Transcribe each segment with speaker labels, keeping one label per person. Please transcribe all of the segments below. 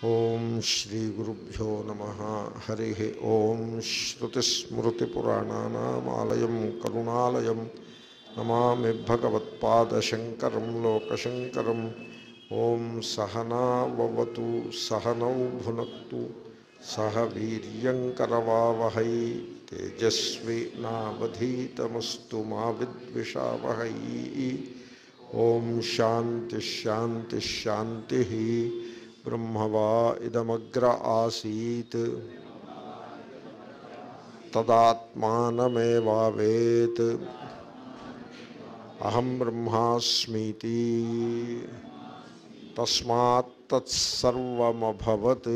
Speaker 1: ఓం శ్రీ గురుభ్యో నమ హరి ఓం శ్రుతిస్మృతిపురాణానామాలయం కరుణాలయం నమామి భగవత్పాదశంకరం లోకశంకరం ఓం సహనావతు సహనౌ భునక్తు సహ వీర్యంకరవావహై తేజస్వి నావధీతమస్తు మా విద్విషావహై ఓం శాంతి శాంతి శాంతి బ్రహ్మవా ఇదమగ్ర ఆసీత్ తదాత్మానమేవావేత్ అహం బ్రహ్మాస్మీతి తస్మాత్ తత్సర్వమభవత్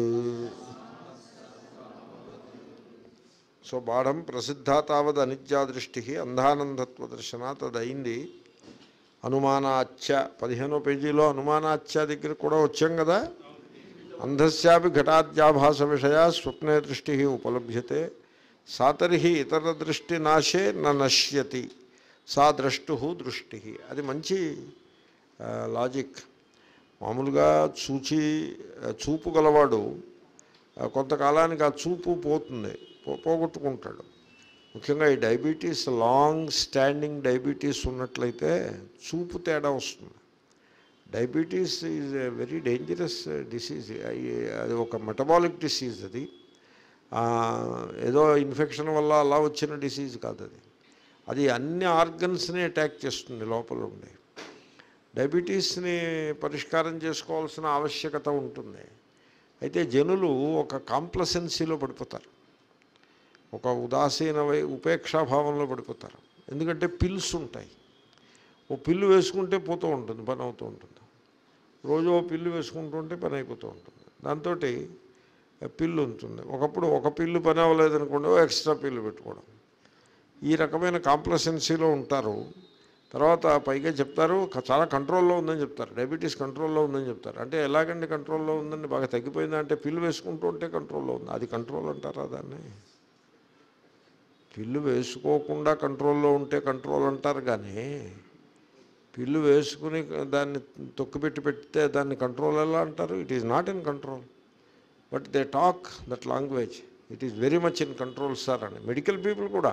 Speaker 1: సో బాఢం ప్రసిద్ధ తావద్ అనిత్యాదృష్టి అంధానందత్వ దర్శన తదైంది అనుమానాచ్య పదిహేనో పేజీలో అనుమానాచ్య దగ్గర కూడా వచ్చాం కదా అంధస్యాపి ఘటాద్యాభాస విషయ స్వప్నే దృష్టి ఉపలభ్యతే సా తర్హి ఇతర దృష్టి నాశే న నశ్యతి సా ద్రష్టు దృష్టి అది మంచి ఆ, లాజిక్ మామూలుగా చూచి ఆ, చూపు గలవాడు ఆ, కొంతకాలానికి ఆ చూపు పోతుంది పో- పోగొట్టుకుంటాడు ముఖ్యంగా ఈ డయాబెటీస్ లాంగ్ స్టాండింగ్ డయాబెటీస్ ఉన్నట్లయితే చూపు తేడా వస్తుంది diabetes is a very dangerous disease అది ఒక మెటబాలిక్ డిసీజ్ అది ఆ, ఏదో ఇన్ఫెక్షన్ వల్ల అలా వచ్చిన డిసీజ్ కాదు అది అది అన్ని ఆర్గన్స్ని అటాక్ చేస్తుంది లోపల ఉండి డయాబెటీస్ని పరిష్కారం చేసుకోవాల్సిన ఆవశ్యకత ఉంటుంది అయితే జనులు ఒక కాంప్లసెన్సీలో పడిపోతారు ఒక ఉదాసీన వై- ఉపేక్షాభావంలో పడిపోతారు ఎందుకంటే పిల్స్ ఉంటాయి ఓ పిల్లు వేసుకుంటే పోతూ ఉంటుంది పని అవుతూ ఉంటుంది రోజు ఓ పిల్లు వేసుకుంటుంటే పని అయిపోతూ ఉంటుంది దాంతో పిల్లు ఉంటుంది ఒకప్పుడు ఒక పిల్లు పని అవ్వలేదనుకోండి ఓ ఎక్స్ట్రా పిల్లు పెట్టుకోవడం ఈ రకమైన కాంప్లసెన్సీలో ఉంటారు తర్వాత పైగా చెప్తారు క- చాలా కంట్రోల్లో ఉందని చెప్తారు డయాబెటీస్ కంట్రోల్లో ఉందని చెప్తారు అంటే ఎలాగండి కంట్రోల్లో ఉందండి బాగా తగ్గిపోయిందా అంటే పిల్లు వేసుకుంటూ ఉంటే కంట్రోల్లో ఉంది అది కంట్రోల్ అంటారా దాన్ని పిల్లు వేసుకోకుండా కంట్రోల్లో ఉంటే కంట్రోల్ అంటారు కానీ పిల్లు వేసుకుని దాన్ని తొక్కిపెట్టి పెడితే దాన్ని కంట్రోల్ ఎలా అంటారు it is not in control but they talk that language it is very much in control sir అని మెడికల్ పీపుల్ కూడా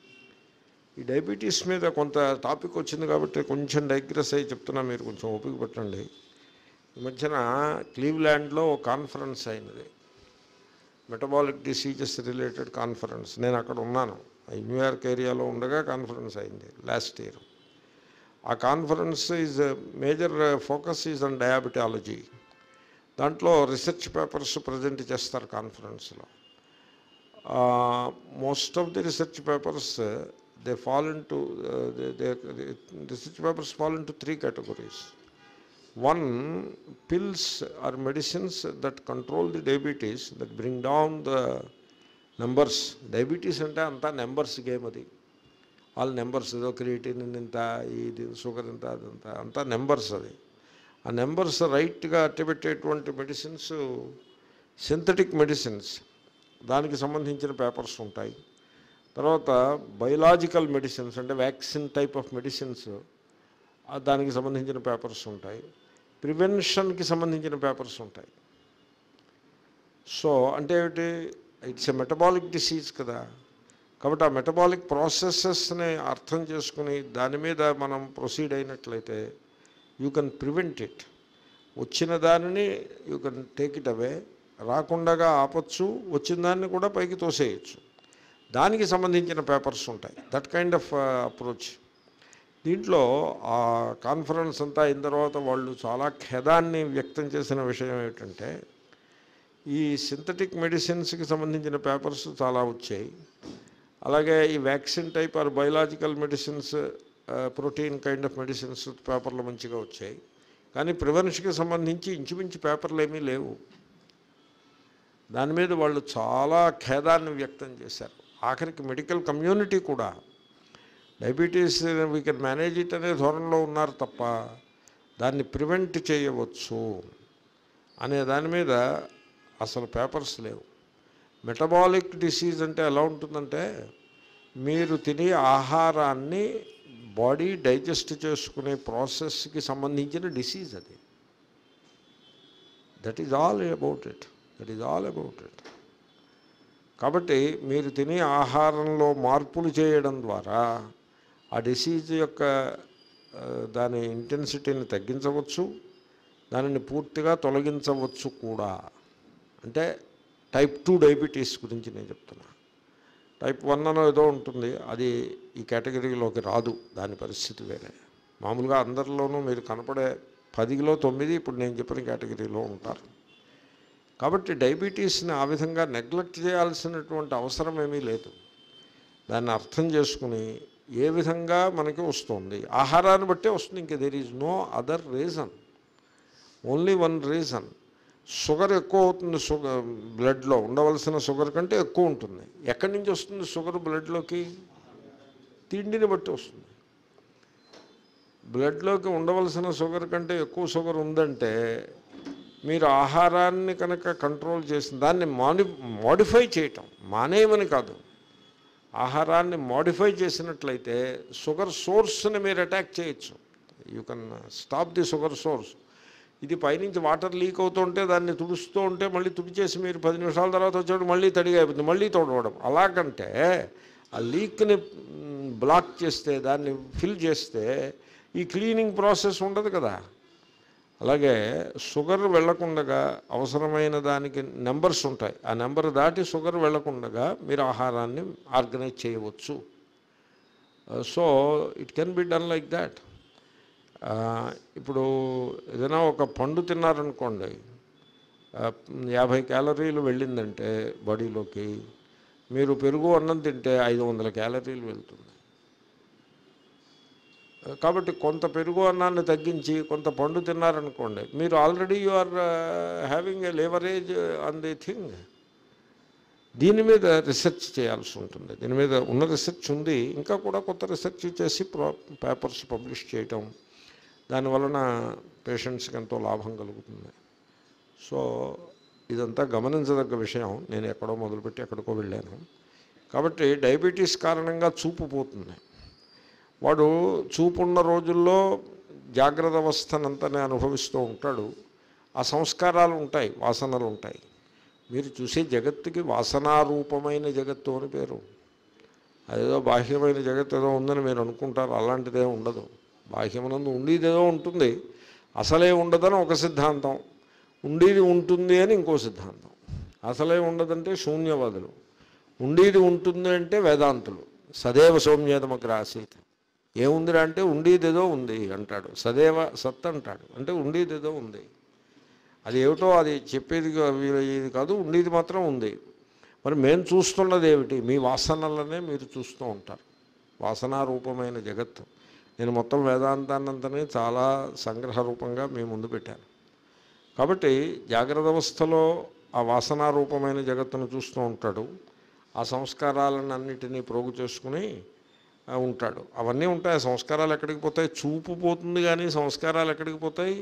Speaker 1: ఈ డయాబెటీస్ మీద కొంత టాపిక్ వచ్చింది కాబట్టి కొంచెం డైగ్రెస్ అయ్యి చెప్తున్నా మీరు కొంచెం ఓపిక పెట్టండి ఈ మధ్యన క్లీవ్ల్యాండ్లో ఒక కాన్ఫరెన్స్ అయినది మెటబాలిక్ డిసీజెస్ రిలేటెడ్ కాన్ఫరెన్స్ నేను అక్కడ ఉన్నాను ఈ న్యూయార్క్ ఏరియాలో ఉండగా కాన్ఫరెన్స్ అయింది లాస్ట్ ఇయర్ ఆ conference is major focus is on diabetology దాంట్లో రీసెర్చ్ పేపర్స్ ప్రజెంట్ చేస్తారు కాన్ఫరెన్స్లో most of the research papers they fall into research papers fall into three categories one pills or medicines that control the diabetes that bring down the numbers diabetes అంటే అంతా numbers game అది all numbers ఏదో creatine ఇంత ఇది sugar ఇంత అదంత అంతా numbers అది ఆ నెంబర్స్ రైట్గా అట్టబెట్టేటువంటి మెడిసిన్స్ సింథటిక్ మెడిసిన్స్ దానికి సంబంధించిన పేపర్స్ ఉంటాయి తర్వాత బయలాజికల్ మెడిసిన్స్ అంటే వ్యాక్సిన్ టైప్ ఆఫ్ మెడిసిన్స్ ఆ దానికి సంబంధించిన పేపర్స్ ఉంటాయి ప్రివెన్షన్కి సంబంధించిన పేపర్స్ ఉంటాయి సో అంటే ఏమిటి ఇట్స్ ఎ మెటబాలిక్ డిసీజ్ కదా కాబట్టి ఆ మెటబాలిక్ ప్రాసెసెస్ని అర్థం చేసుకుని దాని మీద మనం ప్రొసీడ్ అయినట్లయితే యూ కెన్ ప్రివెంట్ ఇట్ వచ్చిన దానిని you can take it away రాకుండా ఆపచ్చు వచ్చిన దాన్ని కూడా పైకి తోసేయచ్చు దానికి సంబంధించిన పేపర్స్ ఉంటాయి దట్ కైండ్ ఆఫ్ అప్రోచ్ దీంట్లో ఆ కాన్ఫరెన్స్ అంతా అయిన తర్వాత వాళ్ళు చాలా ఖేదాన్ని వ్యక్తం చేసిన విషయం ఏమిటంటే ఈ సింథటిక్ మెడిసిన్స్కి సంబంధించిన పేపర్స్ చాలా వచ్చాయి అలాగే ఈ vaccine type or biological medicines protein kind of medicines పేపర్లు మంచిగా వచ్చాయి కానీ ప్రివెన్షన్కి సంబంధించి ఇంచుమించు పేపర్లు ఏమీ లేవు దాని మీద వాళ్ళు చాలా ఖేదాన్ని వ్యక్తం చేశారు ఆఖరికి మెడికల్ కమ్యూనిటీ కూడా diabetes we can manage it అనే ధోరణిలో ఉన్నారు తప్ప దాన్ని ప్రివెంట్ చేయవచ్చు అనే దాని మీద అసలు పేపర్స్ లేవు మెటబాలిక్ డిసీజ్ అంటే ఎలా ఉంటుందంటే మీరు తినే ఆహారాన్ని బాడీ డైజెస్ట్ చేసుకునే ప్రాసెస్కి సంబంధించిన డిసీజ్ అది that is all about it that is all about it కాబట్టి మీరు తినే ఆహారంలో మార్పులు చేయడం ద్వారా ఆ డిసీజ్ యొక్క ఆ, దాని ఇంటెన్సిటీని తగ్గించవచ్చు దానిని పూర్తిగా తొలగించవచ్చు కూడా అంటే టైప్ టూ డయాబెటీస్ గురించి నేను చెప్తున్నా టైప్ వన్ అనో ఏదో ఉంటుంది అది ఈ కేటగిరీలోకి రాదు దాని పరిస్థితి వేరే మామూలుగా అందరిలోనూ మీరు కనపడే పదిలో తొమ్మిది ఇప్పుడు నేను చెప్పిన కేటగిరీలో ఉంటారు కాబట్టి డయాబెటీస్ని ఆ విధంగా నెగ్లెక్ట్ చేయాల్సినటువంటి అవసరం ఏమీ లేదు దాన్ని అర్థం చేసుకుని ఏ విధంగా మనకి వస్తుంది ఆహారాన్ని బట్టే వస్తుంది ఇంకా there is no other reason only one reason sugar ఎక్కువ అవుతుంది షుగర్ బ్లడ్లో ఉండవలసిన షుగర్ కంటే ఎక్కువ ఉంటుంది ఎక్కడి నుంచి వస్తుంది షుగర్ బ్లడ్లోకి తిండిని బట్టి వస్తుంది బ్లడ్లోకి ఉండవలసిన షుగర్ కంటే ఎక్కువ షుగర్ ఉందంటే మీరు ఆహారాన్ని కనుక కంట్రోల్ చేసిన దాన్ని మాడి మోడిఫై చేయటం మానేయమని కాదు ఆహారాన్ని మోడిఫై చేసినట్లయితే షుగర్ సోర్స్ని మీరు అటాక్ చేయొచ్చు you can stop the sugar source ఇది పైనుంచి వాటర్ లీక్ అవుతుంటే దాన్ని తుడుస్తూ ఉంటే మళ్ళీ తుడిచేసి మీరు పది నిమిషాల తర్వాత వచ్చాడు మళ్ళీ తడిగా అయిపోతుంది మళ్ళీ తోడవడం అలాగంటే ఆ లీక్ని బ్లాక్ చేస్తే దాన్ని ఫిల్ చేస్తే ఈ క్లీనింగ్ ప్రాసెస్ ఉండదు కదా అలాగే షుగర్ వెళ్లకుండగా అవసరమైన దానికి నెంబర్స్ ఉంటాయి ఆ నెంబర్ దాటి షుగర్ వెళ్లకుండగా మీరు ఆహారాన్ని ఆర్గనైజ్ చేయవచ్చు so it can be done like that ఇప్పుడు ఏదైనా ఒక పండు తిన్నారనుకోండి ఆ, యాభై క్యాలరీలు వెళ్ళిందంటే బాడీలోకి మీరు పెరుగు అన్నం తింటే ఐదు వందల క్యాలరీలు వెళ్తుంది కాబట్టి కొంత పెరుగు అన్నాన్ని తగ్గించి కొంత పండు తిన్నారనుకోండి మీరు already you are having a leverage on the thing దీని మీద రీసెర్చ్ చేయాల్సి ఉంటుంది దీని మీద ఉన్న రీసెర్చ్ ఉంది ఇంకా కూడా కొత్త రీసెర్చ్ చేసి పేపర్స్ పబ్లిష్ చేయటం దానివలన పేషెంట్స్కి ఎంతో లాభం కలుగుతుంది సో ఇదంతా గమనించదగ్గ విషయం నేను ఎక్కడో మొదలుపెట్టి ఎక్కడికో వెళ్ళాను కాబట్టి డయాబెటీస్ కారణంగా చూపు పోతుంది వాడు చూపున్న రోజుల్లో జాగ్రత్త అవస్థనంతనే అనుభవిస్తూ ఉంటాడు ఆ సంస్కారాలు ఉంటాయి వాసనలు ఉంటాయి మీరు చూసే జగత్తుకి వాసనారూపమైన జగత్తు అని పేరు అదేదో బాహ్యమైన జగత్తు ఏదో ఉందని మీరు అనుకుంటారు అలాంటిదే ఉండదు బాహ్యమునందు ఉండేదేదో ఉంటుంది అసలే ఉండదని ఒక సిద్ధాంతం ఉండేది ఉంటుంది అని ఇంకో సిద్ధాంతం అసలే ఉండదంటే శూన్యవాదులు ఉండేది ఉంటుంది అంటే వేదాంతులు సదేవ సౌమ్యేదమగ్ర ఆసీత్ ఏముందిరా అంటే ఉండేదేదో ఉంది అంటాడు సదేవ సత్ అంటాడు అంటే ఉండేదేదో ఉంది అది ఏమిటో అది చెప్పేది కా- వీ- ఇది కాదు ఉండేది మాత్రం ఉంది మరి మేము చూస్తున్నది ఏమిటి మీ వాసనలనే మీరు చూస్తూ ఉంటారు వాసనారూపమైన జగత్తు నేను మొత్తం వేదాంతాన్నంతనే చాలా సంగ్రహ రూపంగా మీ ముందు పెట్టాను కాబట్టి జాగ్రత్త అవస్థలో ఆ వాసనారూపమైన జగత్తును చూస్తూ ఉంటాడు ఆ సంస్కారాలను అన్నిటినీ ప్రోగు చేసుకుని ఆ, ఉంటాడు అవన్నీ ఉంటాయి ఆ సంస్కారాలు ఎక్కడికి పోతాయి చూపు పోతుంది కానీ సంస్కారాలు ఎక్కడికి పోతాయి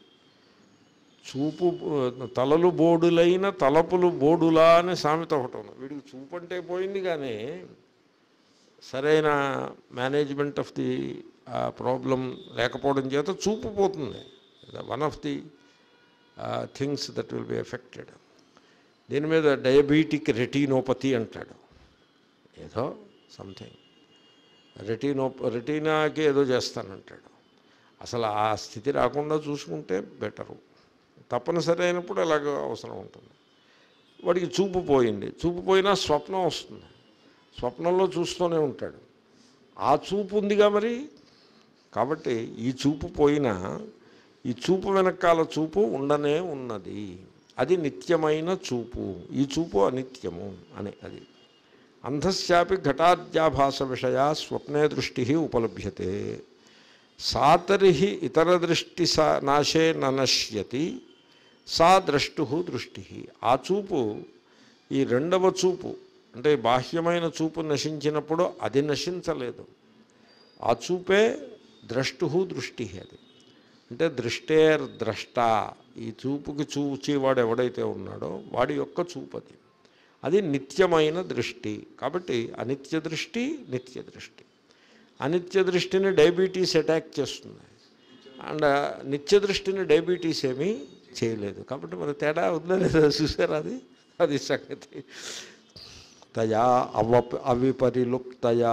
Speaker 1: చూపు తలలు బోడులైన తలపులు బోడులా అని సామెత ఒకటి ఉంది వీడికి చూపు అంటే పోయింది కానీ సరైన మేనేజ్మెంట్ ఆఫ్ ది ప్రాబ్లం లేకపోవడం చేత చూపు పోతుంది one of the things that will be affected దీని మీద డయాబెటిక్ రెటీనోపతి అంటాడు ఏదో సంథింగ్ రెటీనో రెటీనాకి ఏదో చేస్తానంటాడు అసలు ఆ స్థితి రాకుండా చూసుకుంటే బెటరు తప్పనిసరి అయినప్పుడు అలాగ అవసరం ఉంటుంది వాడికి చూపు పోయింది చూపు పోయినా స్వప్నం వస్తుంది స్వప్నంలో చూస్తూనే ఉంటాడు ఆ చూపు ఉందిగా మరి కాబట్టి ఈ చూపు పోయినా ఈ చూపు వెనకాల చూపు ఉండనే ఉన్నది అది నిత్యమైన చూపు ఈ చూపు అనిత్యము అని అది అంధశ్చాపి ఘటాద్యాభాస విషయా స్వప్నే దృష్టి ఉపలభ్యతే సాతరిహి ఇతర దృష్టి సా నాశే ననశ్యతి సా ద్రష్టు దృష్టి ఆ చూపు ఈ రెండవ చూపు అంటే బాహ్యమైన చూపు నశించినప్పుడు అది నశించలేదు ఆ చూపే ద్రష్టు దృష్టి అది అంటే దృష్టేర్ ద్రష్ట ఈ చూపుకి చూచేవాడు ఎవడైతే ఉన్నాడో వాడి యొక్క చూపు అది అది నిత్యమైన దృష్టి కాబట్టి అనిత్య దృష్టి నిత్య దృష్టి అనిత్య దృష్టిని డయాబెటీస్ అటాక్ చేస్తుంది అండ్ నిత్య దృష్టిని డయాబెటీస్ ఏమీ చేయలేదు కాబట్టి మరి తేడా ఉందా లేదా చూసారా అది అది సంగతి తయా అవ అవిపరిలుప్తయా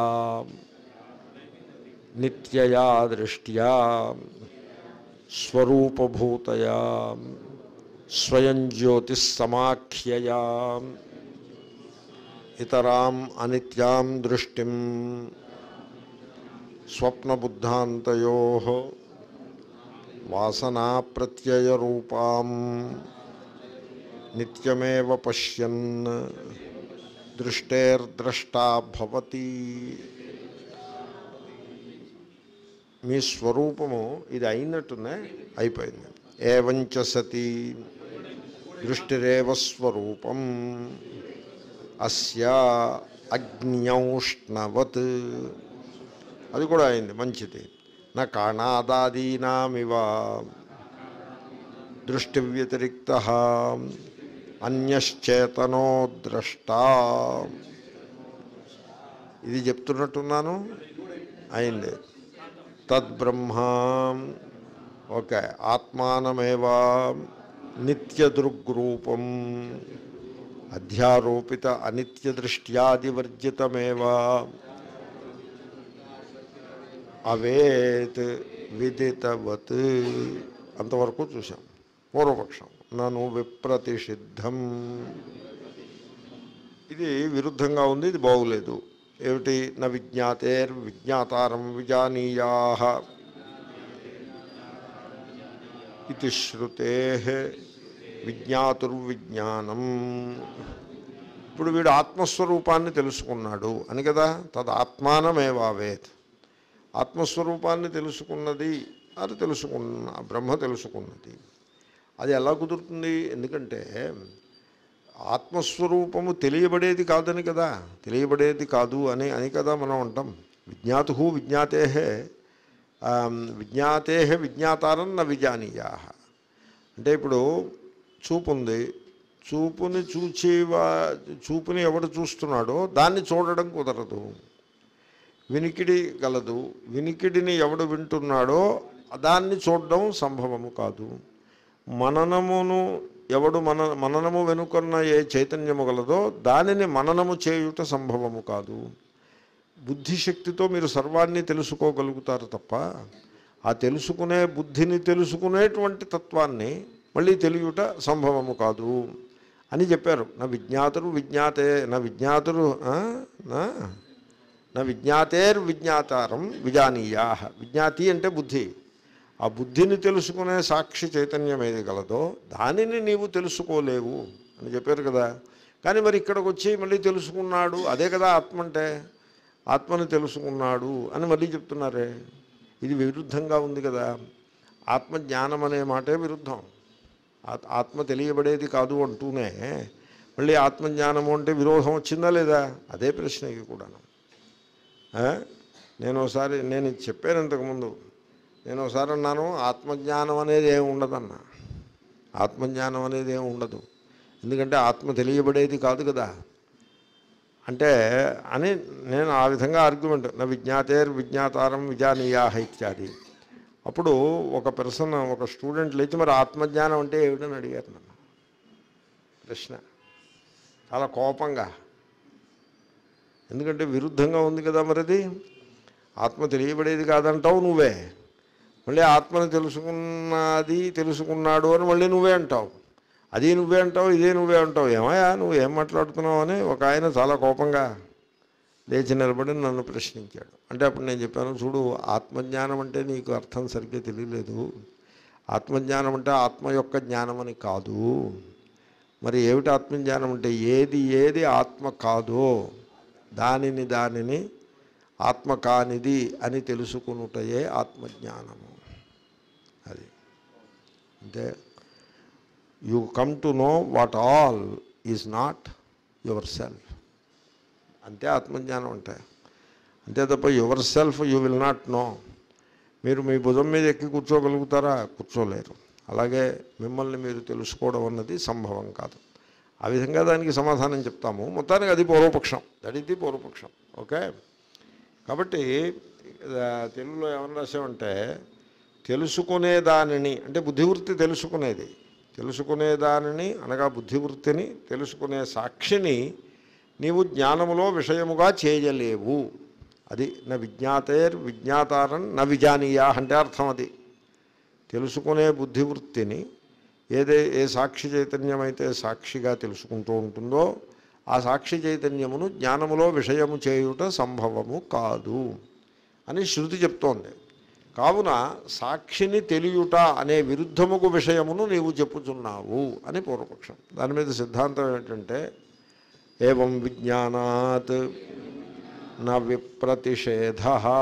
Speaker 1: నిత్యయా దృష్ట్యా స్వరూపభూతయా స్వయం జ్యోతిస్సమాఖ్యయా ఇతరాం అనిత్యాం దృష్టిం స్వప్నబుద్ధాంతయో వాసనా ప్రత్యయరూపాం నిత్యమేవ పశ్యన్ దృష్టేర్ద్రష్టా భవతి మీ స్వరూపము ఇది అయినట్టునే అయిపోయింది ఏవంచ సతి దృష్టిరేవ స్వరూపం అస్య అగ్న్యౌష్ణవత్ అది కూడా అయింది మంచిది నా కాణాదాదీనామివ దృష్టి వ్యతిరిక్త అన్యశ్చేతనో ద్రష్ట ఇది చెప్తున్నట్టున్నాను అయింది తద్బ్రహ్మ ఓకే ఆత్మానమేవా నిత్యదృగ్రూపం అధ్యారోపిత అనిత్యదృష్ట్యాదివర్జితమేవా అవేత్ విదితవత్ అంతవరకు చూసాం పూర్వపక్షం నన్ను విప్రతిషిద్ధం ఇది విరుద్ధంగా ఉంది ఇది బాగులేదు ఏమిటి న విజ్ఞాతేర్ విజ్ఞాతారం విజానీయా ఇది శ్రుతే విజ్ఞాతుర్విజ్ఞానం ఇప్పుడు వీడు ఆత్మస్వరూపాన్ని తెలుసుకున్నాడు అని కదా తద్ ఆత్మానమేవావేత్ ఆత్మస్వరూపాన్ని తెలుసుకున్నది అది తెలుసుకున్న బ్రహ్మ తెలుసుకున్నది అది ఎలా కుదురుతుంది ఎందుకంటే ఆత్మస్వరూపము తెలియబడేది కాదని కదా తెలియబడేది కాదు అని అని కదా మనం అంటాం విజ్ఞాతు విజ్ఞాతే విజ్ఞాతే విజ్ఞాతారం న విజానీయా అంటే ఇప్పుడు చూపు ఉంది చూపుని చూచేవా చూపుని ఎవడు చూస్తున్నాడో దాన్ని చూడడం కుదరదు వినికిడి గలదు వినికిడిని ఎవడు వింటున్నాడో దాన్ని చూడడం సంభవము కాదు మననమును ఎవడు మన మననము వెనుకొన్న ఏ చైతన్యము గలదో దానిని మననము చేయుట సంభవము కాదు బుద్ధిశక్తితో మీరు సర్వాన్ని తెలుసుకోగలుగుతారు తప్ప ఆ తెలుసుకునే బుద్ధిని తెలుసుకునేటువంటి తత్వాన్ని మళ్ళీ తెలియట సంభవము కాదు అని చెప్పారు నా విజ్ఞాతురు విజ్ఞాతే నా విజ్ఞాతురు ఆ? నా నా విజ్ఞాతేర్ విజ్ఞాతారం విజానీయా విజ్ఞాతి అంటే బుద్ధి ఆ బుద్ధిని తెలుసుకునే సాక్షి చైతన్యం ఏది గలదో దానిని నీవు తెలుసుకోలేవు అని చెప్పారు కదా కానీ మరి ఇక్కడికి వచ్చి మళ్ళీ తెలుసుకున్నాడు అదే కదా ఆత్మ అంటే ఆత్మని తెలుసుకున్నాడు అని మళ్ళీ చెప్తున్నారే ఇది విరుద్ధంగా ఉంది కదా ఆత్మజ్ఞానం అనే మాటే విరుద్ధం ఆత్- ఆత్మ తెలియబడేది కాదు అంటూనే మళ్ళీ ఆత్మజ్ఞానము అంటే విరోధం వచ్చిందా లేదా అదే ప్రశ్న ఇది కూడాను ఆ? నేను ఒకసారి నేను ఇది చెప్పాను ఇంతకుముందు నేను ఒకసారి అన్నాను ఆత్మజ్ఞానం అనేది ఏమి ఉండదన్నా ఆత్మజ్ఞానం అనేది ఏమి ఉండదు ఎందుకంటే ఆత్మ తెలియబడేది కాదు కదా అంటే అని నేను ఆ విధంగా ఆర్గ్యుమెంట్ నా విజ్ఞాతేర్ విజ్ఞాతారం విజానీయా ఇత్యాది అప్పుడు ఒక పర్సన్ ఒక స్టూడెంట్ లేచి మరి ఆత్మజ్ఞానం అంటే ఏమిటని అడిగారు నన్ను ప్రశ్న చాలా కోపంగా ఎందుకంటే విరుద్ధంగా ఉంది కదా మరిది ఆత్మ తెలియబడేది కాదంటావు నువ్వే మళ్ళీ ఆత్మను తెలుసుకున్నది తెలుసుకున్నాడు అని మళ్ళీ నువ్వే అంటావు అది నువ్వే అంటావు ఇదే నువ్వే అంటావు ఏమయ్యా నువ్వు ఏం మాట్లాడుతున్నావు అని ఒక ఆయన చాలా కోపంగా లేచి నిలబడి నన్ను ప్రశ్నించాడు అంటే అప్పుడు నేను చెప్పాను చూడు ఆత్మజ్ఞానం అంటే నీకు అర్థం సరిగ్గా తెలియలేదు ఆత్మజ్ఞానం అంటే ఆత్మ యొక్క జ్ఞానం అని కాదు మరి ఏమిటి ఆత్మజ్ఞానం అంటే ఏది ఏది ఆత్మ కాదో దానిని దానిని ఆత్మ కానిది అని తెలుసుకునుటయే ఆత్మజ్ఞానము అది అంటే you come to know what all is not yourself అంతే ఆత్మజ్ఞానం అంటే అంతే తప్ప yourself you will not know మీరు మీ భుజం మీద ఎక్కి కూర్చోగలుగుతారా కూర్చోలేరు అలాగే మిమ్మల్ని మీరు తెలుసుకోవడం అన్నది సంభవం కాదు ఆ విధంగా దానికి సమాధానం చెప్తాము మొత్తానికి అది పూర్వపక్షం దట్ ఇది పూర్వపక్షం ఓకే కాబట్టి ఆ, తెలుగులో ఏమన్నా రాసామంటే తెలుసుకునే దానిని అంటే బుద్ధివృత్తి తెలుసుకునేది తెలుసుకునే దానిని అనగా బుద్ధివృత్తిని తెలుసుకునే సాక్షిని నీవు జ్ఞానములో విషయముగా చేయలేవు అది నా విజ్ఞాతేర్ విజ్ఞాతారం న విజానీయా అంటే అర్థం అది తెలుసుకునే బుద్ధివృత్తిని ఏదే ఏ సాక్షి చైతన్యం అయితే సాక్షిగా తెలుసుకుంటూ ఉంటుందో ఆ సాక్షి చైతన్యమును జ్ఞానములో విషయము చేయుట సంభవము కాదు అని శృతి చెప్తోంది కావున సాక్షిని తెలియుట అనే విరుద్ధముకు విషయమును నీవు చెప్పుచున్నావు అని పూర్వపక్షం దాని మీద సిద్ధాంతం ఏంటంటే ఏం విజ్ఞానాత్ న విప్రతిషేధ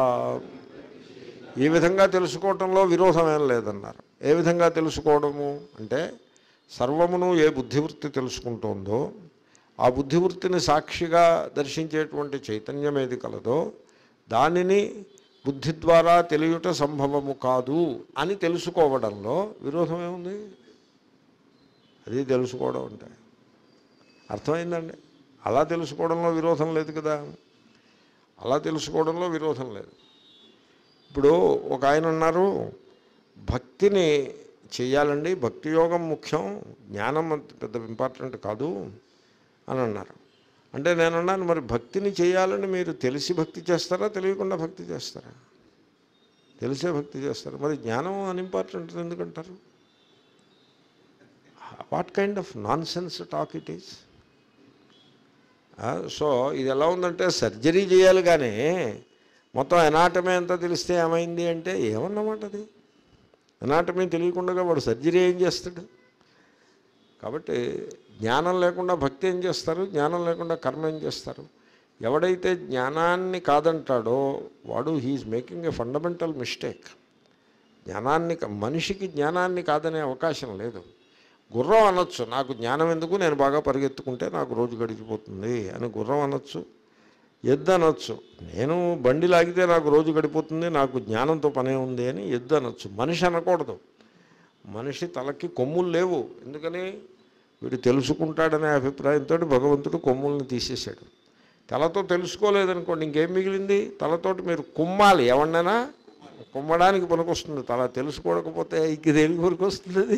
Speaker 1: ఈ విధంగా తెలుసుకోవటంలో విరోధం ఏం లేదన్నారు ఏ విధంగా తెలుసుకోవడము అంటే సర్వమును ఏ బుద్ధివృత్తి తెలుసుకుంటోందో ఆ బుద్ధివృత్తిని సాక్షిగా దర్శించేటువంటి చైతన్యం ఏది కలదో దానిని బుద్ధి ద్వారా తెలియట సంభవము కాదు అని తెలుసుకోవడంలో విరోధం ఏముంది అది తెలుసుకోవడం అంటే అర్థమైందండి అలా తెలుసుకోవడంలో విరోధం లేదు కదా అలా తెలుసుకోవడంలో విరోధం లేదు ఇప్పుడు ఒక ఆయన అన్నారు భక్తిని చేయాలండి భక్తి యోగం ముఖ్యం జ్ఞానం అంత పెద్ద ఇంపార్టెంట్ కాదు అని అన్నారు అంటే నేను అన్నాను మరి భక్తిని చేయాలని మీరు తెలిసి భక్తి చేస్తారా తెలియకుండా భక్తి చేస్తారా తెలిసే భక్తి చేస్తారు మరి జ్ఞానం అన్ఇంపార్టెంట్ ఎందుకంటారు what kind of nonsense talk it is so ఇది ఎలా ఉందంటే సర్జరీ చేయాలి కానీ మొత్తం ఎనాటమీ అంతా తెలిస్తే ఏమైంది అంటే ఏమన్నమాట అది ఎనాటమీ తెలియకుండా వాడు సర్జరీ ఏం చేస్తాడు కాబట్టి జ్ఞానం లేకుండా భక్తి ఏం చేస్తారు జ్ఞానం లేకుండా కర్మ ఏం చేస్తారు ఎవడైతే జ్ఞానాన్ని కాదంటాడో వాడు he is making a fundamental mistake జ్ఞానాన్ని మనిషికి జ్ఞానాన్ని కాదనే అవకాశం లేదు గుర్రం అనొచ్చు నాకు జ్ఞానం ఎందుకు నేను బాగా పరిగెత్తుకుంటే నాకు రోజు గడిచిపోతుంది అని గుర్రం అనొచ్చు ఎద్దు అనొచ్చు నేను బండి లాగితే నాకు రోజు గడిపోతుంది నాకు జ్ఞానంతో పనే ఉంది అని ఎద్దు అనొచ్చు మనిషి అనకూడదు మనిషి తలకి కొమ్ములు లేవు ఎందుకని వీడు తెలుసుకుంటాడనే అభిప్రాయంతో భగవంతుడు కొమ్ముల్ని తీసేశాడు తలతో తెలుసుకోలేదనుకోండి ఇంకేం మిగిలింది తలతోటి మీరు కుమ్మాలి ఎవరినైనా కుమ్మడానికి పనికొస్తుంది తల తెలుసుకోకపోతే ఇంక దేనికి పనికొస్తుంది అది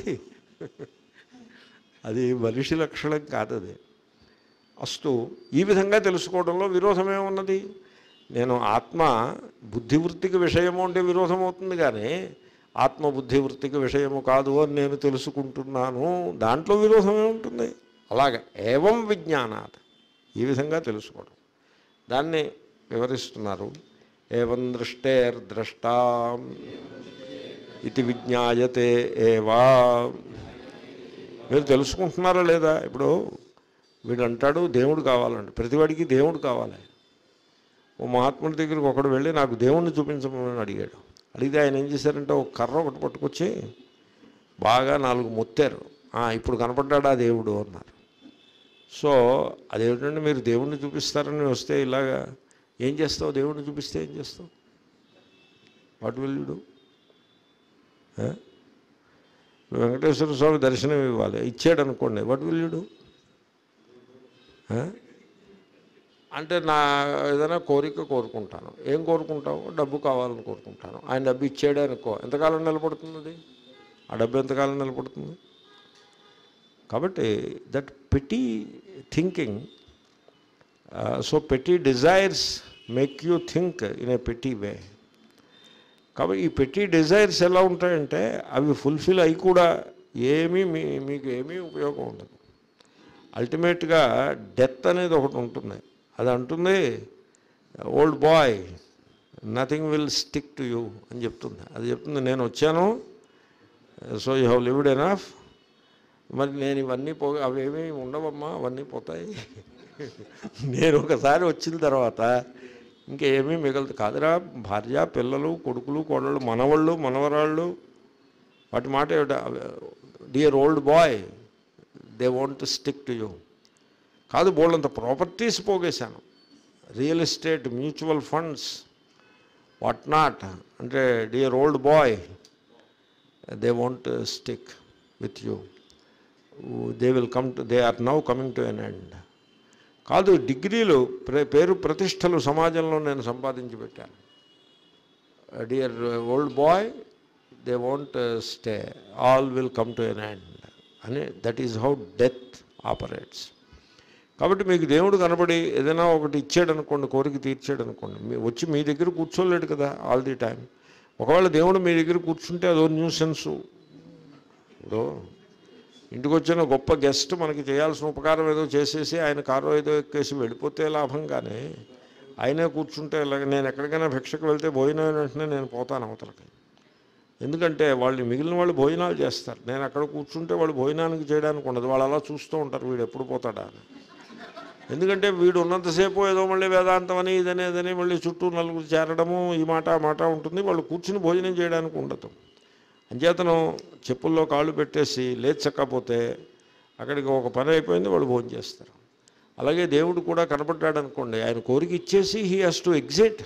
Speaker 1: అది మనిషి లక్షణం కాదు అది అస్తు ఈ విధంగా తెలుసుకోవడంలో విరోధమే ఉన్నది నేను ఆత్మ బుద్ధివృత్తికి విషయము అంటే విరోధం అవుతుంది కానీ ఆత్మ బుద్ధివృత్తికి విషయము కాదు అని నేను తెలుసుకుంటున్నాను దాంట్లో విరోధమే ఉంటుంది అలాగే ఏవం విజ్ఞానాత్ ఈ విధంగా తెలుసుకోవడం దాన్ని వివరిస్తున్నారు ఏవం దృష్టేర్ద్రష్టా ఇది విజ్ఞాయతే ఏవా మీరు తెలుసుకుంటున్నారా లేదా ఇప్పుడు వీడు అంటాడు దేవుడు కావాలండి ప్రతివాడికి దేవుడు కావాలి ఓ మహాత్ముడి దగ్గరికి ఒకడు వెళ్ళి నాకు దేవుణ్ణి చూపించమని అడిగాడు అడిగితే ఆయన ఏం చేశారంటే ఒక కర్ర ఒకటి పట్టుకొచ్చి బాగా నాలుగు మొత్తారు "ఆ, ఇప్పుడు కనపడ్డాడా దేవుడు అన్నారు సో అదేమిటంటే మీరు దేవుణ్ణి చూపిస్తారని వస్తే ఇలాగా ఏం చేస్తావు దేవుణ్ణి చూపిస్తే ఏం చేస్తావు what will you do Venkateswara Swamy దర్శనం ఇవ్వాలి ఇచ్చాడు అనుకోండి వాట్ విల్ యూ డూ అంటే నా ఏదైనా కోరిక కోరుకుంటాను ఏం కోరుకుంటావు డబ్బు కావాలని కోరుకుంటాను ఆయన డబ్బు ఇచ్చాడే అనుకో ఎంతకాలం నిలబడుతుంది అది ఆ డబ్బు ఎంతకాలం నిలబడుతుంది కాబట్టి that petty thinking so petty desires make you think in a petty way కాబట్టి ఈ పెట్టి డిజైర్స్ ఎలా ఉంటాయంటే అవి ఫుల్ఫిల్ అయి కూడా ఏమీ మీ మీకు ఏమీ ఉపయోగం ఉండదు అల్టిమేట్గా డెత్ అనేది ఒకటి ఉంటుంది అది అంటుంది old boy nothing will stick to you అని చెప్తుంది అది చెప్తుంది నేను వచ్చాను so you have lived enough మరి నేను ఇవన్నీ పో అవేమీ ఉండవమ్మా అవన్నీ పోతాయి నేను ఒకసారి వచ్చిన తర్వాత ఇంకేమీ మిగలదు కాదురా భార్య పిల్లలు కొడుకులు కోడళ్ళు మనవాళ్ళు మనవరాళ్ళు వాటి మాట dear old boy they want to stick to you కాదు బోళ్ళంత ప్రాపర్టీస్ పోగేశాను real estate mutual funds what not అంటే dear old boy they want stick with you they will come to they are now coming to an end కాదు డిగ్రీలు ప్రే- పేరు ప్రతిష్టలు సమాజంలో నేను సంపాదించి పెట్టాను dear old boy they want stay all will come to an end అని that is how death operates కాబట్టి మీకు దేవుడు కనబడి ఏదైనా ఒకటి ఇచ్చాడు అనుకోండి కోరిక తీర్చాడు అనుకోండి మీ వచ్చి మీ దగ్గర కూర్చోలేడు కదా ఆల్ ది టైం ఒకవేళ దేవుడు మీ దగ్గర కూర్చుంటే అదో న్యూ సెన్సు ఇప్పుడు ఇంటికి వచ్చిన గొప్ప గెస్ట్ మనకి చేయాల్సిన ఉపకారం ఏదో చేసేసి ఆయన కారు ఏదో ఎక్కేసి వెళ్ళిపోతే లాభం కానీ ఆయనే కూర్చుంటే ఇలాగ నేను ఎక్కడికైనా భిక్షకు వెళ్తే భోజనం వెంటనే నేను పోతాను అవతలకి ఎందుకంటే వాళ్ళు మిగిలిన వాళ్ళు భోజనాలు చేస్తారు నేను అక్కడ కూర్చుంటే వాళ్ళు భోజనానికి చేయడానికి ఉండదు వాళ్ళు అలా చూస్తూ ఉంటారు వీడు ఎప్పుడు పోతాడా అని ఎందుకంటే వీడు ఉన్నంతసేపు ఏదో మళ్ళీ వేదాంతం అని ఇదని ఇదని మళ్ళీ చుట్టూ నలుగురు చేరడము ఈ మాట ఆ మాట ఉంటుంది వాళ్ళు కూర్చుని భోజనం చేయడానికి ఉండదు అంచేతను చెప్పుల్లో కాళ్ళు పెట్టేసి లేచక్కపోతే అక్కడికి ఒక పని అయిపోయింది వాళ్ళు భోజనం చేస్తారు అలాగే దేవుడు కూడా కనపడ్డాడు అనుకోండి ఆయన కోరిక ఇచ్చేసి హీ హాస్ టు ఎగ్జిట్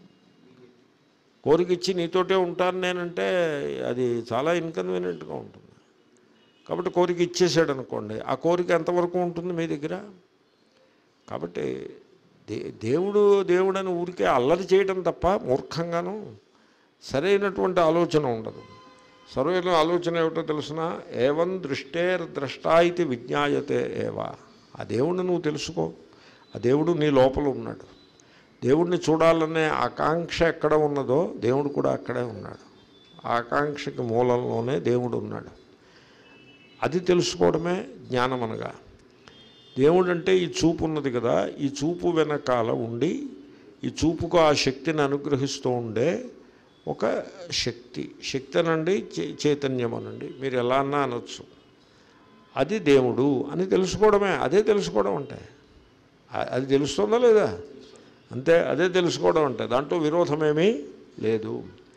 Speaker 1: కోరిక ఇచ్చి నీతోటే ఉంటాను నేనంటే అది చాలా ఇన్కన్వీనియంట్గా ఉంటుంది కాబట్టి కోరిక ఇచ్చేసాడు అనుకోండి ఆ కోరిక ఎంతవరకు ఉంటుంది మీ దగ్గర కాబట్టి దే దేవుడు దేవుడని ఊరికే అల్లరి చేయడం తప్ప మూర్ఖంగాను సరైనటువంటి ఆలోచన ఉండదు సరైన ఆలోచన ఏమిటో తెలిసిన ఏవం దృష్టేర్ ద్రష్టా ఇది విజ్ఞాయతే ఏవా ఆ దేవుడిని నువ్వు తెలుసుకో ఆ దేవుడు నీ లోపల ఉన్నాడు దేవుడిని చూడాలనే ఆకాంక్ష ఎక్కడ ఉన్నదో దేవుడు కూడా అక్కడే ఉన్నాడు ఆ ఆకాంక్షకి మూలంలోనే దేవుడు ఉన్నాడు అది తెలుసుకోవడమే జ్ఞానం అనగా దేవుడు అంటే ఈ చూపు ఉన్నది కదా ఈ చూపు వెనకాల ఉండి ఈ చూపుకు ఆ శక్తిని అనుగ్రహిస్తూ ఉండే ఒక శక్తి శక్తి అనండి చే- చైతన్యం అనండి మీరు ఎలా అన్నా అనొచ్చు అది దేవుడు అని తెలుసుకోవడమే అదే తెలుసుకోవడం అంటే ఆ- అది తెలుస్తుందా లేదా అంతే అదే తెలుసుకోవడం అంటే దాంట్లో విరోధమేమీ లేదు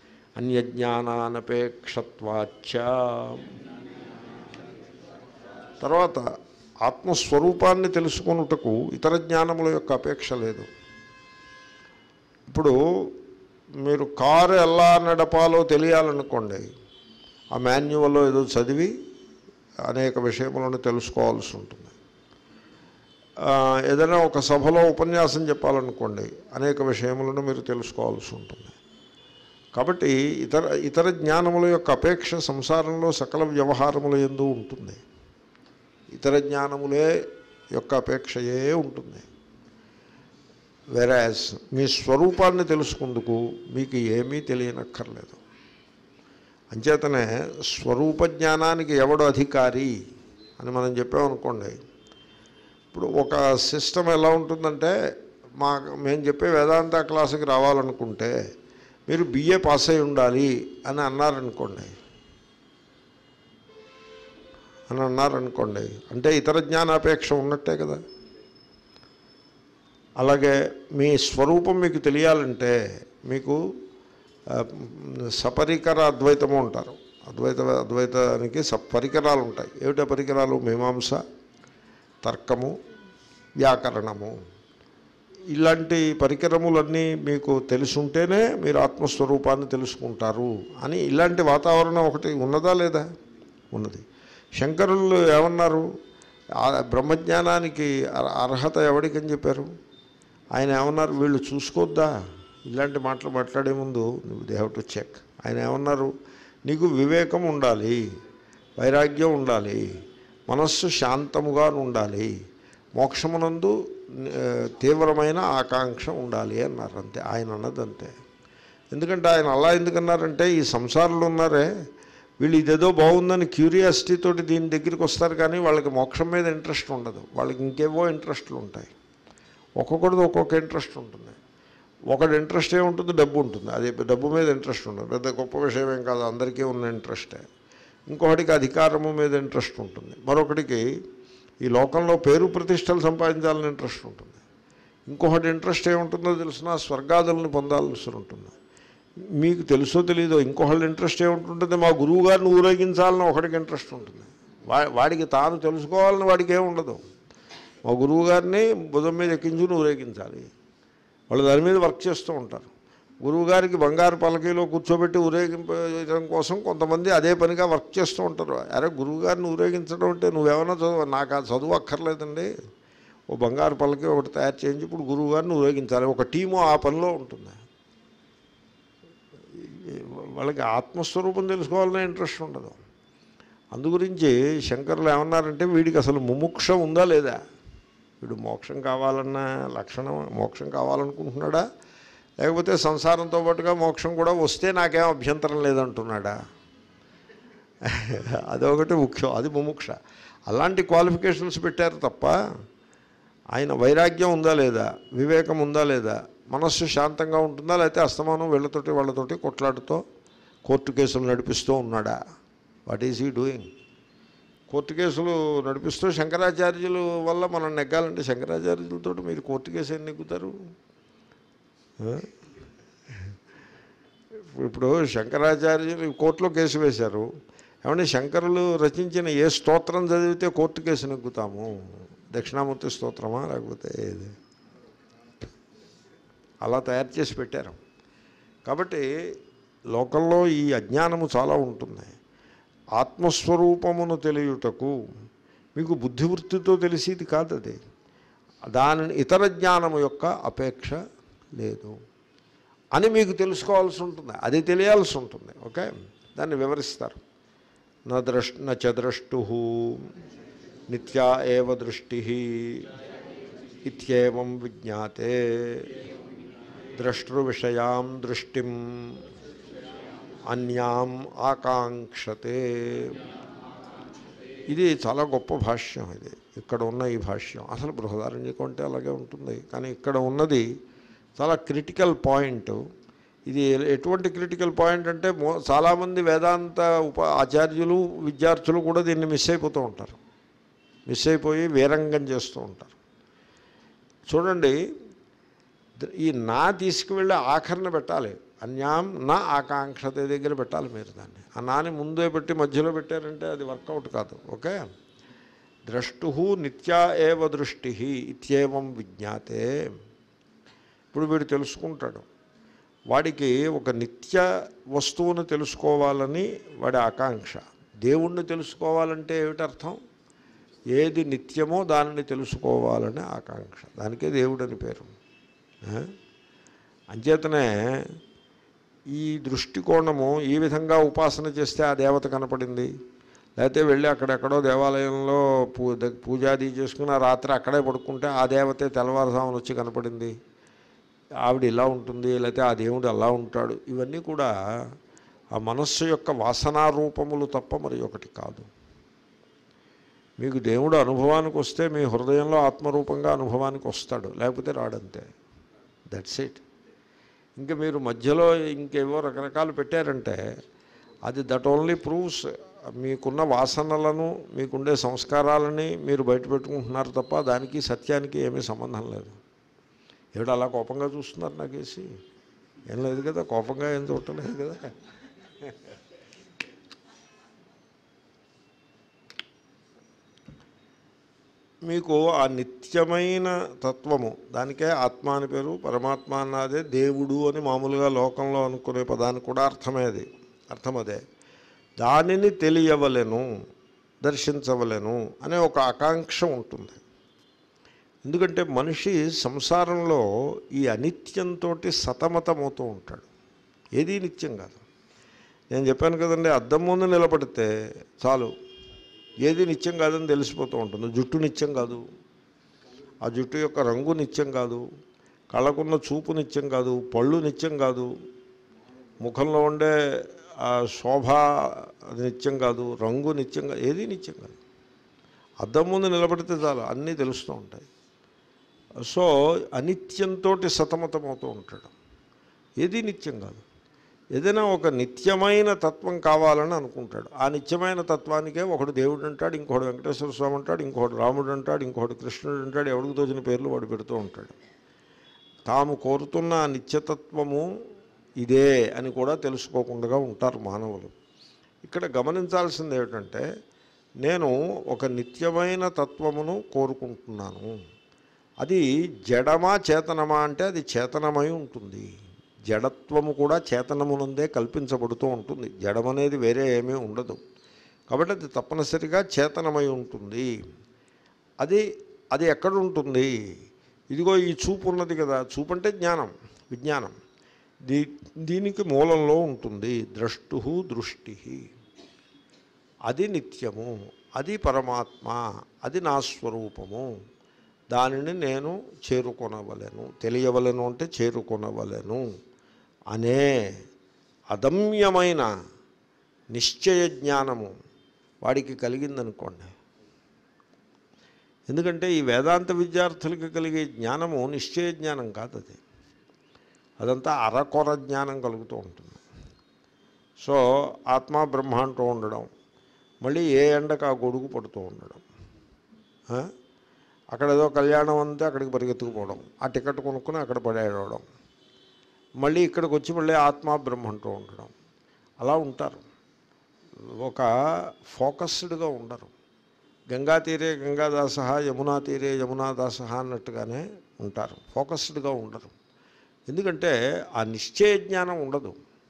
Speaker 1: అన్యజ్ఞానానపేక్షత్వాచ తర్వాత ఆత్మస్వరూపాన్ని తెలుసుకొనుటకు ఇతర జ్ఞానముల యొక్క అపేక్ష లేదు ఇప్పుడు మీరు కారు ఎలా నడపాలో తెలియాలనుకోండి ఆ మాన్యువల్లో ఏదో చదివి అనేక విషయములను తెలుసుకోవాల్సి ఉంటుంది ఆ, ఏదైనా ఒక సభలో ఉపన్యాసం చెప్పాలనుకోండి అనేక విషయములను మీరు తెలుసుకోవాల్సి ఉంటుంది కాబట్టి ఇతర ఇతర జ్ఞానముల యొక్క అపేక్ష సంసారంలో సకల వ్యవహారముల ఎందు ఉంటుంది ఇతర జ్ఞానములే యొక్క అపేక్షయే ఉంటుంది వెరాజ్ మీ స్వరూపాన్ని తెలుసుకుందుకు మీకు ఏమీ తెలియనక్కర్లేదు అంచేతనే స్వరూప జ్ఞానానికి ఎవడు అధికారి అని మనం చెప్పామనుకోండి ఇప్పుడు ఒక సిస్టమ్ ఎలా ఉంటుందంటే మా మేము చెప్పే వేదాంత క్లాసుకి రావాలనుకుంటే మీరు బిఏ పాస్ అయి ఉండాలి అని అన్నారనుకోండి అని అన్నారనుకోండి అంటే ఇతర జ్ఞానాపేక్ష ఉన్నట్టే కదా అలాగే మీ స్వరూపం మీకు తెలియాలంటే మీకు ఆ, సపరికర అద్వైతము ఉంటారు అద్వైత అద్వైతానికి స పరికరాలు ఉంటాయి ఏమిటా పరికరాలు మీమాంస తర్కము వ్యాకరణము ఇలాంటి పరికరములన్నీ మీకు తెలుసుంటేనే మీరు ఆత్మస్వరూపాన్ని తెలుసుకుంటారు అని ఇలాంటి వాతావరణం ఒకటి ఉన్నదా లేదా ఉన్నది శంకరులు ఏమన్నారు ఆ బ్రహ్మజ్ఞానానికి అర్- అర్హత ఎవరికని చెప్పారు ఆయన ఏమన్నారు వీళ్ళు చూసుకోద్దా ఇలాంటి మాటలు మాట్లాడే ముందు నువ్వు దే హ్యావ్ టు చెక్ ఆయన ఏమన్నారు నీకు వివేకం ఉండాలి వైరాగ్యం ఉండాలి మనస్సు శాంతముగా ఉండాలి మోక్షమునందు ఆ, తీవ్రమైన ఆకాంక్ష ఉండాలి అన్నారు అంతే ఆయన అన్నది అంతే ఎందుకంటే ఆయన అలా ఎందుకన్నారంటే ఈ సంసారంలో ఉన్నారే వీళ్ళు ఇదేదో బాగుందని క్యూరియాసిటీ తోటి దీని దగ్గరికి వస్తారు కానీ వాళ్ళకి మోక్షం మీద ఇంట్రెస్ట్ ఉండదు వాళ్ళకి ఇంకేవో ఇంట్రెస్ట్లు ఉంటాయి ఒక్కొక్కటిది ఒక్కొక్క ఇంట్రెస్ట్ ఉంటుంది ఒకటి ఇంట్రెస్ట్ ఏముంటుంది డబ్బు ఉంటుంది అది డబ్బు మీద ఇంట్రెస్ట్ ఉండదు పెద్ద గొప్ప విషయం ఏం కాదు అందరికీ ఉన్న ఇంట్రెస్టే ఇంకొకటికి అధికారము మీద ఇంట్రెస్ట్ ఉంటుంది మరొకటికి ఈ లోకంలో పేరు ప్రతిష్టలు సంపాదించాలని ఇంట్రెస్ట్ ఉంటుంది ఇంకొకటి ఇంట్రెస్ట్ ఏముంటుందో తెలిసిన స్వర్గాదులను పొందాల్సి ఉంటుంది మీకు తెలుసో తెలీదో ఇంకొకళ్ళ ఇంట్రెస్ట్ ఏముంటుంటుంది మా గురువు గారిని ఊరేగించాలని ఒకటికి ఇంట్రెస్ట్ ఉంటుంది వా వాడికి తాను తెలుసుకోవాలని వాడికి ఏముండదు మా గురువు గారిని భుజం మీద ఎక్కించుకుని ఊరేగించాలి వాళ్ళు దాని మీద వర్క్ చేస్తూ ఉంటారు గురువుగారికి బంగారు పలకీలో కూర్చోబెట్టి ఊరేగించడం కోసం కొంతమంది అదే పనిగా వర్క్ చేస్తూ ఉంటారు అరే గురువుగారిని ఊరేగించడం అంటే నువ్వేమైనా చదువు నాకు ఆ చదువు అక్కర్లేదండి ఓ బంగారు పలకి ఒకటి తయారు చేయించి ఇప్పుడు గురువుగారిని ఊరేగించాలి ఒక టీము ఆ పనిలో ఉంటుంది వాళ్ళకి ఆత్మస్వరూపం తెలుసుకోవాలనే ఇంట్రెస్ట్ ఉండదు అందుగురించి శంకరులు ఏమన్నారంటే వీడికి అసలు ముముక్ష ఉందా లేదా వీడు మోక్షం కావాలన్న లక్షణం మోక్షం కావాలనుకుంటున్నాడా లేకపోతే సంసారంతో పాటుగా మోక్షం కూడా వస్తే నాకేం అభ్యంతరం లేదంటున్నాడా అదొకటి ముఖ్యం అది ముముక్ష అలాంటి క్వాలిఫికేషన్స్ పెట్టారు తప్ప ఆయన వైరాగ్యం ఉందా లేదా వివేకం ఉందా లేదా మనస్సు శాంతంగా ఉంటుందా లేకపోతే అస్తమానం వీళ్ళతోటి వాళ్ళతోటి కొట్లాడుతూ కోర్టు కేసులు నడిపిస్తూ ఉన్నాడా what is he doing court కేసులు నడిపిస్తూ శంకరాచార్యుల వల్ల మనం నెగ్గాలంటే శంకరాచార్యులతో మీరు కోర్టు కేసు ఏం నెగ్గుతారు ఆ? ఇప్పుడు శంకరాచార్యులు కోర్టులో కేసు వేశారు ఏమంటే శంకరులు రచించిన ఏ స్తోత్రం చదివితే కోర్టు కేసు నెగ్గుతాము దక్షిణామూర్తి స్తోత్రమా లేకపోతే ఏది అలా తయారు చేసి పెట్టారు కాబట్టి లోకంలో ఈ అజ్ఞానము చాలా ఉంటుంది ఆత్మస్వరూపమును తెలియుటకు మీకు బుద్ధివృత్తితో తెలిసేది కాదు అది దానిని ఇతర జ్ఞానము యొక్క అపేక్ష లేదు అని మీకు తెలుసుకోవాల్సి ఉంటుంది అది తెలియాల్సి ఉంటుంది ఓకే దాన్ని వివరిస్తారు నా ద్రష్ నచ ద్రష్టు నిత్యా ఏవ దృష్టి ఇత్యేవం విజ్ఞాతే ద్రష్టృ విషయాం దృష్టిం అన్యాం ఆకాంక్షతే ఇది చాలా గొప్ప భాష్యం ఇది ఇక్కడ ఉన్న ఈ భాష్యం అసలు బృహదారణ్యకం అంటే అలాగే ఉంటుంది కానీ ఇక్కడ ఉన్నది చాలా క్రిటికల్ పాయింట్ ఇది ఎటువంటి క్రిటికల్ పాయింట్ అంటే మో చాలామంది వేదాంత ఉప ఆచార్యులు విద్యార్థులు కూడా దీన్ని మిస్ అయిపోతూ ఉంటారు మిస్ అయిపోయి వీరంగం చేస్తూ ఉంటారు చూడండి ద- ఈ నా తీసుకువెళ్ళి ఆఖరణ పెట్టాలి అన్యాం నా ఆకాంక్షత దగ్గర పెట్టాలి మీరు దాన్ని ఆ నాని ముందే పెట్టి మధ్యలో పెట్టారంటే అది వర్కౌట్ కాదు ఓకే ద్రష్టు నిత్యా ఏవ దృష్టి ఇత్యేవం విజ్ఞాతే ఇప్పుడు వీడు తెలుసుకుంటాడు వాడికి ఒక నిత్య వస్తువును తెలుసుకోవాలని వాడి ఆకాంక్ష దేవుణ్ణి తెలుసుకోవాలంటే ఏమిటి అర్థం ఏది నిత్యమో దానిని తెలుసుకోవాలనే ఆకాంక్ష దానికే దేవుడని పేరు ఆ? అంచేతనే ఈ దృష్టికోణము ఈ విధంగా ఉపాసన చేస్తే ఆ దేవత కనపడింది లేకపోతే వెళ్ళి అక్కడెక్కడో దేవాలయంలో పూ ద- పూజాది చేసుకుని ఆ రాత్రి అక్కడే పడుకుంటే ఆ దేవతే తెల్లవారుసామున వచ్చి కనపడింది ఆవిడ ఇలా ఉంటుంది లేకపోతే ఆ దేవుడు అలా ఉంటాడు ఇవన్నీ కూడా ఆ మనస్సు యొక్క వాసనారూపములు తప్ప మరి ఒకటి కాదు మీకు దేవుడు అనుభవానికి వస్తే మీ హృదయంలో ఆత్మరూపంగా అనుభవానికి వస్తాడు లేకపోతే రాడంతే దట్స్ ఇట్ ఇంకా మీరు మధ్యలో ఇంకేవో రకరకాలు పెట్టారంటే అది దట్ ఓన్లీ ప్రూవ్స్ మీకున్న వాసనలను మీకుండే సంస్కారాలని మీరు బయట పెట్టుకుంటున్నారు తప్ప దానికి సత్యానికి ఏమీ సంబంధం లేదు ఏమిటి అలా కోపంగా చూస్తున్నారు నాకేసి ఏం లేదు కదా కోపంగా ఏం చూడలేదు కదా మీకు ఆ నిత్యమైన తత్వము దానికే ఆత్మ అని పేరు పరమాత్మ అన్నదే దేవుడు అని మామూలుగా లోకంలో అనుకునే పదానికి కూడా అర్థమే అది అర్థం అదే దానిని తెలియవలెను దర్శించవలెను అనే ఒక ఆకాంక్ష ఉంటుంది ఎందుకంటే మనిషి సంసారంలో ఈ అనిత్యంతో సతమతమవుతూ ఉంటాడు ఏదీ నిత్యం కాదు నేను చెప్పాను కదండి అద్దం ముందు నిలబడితే చాలు ఏది నిత్యం కాదని తెలిసిపోతూ ఉంటుంది జుట్టు నిత్యం కాదు ఆ జుట్టు యొక్క రంగు నిత్యం కాదు కళ్ళకున్న చూపు నిత్యం కాదు పళ్ళు నిత్యం కాదు ముఖంలో ఉండే ఆ శోభ అది నిత్యం కాదు రంగు నిత్యం కాదు ఏది నిత్యం కాదు అద్దం ముందు నిలబడితే చాలు అన్నీ తెలుస్తూ ఉంటాయి సో అనిత్యంతో సతమతమవుతూ ఉంటాడు ఏది నిత్యం కాదు ఏదైనా ఒక నిత్యమైన తత్వం కావాలని అనుకుంటాడు ఆ నిత్యమైన తత్వానికే ఒకడు దేవుడు అంటాడు ఇంకొకడు వెంకటేశ్వర స్వామి అంటాడు ఇంకొకడు రాముడు అంటాడు ఇంకొకడు కృష్ణుడు అంటాడు ఎవడికి తోచిన పేర్లు వాడు పెడుతూ ఉంటాడు తాము కోరుతున్న ఆ నిత్యతత్వము ఇదే అని కూడా తెలుసుకోకుండా ఉంటారు మానవులు ఇక్కడ గమనించాల్సింది ఏమిటంటే నేను ఒక నిత్యమైన తత్వమును కోరుకుంటున్నాను అది జడమా చేతనమా అంటే అది చేతనమై ఉంటుంది జడత్వము కూడా చేతనమునందే కల్పించబడుతూ ఉంటుంది జడమనేది వేరే ఏమీ ఉండదు కాబట్టి అది తప్పనిసరిగా చేతనమై ఉంటుంది అది అది ఎక్కడ ఉంటుంది ఇదిగో ఈ చూపు ఉన్నది కదా చూపు అంటే జ్ఞానం విజ్ఞానం దీ దీనికి మూలంలో ఉంటుంది ద్రష్టు దృష్టి అది నిత్యము అది పరమాత్మ అది నా స్వరూపము దానిని నేను చేరుకొనవలెను తెలియవలెను అంటే చేరుకొనవలెను అనే అదమ్యమైన నిశ్చయ జ్ఞానము వాడికి కలిగిందనుకోండి ఎందుకంటే ఈ వేదాంత విద్యార్థులకి కలిగే జ్ఞానము నిశ్చయ జ్ఞానం కాదు అది అదంతా అరకొర జ్ఞానం కలుగుతూ ఉంటుంది సో ఆత్మ బ్రహ్మ అంటూ ఉండడం మళ్ళీ ఏ ఎండకు ఆ గొడుగు పడుతూ ఉండడం ఆ? అక్కడ ఏదో కళ్యాణం అంతే అక్కడికి పరిగెత్తుకుపోవడం ఆ టికెట్ కొనుక్కుని అక్కడ పడేయడం మళ్ళీ ఇక్కడికి వచ్చి మళ్ళీ ఆత్మ బ్రహ్మ అంటూ ఉండడం అలా ఉంటారు ఒక ఫోకస్డ్గా ఉండరు గంగా తీరే గంగాదాస యమునా తీరే యమునాదాస అన్నట్టుగానే ఉంటారు ఫోకస్డ్గా ఉండరు ఎందుకంటే ఆ నిశ్చయ జ్ఞానం ఉండదు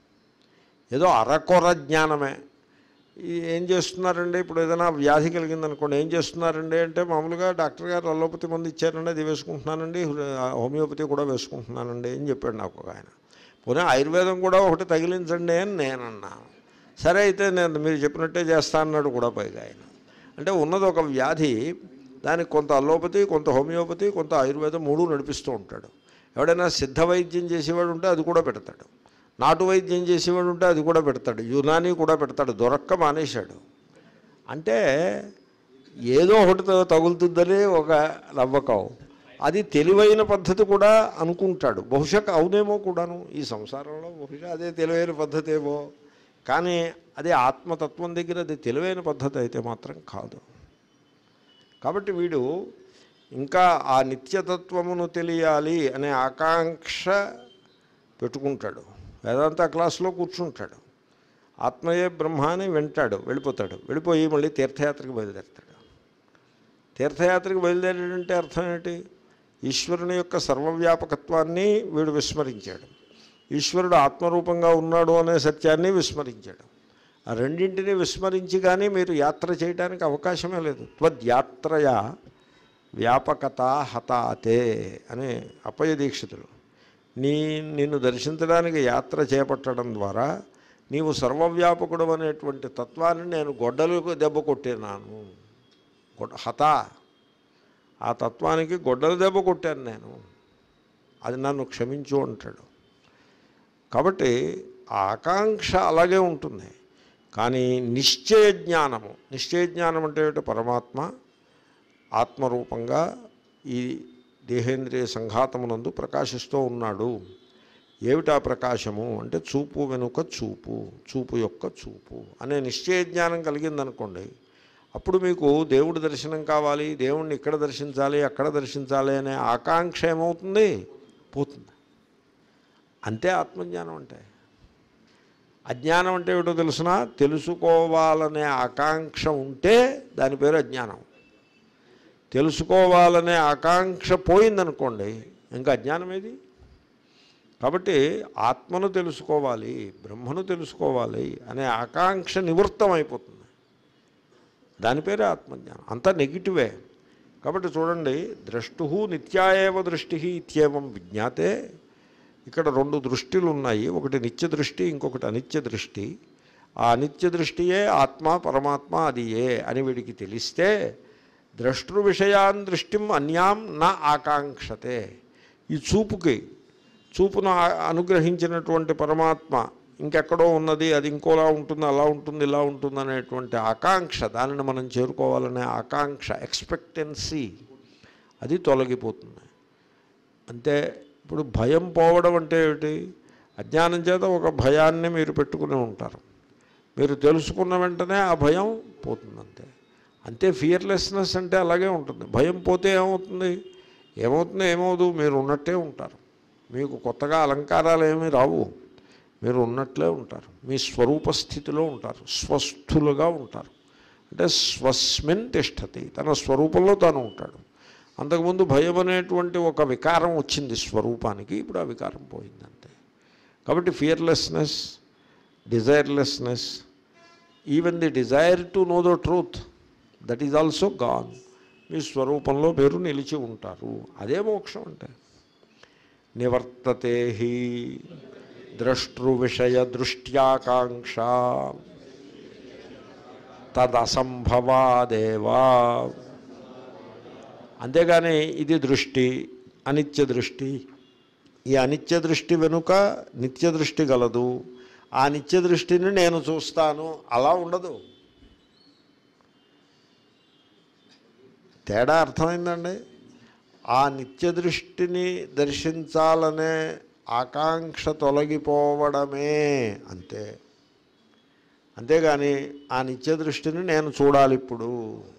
Speaker 1: ఏదో అరకొర జ్ఞానమే ఈ ఏం చేస్తున్నారండి ఇప్పుడు ఏదైనా వ్యాధి కలిగిందనుకోండి ఏం చేస్తున్నారండి అంటే మామూలుగా డాక్టర్ గారు అలోపతి మందు ఇచ్చారండి అది వేసుకుంటున్నానండి హోమియోపతి కూడా వేసుకుంటున్నానండి అని చెప్పాడు నాకు ఒక ఆయన పోనీ ఆయుర్వేదం కూడా ఒకటి తగిలించండి అని నేనన్నాను సరే అయితే నేను మీరు చెప్పినట్టే చేస్తా అన్నాడు కూడా పైగా ఆయన అంటే ఉన్నది ఒక వ్యాధి దానికి కొంత అలోపతి కొంత హోమియోపతి కొంత ఆయుర్వేదం మూడు నడిపిస్తూ ఉంటాడు ఎవడైనా సిద్ధ వైద్యం చేసేవాడు ఉంటే అది కూడా పెడతాడు నాటు వైద్యం చేసేవాడు ఉంటే అది కూడా పెడతాడు యునాని కూడా పెడతాడు దొరక్క మానేశాడు అంటే ఏదో ఒకటి త- తగులుతుందని ఒక నవ్వకం అది తెలివైన పద్ధతి కూడా అనుకుంటాడు బహుశా అవునేమో కూడాను ఈ సంసారంలో బహుశా అదే తెలివైన పద్ధతి ఏమో కానీ అది ఆత్మతత్వం దగ్గర అది తెలివైన పద్ధతి అయితే మాత్రం కాదు కాబట్టి వీడు ఇంకా ఆ నిత్యతత్వమును తెలియాలి అనే ఆకాంక్ష పెట్టుకుంటాడు వేదాంత క్లాసులో కూర్చుంటాడు ఆత్మయే బ్రహ్మ అని వింటాడు వెళ్ళిపోతాడు వెళ్ళిపోయి మళ్ళీ తీర్థయాత్రకు బయలుదేరుతాడు తీర్థయాత్రకు బయలుదేరాడంటే అర్థం ఏంటి ఈశ్వరుని యొక్క సర్వవ్యాపకత్వాన్ని వీడు విస్మరించాడు ఈశ్వరుడు ఆత్మరూపంగా ఉన్నాడు అనే సత్యాన్ని విస్మరించాడు ఆ రెండింటిని విస్మరించి కానీ మీరు యాత్ర చేయడానికి అవకాశమే లేదు త్వద్యాత్రయా వ్యాపకత హతాతే అని అప్పయ్య దీక్షితులు నీ నిన్ను దర్శించడానికి యాత్ర చేపట్టడం ద్వారా నీవు సర్వవ్యాపకుడు అనేటువంటి తత్వాన్ని నేను గొడ్డలకు దెబ్బ కొట్టినాను గొడ్డ హత ఆ తత్వానికి గొడ్డలు దెబ్బ కొట్టాను నేను అది నన్ను క్షమించు అంటాడు కాబట్టి ఆ ఆకాంక్ష అలాగే ఉంటుంది కానీ నిశ్చయ జ్ఞానము నిశ్చయ జ్ఞానం అంటే ఏమిటి పరమాత్మ ఆత్మరూపంగా ఈ దేహేంద్రియ సంఘాతమునందు ప్రకాశిస్తూ ఉన్నాడు ఏమిటా ప్రకాశము అంటే చూపు వెనుక చూపు చూపు యొక్క చూపు అనే నిశ్చయ జ్ఞానం కలిగిందనుకోండి అప్పుడు మీకు దేవుడి దర్శనం కావాలి దేవుణ్ణి ఇక్కడ దర్శించాలి అక్కడ దర్శించాలి అనే ఆకాంక్ష ఏమవుతుంది పోతుంది అంతే ఆత్మజ్ఞానం అంటే అజ్ఞానం అంటే ఏమిటో తెలుసిన తెలుసుకోవాలనే ఆకాంక్ష ఉంటే దాని పేరు అజ్ఞానం తెలుసుకోవాలనే ఆకాంక్ష పోయిందనుకోండి ఇంకా అజ్ఞానం ఏది కాబట్టి ఆత్మను తెలుసుకోవాలి బ్రహ్మను తెలుసుకోవాలి అనే ఆకాంక్ష నివృత్తం అయిపోతుంది దాని పేరే ఆత్మజ్ఞానం అంతా నెగిటివే కాబట్టి చూడండి ద్రష్టు నిత్యాయేవ దృష్టి ఇత్యేవం విజ్ఞాతే ఇక్కడ రెండు దృష్టిలు ఉన్నాయి ఒకటి నిత్య దృష్టి ఇంకొకటి అనిత్య దృష్టి ఆ అనిత్య దృష్టియే ఆత్మ పరమాత్మ అది ఏ అని వీడికి తెలిస్తే ద్రష్టృ విషయాన్ దృష్టిం అన్యాం నా ఆకాంక్షతే ఈ చూపుకి చూపును ఆ- అనుగ్రహించినటువంటి పరమాత్మ ఇంకెక్కడో ఉన్నది అది ఇంకోలా ఉంటుంది అలా ఉంటుంది ఇలా ఉంటుంది అనేటువంటి ఆకాంక్ష దానిని మనం చేరుకోవాలనే ఆకాంక్ష ఎక్స్పెక్టెన్సీ అది తొలగిపోతుంది అంతే ఇప్పుడు భయం పోవడం అంటే ఏమిటి అజ్ఞానం చేత ఒక భయాన్ని మీరు పెట్టుకుని ఉంటారు మీరు తెలుసుకున్న వెంటనే ఆ భయం పోతుంది అంతే అంతే ఫియర్లెస్నెస్ అంటే అలాగే ఉంటుంది భయం పోతే ఏమవుతుంది ఏమవుతుంది ఏమవుదు మీరు ఉన్నట్టే ఉంటారు మీకు కొత్తగా అలంకారాలు ఏమీ రావు మీరు ఉన్నట్లే ఉంటారు మీ స్వరూప స్థితిలో ఉంటారు స్వస్థులుగా ఉంటారు అంటే స్వస్మిన్ తిష్టతి తన స్వరూపంలో తాను ఉంటాడు అంతకుముందు భయం అనేటువంటి ఒక వికారం వచ్చింది స్వరూపానికి ఇప్పుడు ఆ వికారం పోయింది అంతే కాబట్టి fearlessness desirelessness even the desire to know the truth that is also gone మీ స్వరూపంలో మీరు నిలిచి ఉంటారు అదే మోక్షం అంటే నివర్తతే హి ద్రష్టృ విషయ దృష్ట్యాకాంక్ష తదసంభవాదేవా అంతేగాని ఇది దృష్టి అనిత్య దృష్టి ఈ అనిత్య దృష్టి వెనుక నిత్య దృష్టి గలదు ఆ నిత్య దృష్టిని నేను చూస్తాను అలా ఉండదు తేడా అర్థమైందండి ఆ నిత్య దృష్టిని దర్శించాలనే ఆకాంక్ష తొలగిపోవడమే అంతే అంతేగాని ఆ నిత్య దృష్టిని నేను చూడాలి ఇప్పుడు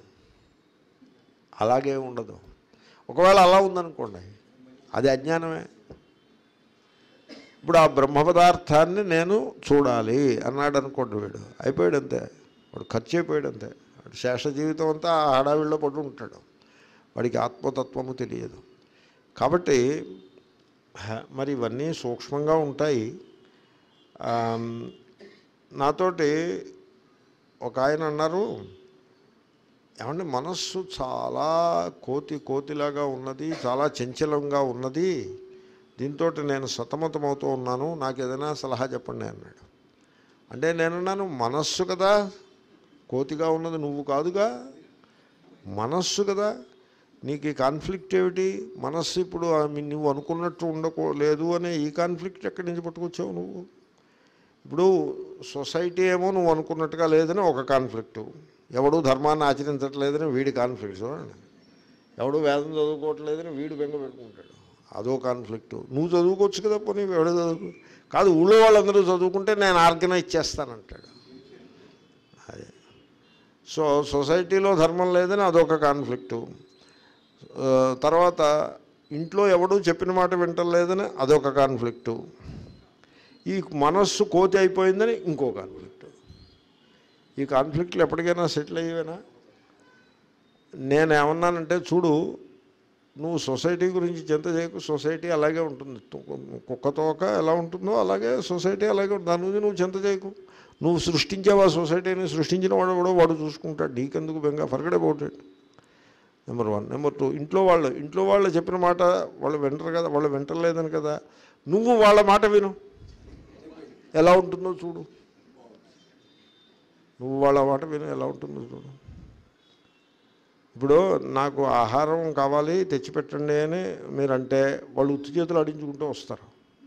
Speaker 1: అలాగే ఉండదు ఒకవేళ అలా ఉందనుకోండి అది అజ్ఞానమే ఇప్పుడు ఆ బ్రహ్మ పదార్థాన్ని నేను చూడాలి అన్నాడు అనుకోండి వీడు అయిపోయాడు అంతే వాడు ఖర్చు అయిపోయాడు అంతే వాడు శేష జీవితం అంతా ఆ హడావిడిలో పడి ఉంటాడు వాడికి ఆత్మతత్వము తెలియదు కాబట్టి హ, మరి ఇవన్నీ సూక్ష్మంగా ఉంటాయి ఆమ్, నాతోటి ఒక ఆయన అన్నారు ఏమంటే మనస్సు చాలా కోతి కోతిలాగా ఉన్నది చాలా చంచలంగా ఉన్నది దీంతో నేను సతమతమవుతూ ఉన్నాను నాకు ఏదైనా సలహా చెప్పండి అన్నాడు అంటే నేనున్నాను మనస్సు కదా కోతిగా ఉన్నది నువ్వు కాదుగా మనస్సు కదా నీకు ఈ కాన్ఫ్లిక్ట్ ఏమిటి మనస్సు ఇప్పుడు ఆ మీ- నువ్వు అనుకున్నట్టు ఉండకో లేదు అనే ఈ కాన్ఫ్లిక్ట్ ఎక్కడి నుంచి పట్టుకొచ్చావు నువ్వు ఇప్పుడు సొసైటీ ఏమో నువ్వు అనుకున్నట్టుగా లేదని ఒక కాన్ఫ్లిక్టు ఎవడు ధర్మాన్ని ఆచరించట్లేదని వీడి కాన్ఫ్లిక్ట్ చూడండి ఎవడు వేదం చదువుకోవట్లేదని వీడు బెంగ పెట్టుకుంటాడు అదో కాన్ఫ్లిక్టు నువ్వు చదువుకోవచ్చు కదా పోనీ ఎవడో చదువుకో కాదు ఊళ్ళో వాళ్ళందరూ చదువుకుంటే నేను ఆర్గనైజ్ చేస్తానంటాడు అదే సో సొసైటీలో ధర్మం లేదని అదొక కాన్ఫ్లిక్టు ఆ, తర్వాత ఇంట్లో ఎవడూ చెప్పిన మాట వింటలేదని అదొక కాన్ఫ్లిక్టు ఈ మనస్సు కోతి అయిపోయిందని ఇంకో కాన్ఫ్లిక్ట్ ఈ కాన్ఫ్లిక్ట్లు ఎప్పటికైనా సెటిల్ అయ్యేవేనా నేను ఏమన్నానంటే చూడు నువ్వు సొసైటీ గురించి చింత చేయకు సొసైటీ అలాగే ఉంటుంది තු- కుక్క తోక ఎలా ఉంటుందో అలాగే సొసైటీ అలాగే ఉంటుంది దాని గురించి నువ్వు చింత చేయకు నువ్వు సృష్టించావా సొసైటీని సృష్టించిన వాడు కూడా వాడు చూసుకుంటాడు నీకెందుకు బెంగ forget about it number one number two ఇంట్లో వాళ్ళు ఇంట్లో వాళ్ళు చెప్పిన మాట వాళ్ళు వింటరు కదా వాళ్ళు వింటలేదని కదా నువ్వు వాళ్ళ మాట విను ఎలా ఉంటుందో చూడు నువ్వు వాళ్ళ మాట విను ఎలా ఉంటుందో చూడు ఇప్పుడు నాకు ఆహారం కావాలి తెచ్చిపెట్టండి అని మీరంటే వాళ్ళు ఉత్తి చేతులు అడించుకుంటూ వస్తారు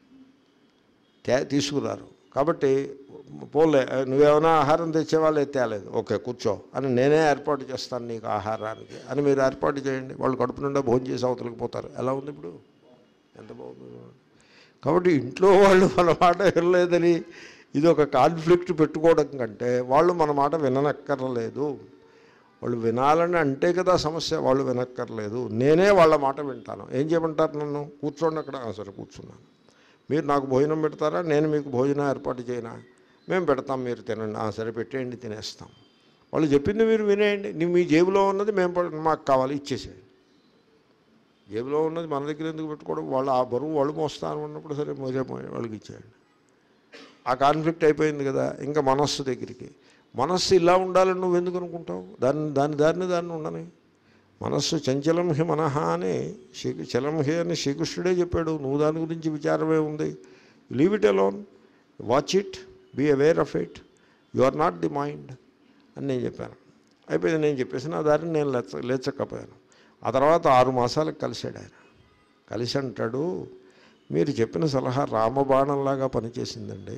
Speaker 1: తే తీసుకురారు కాబట్టి పోలే నువ్వేమైనా ఆహారం తెచ్చేవాళ్ళు తేలేదు ఓకే కూర్చో అని నేనే ఏర్పాటు చేస్తాను నీకు ఆహారానికి అని మీరు ఏర్పాటు చేయండి వాళ్ళు కడుపు నిండా భోజనం చేసి అవతలకి పోతారు ఎలా ఉంది ఇప్పుడు ఎంత బాగుంది చూడండి. కాబట్టి ఇంట్లో వాళ్ళు మన మాట వినలేదని ఇది ఒక కాన్ఫ్లిక్ట్ పెట్టుకోవడం కంటే వాళ్ళు మన మాట విననక్కర్లేదు వాళ్ళు వినాలని అంటే కదా సమస్య వాళ్ళు వినక్కర్లేదు నేనే వాళ్ళ మాట వింటాను ఏం చేయమంటారు నన్ను కూర్చోండి అక్కడ "ఆ, సరే కూర్చున్నాను మీరు నాకు భోజనం పెడతారా నేను మీకు భోజనం ఏర్పాటు చేయనా మేము పెడతాం మీరు తినండి "ఆ, సరే పెట్టేయండి తినేస్తాం వాళ్ళు చెప్పింది మీరు వినేయండి నీ మీ జేబులో ఉన్నది మేము ప- మాకు కావాలి ఇచ్చేసేయండి జేబులో ఉన్నది మన దగ్గర ఎందుకు పెట్టుకోవడం వాళ్ళు ఆ బరువు వాళ్ళు మోస్తాను అన్నప్పుడు సరే మోసే వాళ్ళకి ఇచ్చేయండి ఆ కాన్ఫ్లిక్ట్ అయిపోయింది కదా ఇంకా మనస్సు దగ్గరికి మనస్సు ఇలా ఉండాలని నువ్వు ఎందుకు అనుకుంటావు దాన్ని దాని దారిని దాన్ని ఉండని మనస్సు చంచలం హి మనహ అని శ్రీ చలం హి అని శ్రీకృష్ణుడే చెప్పాడు నువ్వు దాని గురించి విచారమే ఉంది leave it alone watch it be aware of it you are not the mind అని నేను చెప్పాను అయిపోయింది నేను చెప్పేసిన ఆ దారిని నేను లేచ లేచకపోయాను ఆ తర్వాత ఆరు మాసాలకు కలిశాడు ఆయన కలిసి అంటాడు మీరు చెప్పిన సలహా రామబాణంలాగా పనిచేసిందండి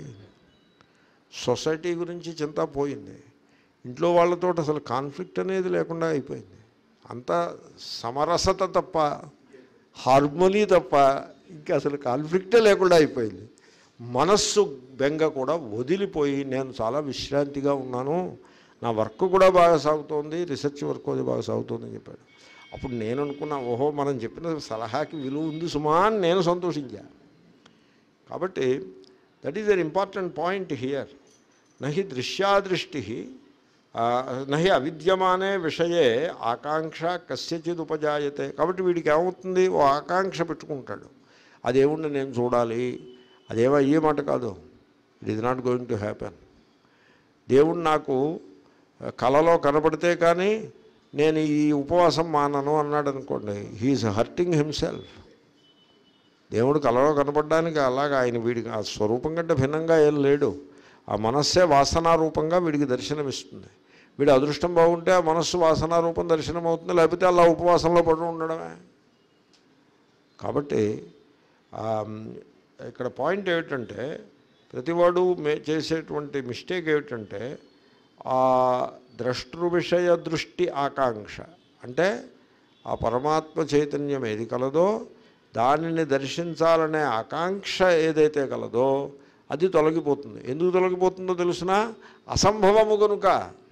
Speaker 1: సొసైటీ గురించి చింత పోయింది ఇంట్లో వాళ్ళతో అసలు కాన్ఫ్లిక్ట్ అనేది లేకుండా అయిపోయింది అంతా సమరసత తప్ప హార్మోనీ తప్ప ఇంకా అసలు కాన్ఫ్లిక్టే లేకుండా అయిపోయింది మనస్సు బెంగ కూడా వదిలిపోయి నేను చాలా విశ్రాంతిగా ఉన్నాను నా వర్క్ కూడా బాగా సాగుతోంది రీసెర్చ్ వర్క్ అది బాగా సాగుతోంది అని చెప్పాడు అప్పుడు నేను అనుకున్నా ఓహో మనం చెప్పిన సలహాకి విలువ ఉంది సుమా అని నేను సంతోషించా కాబట్టి that is an important point here నహి దృశ్యాదృష్టి ఆ, నహి అవిద్యమానే విషయే ఆకాంక్ష కస్యచిద్ ఉపజాయతే కాబట్టి వీడికి ఏమవుతుంది ఓ ఆకాంక్ష పెట్టుకుంటాడు అదేముండి నేను చూడాలి అదేమో అయ్యే మాట కాదు it is not going to happen దేవుడు నాకు కలలో కనపడితే కానీ నేను ఈ ఉపవాసం మానను అన్నాడు అనుకోండి హీఈస్ హర్టింగ్ హిమ్సెల్ఫ్ దేవుడు కలలో కనపడడానికి అలాగా ఆయన వీడికి ఆ స్వరూపం కంటే భిన్నంగా ఏం లేడు ఆ మనస్సే వాసనారూపంగా వీడికి దర్శనమిస్తుంది వీడి అదృష్టం బాగుంటే ఆ మనస్సు వాసన రూపం దర్శనం అవుతుంది లేకపోతే అలా ఉపవాసంలో పడి ఉండడమే కాబట్టి ఆ, ఇక్కడ పాయింట్ ఏమిటంటే ప్రతివాడు మే చేసేటువంటి మిస్టేక్ ఏమిటంటే ఆ ద్రష్టృ విషయ దృష్టి ఆకాంక్ష అంటే ఆ పరమాత్మ చైతన్యం ఏది కలదో దానిని దర్శించాలనే ఆకాంక్ష ఏదైతే కలదో అది తొలగిపోతుంది ఎందుకు తొలగిపోతుందో తెలుసిన అసంభవము కనుక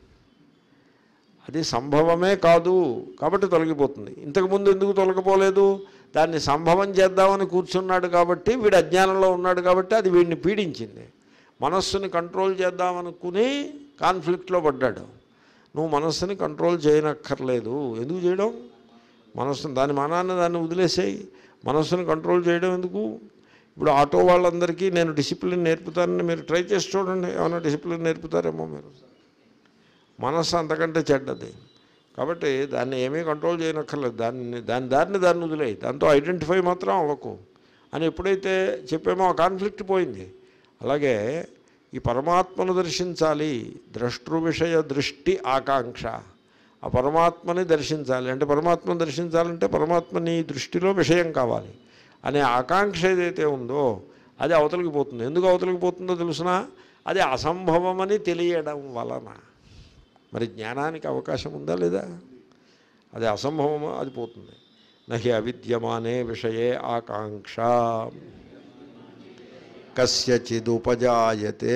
Speaker 1: అది సంభవమే కాదు కాబట్టి తొలగిపోతుంది ఇంతకుముందు ఎందుకు తొలగిపోలేదు దాన్ని సంభవం చేద్దామని కూర్చున్నాడు కాబట్టి వీడు అజ్ఞానంలో ఉన్నాడు కాబట్టి అది వీడిని పీడించింది మనస్సుని కంట్రోల్ చేద్దామనుకుని కాన్ఫ్లిక్ట్లో పడ్డాడు నువ్వు మనస్సుని కంట్రోల్ చేయనక్కర్లేదు ఎందుకు చేయడం మనస్సును దాని మానాన్ని దాన్ని వదిలేసేయి మనస్సును కంట్రోల్ చేయడం ఎందుకు ఇప్పుడు ఆటో వాళ్ళందరికీ నేను డిసిప్లిన్ నేర్పుతానని మీరు ట్రై చేసి చూడండి ఏమైనా డిసిప్లిన్ నేర్పుతారేమో మీరు మనస్సు అంతకంటే చెడ్డది కాబట్టి దాన్ని ఏమీ కంట్రోల్ చేయనక్కర్లేదు దాన్ని దాని దారిని దాన్ని వదిలేయి దాంతో ఐడెంటిఫై మాత్రం అవ్వకు అని ఎప్పుడైతే చెప్పామో ఆ కాన్ఫ్లిక్ట్ పోయింది అలాగే ఈ పరమాత్మను దర్శించాలి ద్రష్టృ విషయ దృష్టి ఆకాంక్ష ఆ పరమాత్మని దర్శించాలి అంటే పరమాత్మను దర్శించాలంటే పరమాత్మ నీ దృష్టిలో విషయం కావాలి అనే ఆకాంక్ష ఏదైతే ఉందో అది అవతలికి పోతుంది ఎందుకు అవతలికి పోతుందో తెలుసునా అది అసంభవమని తెలియడం వలన మరి జ్ఞానానికి అవకాశం ఉందా లేదా అది అసంభవమా అది పోతుంది నహి అవిద్యమానే విషయే ఆకాంక్ష కస్యచిదుపజాయతే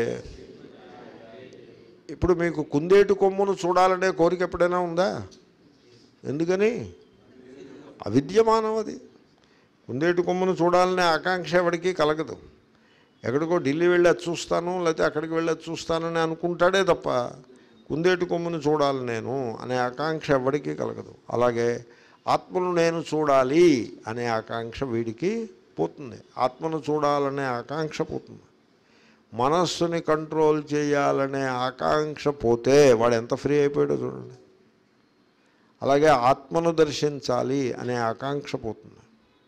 Speaker 1: ఇప్పుడు మీకు కుందేటు కొమ్మును చూడాలనే కోరిక ఎప్పుడైనా ఉందా ఎందుకని అవిద్యమానం అది కుందేటు కొమ్మును చూడాలనే ఆకాంక్ష ఎవరికి కలగదు ఎక్కడికో ఢిల్లీ వెళ్ళి అది చూస్తాను లేకపోతే అక్కడికి వెళ్ళి అది చూస్తానని అనుకుంటాడే తప్ప కుందేటు కొమ్మును చూడాలి నేను అనే ఆకాంక్ష ఎవరికి కలగదు అలాగే ఆత్మను నేను చూడాలి అనే ఆకాంక్ష వీడికి పోతుంది ఆత్మను చూడాలనే ఆకాంక్ష పోతుంది మనస్సుని కంట్రోల్ చేయాలనే ఆకాంక్ష పోతే వాడు ఎంత ఫ్రీ అయిపోయాడో చూడండి అలాగే ఆత్మను దర్శించాలి అనే ఆకాంక్ష పోతుంది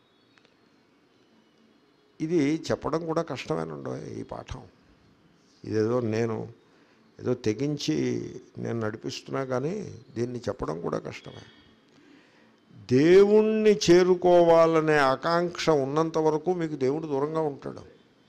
Speaker 1: ఇది చెప్పడం కూడా కష్టమేనండో ఈ పాఠం ఇదేదో నేను ఏదో తెగించి నేను నడిపిస్తున్నా కానీ దీన్ని చెప్పడం కూడా కష్టమే దేవుణ్ణి చేరుకోవాలనే ఆకాంక్ష ఉన్నంత వరకు మీకు దేవుడు దూరంగా ఉంటాడు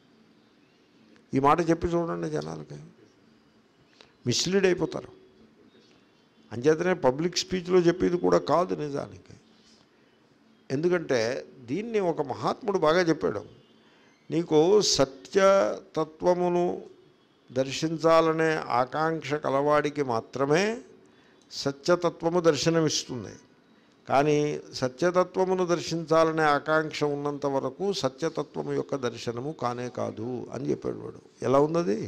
Speaker 1: ఈ మాట చెప్పి చూడండి జనాలకి మిస్లీడ్ అయిపోతారు అంచేతనే పబ్లిక్ స్పీచ్లో చెప్పేది కూడా కాదు నిజానికి ఎందుకంటే దీన్ని ఒక మహాత్ముడు బాగా చెప్పాడు నీకు సత్యతత్వమును దర్శించాలనే ఆకాంక్ష కలవాడికి మాత్రమే సత్యతత్వము దర్శనమిస్తుంది కానీ సత్యతత్వమును దర్శించాలనే ఆకాంక్ష ఉన్నంత వరకు సత్యతత్వము యొక్క దర్శనము కానే కాదు అని చెప్పాడు వాడు ఎలా ఉన్నది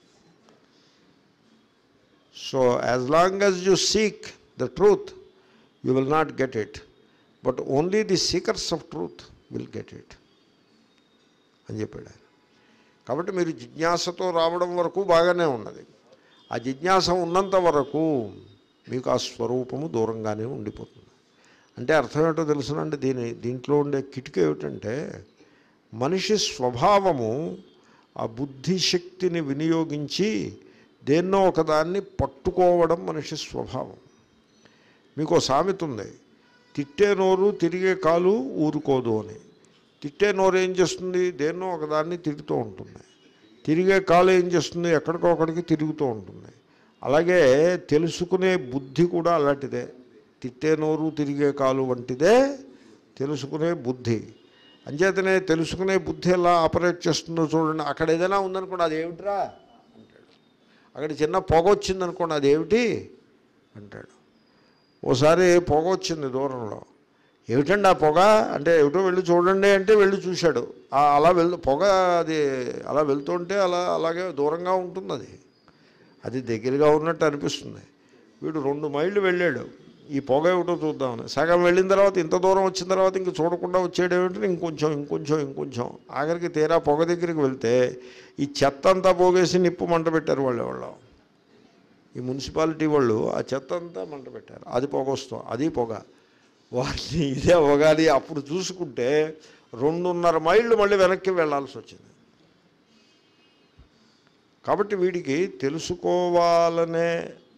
Speaker 1: so as long as you seek the truth you will not get it but only the seekers of truth will get it అని చెప్పాడు ఆయన కాబట్టి మీరు జిజ్ఞాసతో రావడం వరకు బాగానే ఉన్నది ఆ జిజ్ఞాస ఉన్నంత వరకు మీకు ఆ స్వరూపము దూరంగానే ఉండిపోతుంది అంటే అర్థం ఏంటో తెలుసునండి దీని దీంట్లో ఉండే కిటికీ ఏమిటంటే మనిషి స్వభావము ఆ బుద్ధిశక్తిని వినియోగించి దేన్నో ఒకదాన్ని పట్టుకోవడం మనిషి స్వభావం మీకు ఓ సామెత ఉంది తిట్టే నోరు తిరిగే కాలు ఊరుకోదు అని తిట్టే నోరు ఏం చేస్తుంది దేన్నో ఒకదాన్ని తిరుగుతూ ఉంటుంది తిరిగే కాలు ఏం చేస్తుంది ఎక్కడికో ఒకడికి తిరుగుతూ ఉంటుంది అలాగే తెలుసుకునే బుద్ధి కూడా అలాంటిదే తిట్టే నోరు తిరిగే కాలు వంటిదే తెలుసుకునే బుద్ధి అంచేతనే తెలుసుకునే బుద్ధి ఎలా ఆపరేట్ చేస్తుందో చూడండి అక్కడ ఏదైనా ఉందనుకోండి అది ఏమిట్రా అంటాడు అక్కడ చిన్న పొగ వచ్చిందనుకోండి అది ఏమిటి అంటాడు ఓసారి పొగ వచ్చింది దూరంలో ఏమిటండి ఆ పొగ అంటే ఏమిటో వెళ్ళి చూడండి అంటే వెళ్ళి చూశాడు ఆ అలా వెళ్ పొగ అది అలా వెళ్తుంటే అలా అలాగే దూరంగా ఉంటుంది అది అది దగ్గరగా ఉన్నట్టు అనిపిస్తుంది వీడు రెండు మైళ్ళు వెళ్ళాడు ఈ పొగ ఏమిటో చూద్దామని సగం వెళ్ళిన తర్వాత ఇంత దూరం వచ్చిన తర్వాత ఇంక చూడకుండా వచ్చేయడం ఏమిటంటే ఇంకొంచెం ఇంకొంచెం ఇంకొంచెం ఆఖరికి తీరా పొగ దగ్గరికి వెళ్తే ఈ చెత్త అంతా పోగేసి నిప్పు మంట పెట్టారు వాళ్ళు ఎవరు ఈ మున్సిపాలిటీ వాళ్ళు ఆ చెత్త అంతా మంట పెట్టారు అది పొగ వస్తాం అది పొగ వారిని ఇదే పొగాలి అప్పుడు చూసుకుంటే రెండున్నర మైళ్ళు మళ్ళీ వెనక్కి వెళ్ళాల్సి వచ్చింది కాబట్టి వీడికి తెలుసుకోవాలనే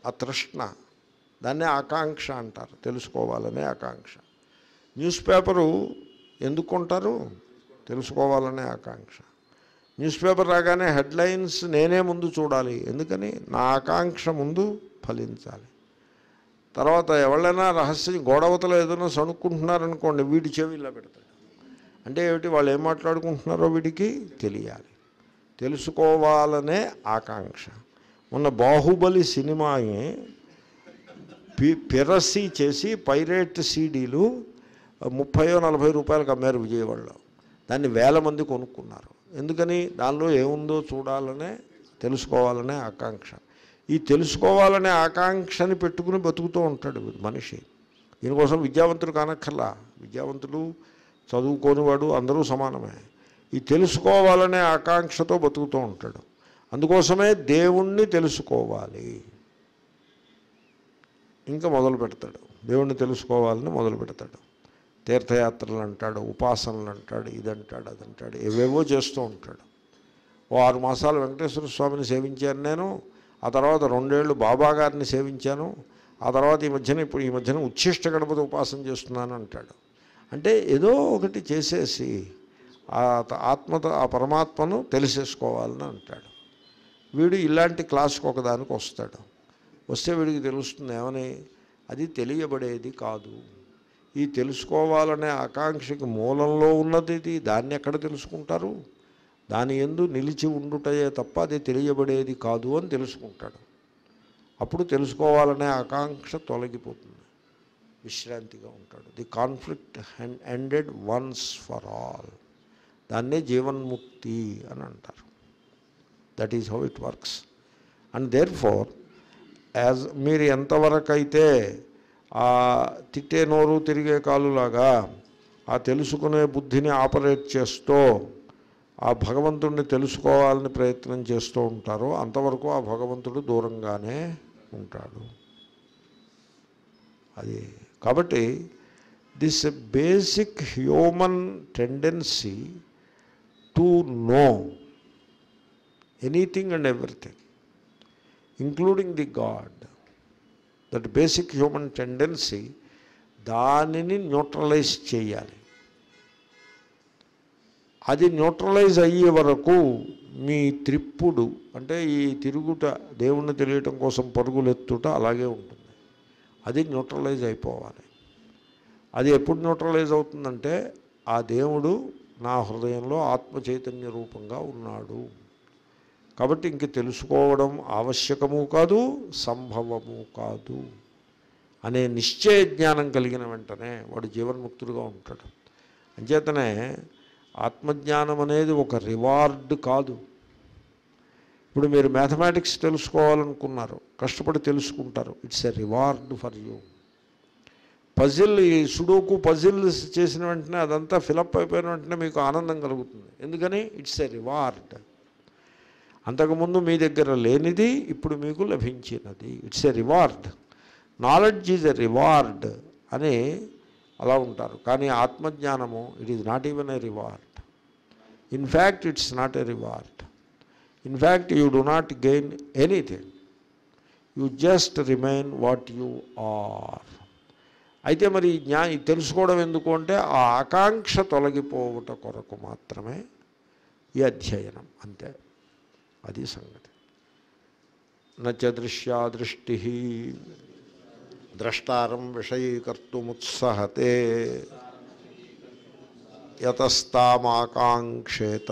Speaker 1: ఆ తృష్ణ దాన్నే ఆకాంక్ష అంటారు తెలుసుకోవాలనే ఆకాంక్ష న్యూస్ పేపరు ఎందుకు కొంటారు తెలుసుకోవాలనే ఆకాంక్ష న్యూస్ పేపర్ రాగానే హెడ్లైన్స్ నేనే ముందు చూడాలి ఎందుకని నా ఆకాంక్ష ముందు ఫలించాలి తర్వాత ఎవరైనా రహస్యం గోడవతలో ఏదైనా సణుక్కుంటున్నారనుకోండి వీడి చెవి ఇలా పెడతాడు అంటే ఏమిటి వాళ్ళు ఏం మాట్లాడుకుంటున్నారో వీడికి తెలియాలి తెలుసుకోవాలనే ఆకాంక్ష మొన్న బాహుబలి సినిమాని పి పిరసి చేసి పైరేట్ సీడీలు ముప్పయో నలభై రూపాయలకు అమ్మారు విజయవాడలో దాన్ని వేల మంది కొనుక్కున్నారు ఎందుకని దానిలో ఏముందో చూడాలనే తెలుసుకోవాలనే ఆకాంక్ష ఈ తెలుసుకోవాలనే ఆకాంక్షని పెట్టుకుని బతుకుతూ ఉంటాడు మనిషి దీనికోసం విద్యావంతుడు కానక్కర్లా విద్యావంతుడు చదువుకోనివాడు అందరూ సమానమే ఈ తెలుసుకోవాలనే ఆకాంక్షతో బతుకుతూ ఉంటాడు అందుకోసమే దేవుణ్ణి తెలుసుకోవాలి ఇంకా మొదలు పెడతాడు దేవుణ్ణి తెలుసుకోవాలని మొదలు పెడతాడు తీర్థయాత్రలు అంటాడు ఉపాసనలు అంటాడు ఇదంటాడు అదంటాడు ఏవేవో చేస్తూ ఉంటాడు ఓ ఆరు మాసాలు వెంకటేశ్వర స్వామిని సేవించాను నేను ఆ తర్వాత రెండేళ్ళు బాబా గారిని సేవించాను ఆ తర్వాత ఈ మధ్యన ఇప్పుడు ఈ మధ్యన ఉచ్ఛిష్ట గణపతి ఉపాసన చేస్తున్నాను అంటాడు అంటే ఏదో ఒకటి చేసేసి ఆ ఆత్మతో ఆ పరమాత్మను తెలిసేసుకోవాలని అంటాడు వీడు ఇలాంటి క్లాస్కి ఒకదానికి వస్తాడు వస్తే వీడికి తెలుస్తుంది ఏమని అది తెలియబడేది కాదు ఈ తెలుసుకోవాలనే ఆకాంక్షకి మూలంలో ఉన్నది ఇది దాన్ని ఎక్కడ తెలుసుకుంటారు దాని ఎందు నిలిచి ఉండుటయే తప్ప అది తెలియబడేది కాదు అని తెలుసుకుంటాడు అప్పుడు తెలుసుకోవాలనే ఆకాంక్ష తొలగిపోతుంది విశ్రాంతిగా ఉంటాడు the conflict ended once for all దాన్నే జీవన్ముక్తి అని అంటారు that is how it works and therefore as మీరు ఎంతవరకు అయితే ఆ తిట్టే నోరు తిరిగే కాలులాగా ఆ తెలుసుకునే బుద్ధిని ఆపరేట్ చేస్తూ ఆ భగవంతుడిని తెలుసుకోవాలని ప్రయత్నం చేస్తూ ఉంటారో అంతవరకు ఆ భగవంతుడు దూరంగానే ఉంటాడు అది కాబట్టి this basic human tendency to know anything and everything including the god that basic human tendency దానిని న్యూట్రలైజ్ చేయాలి అది న్యూట్రలైజ్ అయ్యే వరకు మీ త్రిప్పుడు అంటే ఈ తిరుగుట దేవుణ్ణి తెలియటం కోసం పరుగులెత్తుట అలాగే ఉంటుంది అది న్యూట్రలైజ్ అయిపోవాలి అది ఎప్పుడు న్యూట్రలైజ్ అవుతుందంటే ఆ దేవుడు నా హృదయంలో ఆత్మ చైతన్య రూపంగా ఉన్నాడు కాబట్టి ఇంక తెలుసుకోవడం ఆవశ్యకము కాదు సంభవము కాదు అనే నిశ్చయ జ్ఞానం కలిగిన వెంటనే వాడు జీవన్ముక్తుడుగా ఉంటాడు అంచేతనే ఆత్మజ్ఞానం అనేది ఒక రివార్డ్ కాదు ఇప్పుడు మీరు మ్యాథమెటిక్స్ తెలుసుకోవాలనుకున్నారు కష్టపడి తెలుసుకుంటారు it's a reward for you puzzle ఈ సుడోకు పజిల్స్ చేసిన వెంటనే అదంతా ఫిలప్ అయిపోయిన వెంటనే మీకు ఆనందం కలుగుతుంది ఎందుకని ఇట్స్ ఎ రివార్డ్ అంతకుముందు మీ దగ్గర లేనిది ఇప్పుడు మీకు లభించినది it's a reward knowledge is a reward అని అలా ఉంటారు కానీ ఆత్మజ్ఞానము it is not even a reward in fact it's not a reward in fact you do not gain anything you just remain what you are అయితే మరి ఈ జ్ఞా ఇది తెలుసుకోవడం ఎందుకు అంటే ఆ ఆకాంక్ష తొలగిపోవుట కొరకు మాత్రమే ఈ అధ్యయనం అంతే అది సంగతి నచ దృశ్యాదృష్టి ద్రష్టారం విషయీకర్తుముత్సహతే యతస్తామాకాంక్షేత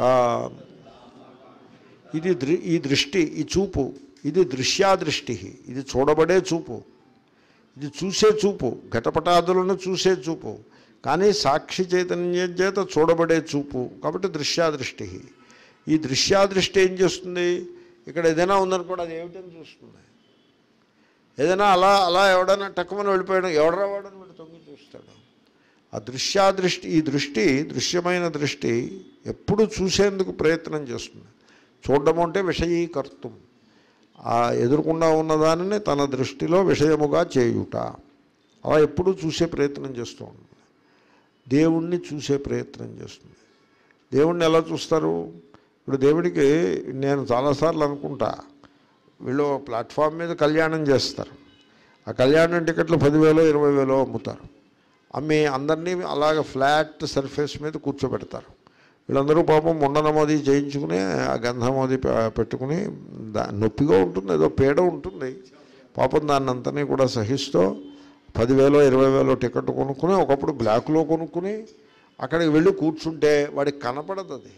Speaker 1: ఇది దృ ఈ దృష్టి ఈ చూపు ఇది దృశ్యాదృష్టి ఇది చూడబడే చూపు ఇది చూసే చూపు ఘటపటాదులను చూసే చూపు కానీ సాక్షి చైతన్యం చేత చూడబడే చూపు కాబట్టి దృశ్యాదృష్టి ఈ దృశ్యాదృష్టి ఏం చేస్తుంది ఇక్కడ ఏదైనా ఉందనుకోండి అది ఏమిటని చూస్తుంది ఏదైనా అలా అలా ఎవడైనా టక్కుమని వెళ్ళిపోయాడు ఎవడరా వాడని వీడు తొంగి చూస్తాడు ఆ దృశ్యాదృష్టి ఈ దృష్టి దృశ్యమైన దృష్టి ఎప్పుడు చూసేందుకు ప్రయత్నం చేస్తుంది చూడడం అంటే విషయీకర్తం ఆ ఎదురుకుండా ఉన్నదానిని తన దృష్టిలో విషయముగా చేయుట అలా ఎప్పుడూ చూసే ప్రయత్నం చేస్తూ ఉంటుంది దేవుణ్ణి చూసే ప్రయత్నం చేస్తుంది దేవుణ్ణి ఎలా చూస్తారు ఇప్పుడు దేవుడికి నేను చాలాసార్లు అనుకుంటా వీళ్ళు ప్లాట్ఫామ్ మీద కళ్యాణం చేస్తారు ఆ కళ్యాణం టికెట్లు పదివేలో ఇరవై వేలో అమ్ముతారు అమ్మి అందరినీ అలాగ ఫ్లాట్ సర్ఫేస్ మీద కూర్చోబెడతారు వీళ్ళందరూ పాపం ముండనమోది చేయించుకుని ఆ గంధమోది పె- పెట్టుకుని దా నొప్పిగా ఉంటుంది ఏదో పీడ ఉంటుంది పాపం దాన్ని అంతని కూడా సహిస్తూ పదివేలో ఇరవై వేలో టికెట్ కొనుక్కుని ఒకప్పుడు బ్లాక్లో కొనుక్కుని అక్కడికి వెళ్ళి కూర్చుంటే వాడికి కనపడదు అది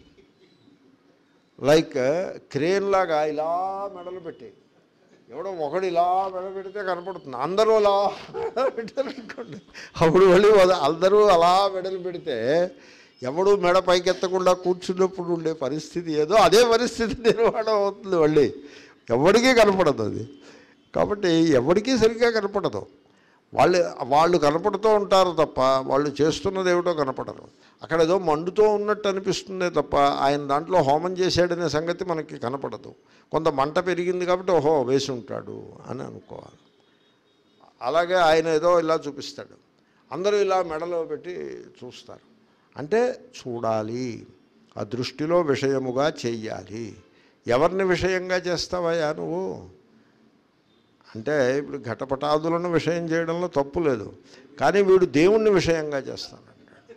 Speaker 1: లైక్ క్రేన్ లాగా ఇలా మెడలు పెట్టి ఎవడో ఒకడు ఇలా మెడ పెడితే కనపడుతుంది అందరూ అలా పెట్టారు అనుకోండి అప్పుడు మళ్ళీ వద- అందరూ అలా మెడలు పెడితే ఎవడు మెడ పైకెత్తకుండా కూర్చున్నప్పుడు ఉండే పరిస్థితి ఏదో అదే పరిస్థితి నిర్మాణం అవుతుంది మళ్ళీ ఎవరికీ కనపడదు అది కాబట్టి ఎవరికీ సరిగ్గా కనపడదు వాళ్ళు వాళ్ళు కనపడుతూ ఉంటారు తప్ప వాళ్ళు చేస్తున్నది ఏమిటో కనపడరు అక్కడ ఏదో మండుతో ఉన్నట్టు అనిపిస్తుందే తప్ప ఆయన దాంట్లో హోమం చేశాడనే సంగతి మనకి కనపడదు కొంత మంట పెరిగింది కాబట్టి ఓహో వేసి ఉంటాడు అని అనుకోవాలి అలాగే ఆయన ఏదో ఇలా చూపిస్తాడు అందరూ ఇలా మెడలో పెట్టి చూస్తారు అంటే చూడాలి ఆ దృష్టిలో విషయముగా చెయ్యాలి ఎవరిని విషయంగా చేస్తావయ్యా నువ్వు అంటే ఇప్పుడు ఘటపటాదులను విషయం చేయడంలో తప్పు లేదు కానీ వీడు దేవుణ్ణి విషయంగా చేస్తానంటాడు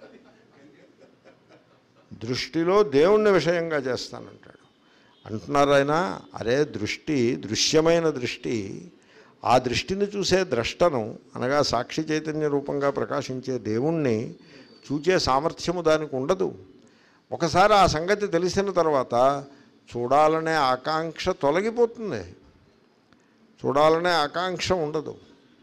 Speaker 1: దృష్టిలో దేవుణ్ణి విషయంగా చేస్తానంటాడు అంటున్నారు ఆయన అరే దృష్టి దృశ్యమైన దృష్టి ఆ దృష్టిని చూసే ద్రష్టను అనగా సాక్షి చైతన్య రూపంగా ప్రకాశించే దేవుణ్ణి చూచే సామర్థ్యము దానికి ఉండదు ఒకసారి ఆ సంగతి తెలిసిన తర్వాత చూడాలనే ఆకాంక్ష తొలగిపోతుంది చూడాలనే ఆకాంక్ష ఉండదు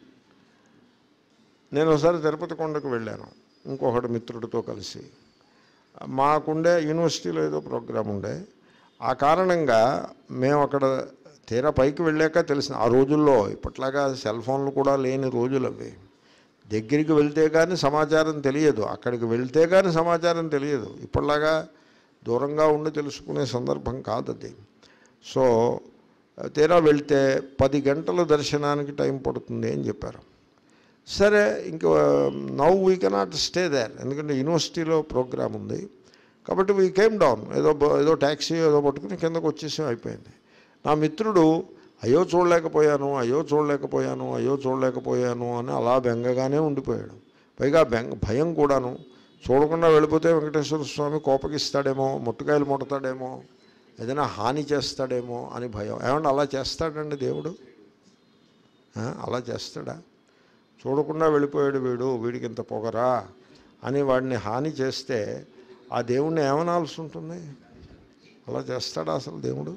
Speaker 1: నేను ఒకసారి తిరుపతి కొండకు వెళ్ళాను ఇంకొకటి మిత్రుడితో కలిసి మాకుండే యూనివర్సిటీలో ఏదో ప్రోగ్రాం ఉండే ఆ కారణంగా మేము అక్కడ తీరా పైకి వెళ్ళాక తెలిసిన ఆ రోజుల్లో ఇప్పట్లాగా సెల్ ఫోన్లు కూడా లేని రోజులు అవి దగ్గరికి వెళ్తే కానీ సమాచారం తెలియదు అక్కడికి వెళ్తే కానీ సమాచారం తెలియదు ఇప్పటిలాగా దూరంగా ఉండి తెలుసుకునే సందర్భం కాదు అది సో తీరా వెళ్తే పది గంటల దర్శనానికి టైం పడుతుంది అని చెప్పారు సరే ఇంకా now we cannot stay there ఎందుకంటే యూనివర్సిటీలో ప్రోగ్రామ్ ఉంది కాబట్టి వీ కేమ్ డౌన్ ఏదో బ- ఏదో ట్యాక్సీ ఏదో పట్టుకుని కిందకు వచ్చేసి అయిపోయింది నా మిత్రుడు అయ్యో చూడలేకపోయాను అయ్యో చూడలేకపోయాను అయ్యో చూడలేకపోయాను అని అలా బెంగగానే ఉండిపోయాడు పైగా బెంగ భయం కూడాను చూడకుండా వెళ్ళిపోతే వెంకటేశ్వర స్వామి కోపగిస్తాడేమో ముట్టుకాయలు ముడతాడేమో ఏదైనా హాని చేస్తాడేమో అని భయం ఏమన్నా అలా చేస్తాడండి దేవుడు ఆ, అలా చేస్తాడా చూడకుండా వెళ్ళిపోయాడు వీడు వీడికి ఇంత పొగరా అని వాడిని హాని చేస్తే ఆ దేవుణ్ణి ఏమనాల్సి ఉంటుంది అలా చేస్తాడా అసలు దేవుడు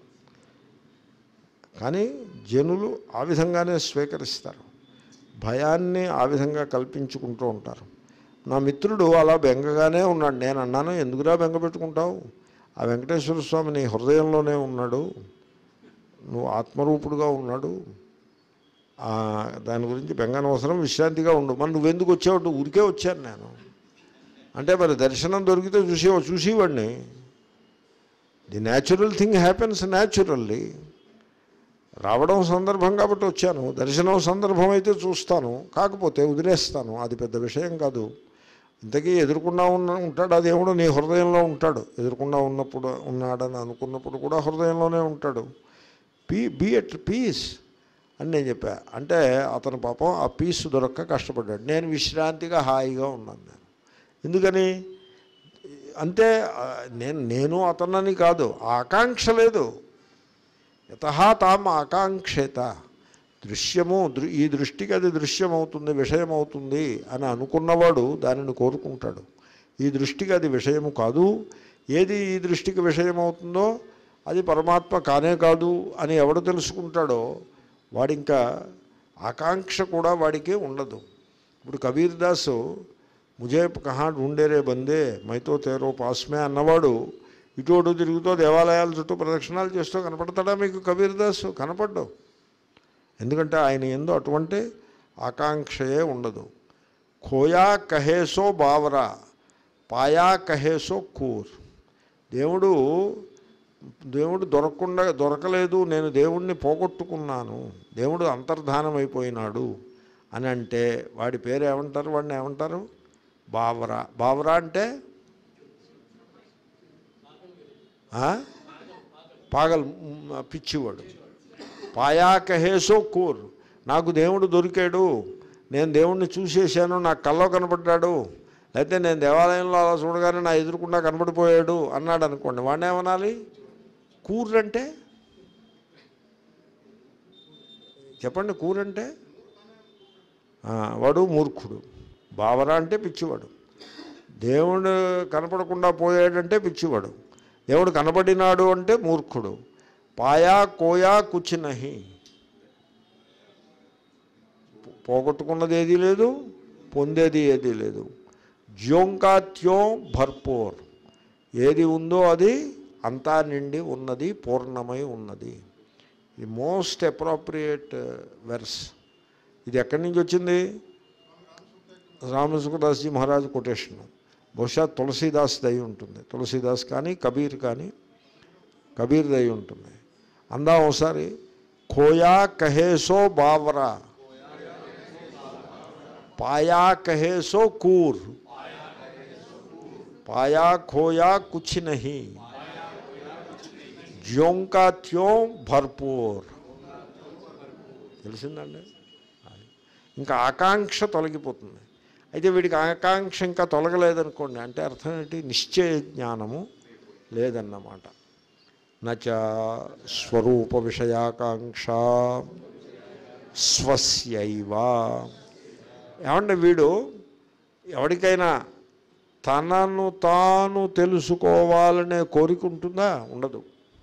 Speaker 1: కానీ జనులు ఆ విధంగానే స్వీకరిస్తారు భయాన్ని ఆ విధంగా కల్పించుకుంటూ ఉంటారు నా మిత్రుడు అలా బెంగగానే ఉన్నాడు నేను అన్నాను ఎందుకురా బెంగ పెట్టుకుంటావు ఆ వెంకటేశ్వర స్వామి నీ హృదయంలోనే ఉన్నాడు నువ్వు ఆత్మరూపుడుగా ఉన్నాడు ఆ, దాని గురించి బెంగనవసరం విశ్రాంతిగా ఉండు మరి నువ్వెందుకు వచ్చావు ఊరికే వచ్చాను నేను అంటే మరి దర్శనం దొరికితే చూసేవా చూసేవాడిని the natural thing happens naturally రావడం సందర్భం కాబట్టి వచ్చాను దర్శనం సందర్భం అయితే చూస్తాను కాకపోతే వదిలేస్తాను అది పెద్ద విషయం కాదు ఇంతకీ ఎదురుకుండా ఉన్న ఉంటాడు ఆ దేవుడు నీ హృదయంలో ఉంటాడు ఎదురుకుండా ఉన్నప్పుడు ఉన్నాడని అనుకున్నప్పుడు కూడా హృదయంలోనే ఉంటాడు పీ బీ ఎట్ పీస్ అని నేను చెప్పా అంటే అతను పాపం ఆ పీస్ దొరక్క కష్టపడ్డాడు నేను విశ్రాంతిగా హాయిగా ఉన్నాను నేను ఎందుకని అంతే ఆ, నేను నేను అతనని కాదు ఆ ఆకాంక్ష లేదు యతహా తామ ఆకాంక్షేత దృశ్యము దృ ఈ దృష్టికి అది దృశ్యమవుతుంది విషయమవుతుంది అని అనుకున్నవాడు దానిని కోరుకుంటాడు ఈ దృష్టికి అది విషయము కాదు ఏది ఈ దృష్టికి విషయమవుతుందో అది పరమాత్మ కానే కాదు అని ఎవడు తెలుసుకుంటాడో వాడింకా ఆకాంక్ష కూడా వాడికి ఉండదు ఇప్పుడు కబీర్ దాసు ముజే కహా ఢూండేరే బందే మైతో తేరో పాస్మే అన్నవాడు ఇటు అటు తిరుగుతూ దేవాలయాల చుట్టూ ప్రదక్షిణాలు చేస్తూ కనపడతాడా మీకు కబీర్ దాసు కనపడ్డావు ఎందుకంటే ఆయన ఎందు అటువంటి ఆకాంక్షయే ఉండదు ఖోయా కహేసో బావరా పాయా కహేసో కూర్ దేవుడు దేవుడు దొరకకుండా దొరకలేదు నేను దేవుణ్ణి పోగొట్టుకున్నాను దేవుడు అంతర్ధానం అయిపోయినాడు అని అంటే వాడి పేరు ఏమంటారు వాడిని ఏమంటారు బావరా బావరా అంటే ఆ? పాగల్ మ్, పిచ్చివాడు పాయాకహేసో కూర్ నాకు దేవుడు దొరికాడు నేను దేవుణ్ణి చూసేశాను నాకు కల్లో కనపడ్డాడు లేకపోతే నేను దేవాలయంలో అలా చూడగానే నా ఎదురుకుండా కనపడిపోయాడు అన్నాడు అనుకోండి వాడిని ఏమనాలి కూర్ అంటే చెప్పండి కూర్ అంటే ఆ, వాడు మూర్ఖుడు బావరా అంటే పిచ్చివాడు దేవుడు కనపడకుండా పోయాడంటే పిచ్చివాడు దేవుడు కనపడినాడు అంటే మూర్ఖుడు పాయా కోయా కుచినహి పోగొట్టుకున్నది ఏదీ లేదు పొందేది ఏదీ లేదు జ్యోంకాత్యో భర్పూర్ ఏది ఉందో అది అంతా నిండి ఉన్నది పూర్ణమై ఉన్నది ఇది మోస్ట్ అప్రోప్రియేట్ వెర్స్ ఇది ఎక్కడి నుంచి వచ్చింది రామసుఖదాస్జీ మహారాజ్ కొటేషన్ బహుశా తులసీదాస్ దయ ఉంటుంది తులసీదాస్ కానీ కబీర్ కానీ కబీర్ దయ ఉంటుంది అందా ఒకసారి ఖోయా కహేసో బావరా పాయా కహేసో కూర్ పాయా ఖోయా కుచ్ నహి జ్యోంకా త్యో భర్పూర్ తెలిసిందండి అది. ఇంకా ఆకాంక్ష తొలగిపోతుంది అయితే వీడికి ఆకాంక్ష ఇంకా తొలగలేదనుకోండి అంటే అర్థం ఏంటి నిశ్చయ జ్ఞానము లేదన్నమాట నచ స్వరూప విషయాకాంక్ష స్వస్యైవ ఏమంటే వీడు ఎవరికైనా తనను తాను తెలుసుకోవాలనే కోరిక ఉంటుందా ఉండదు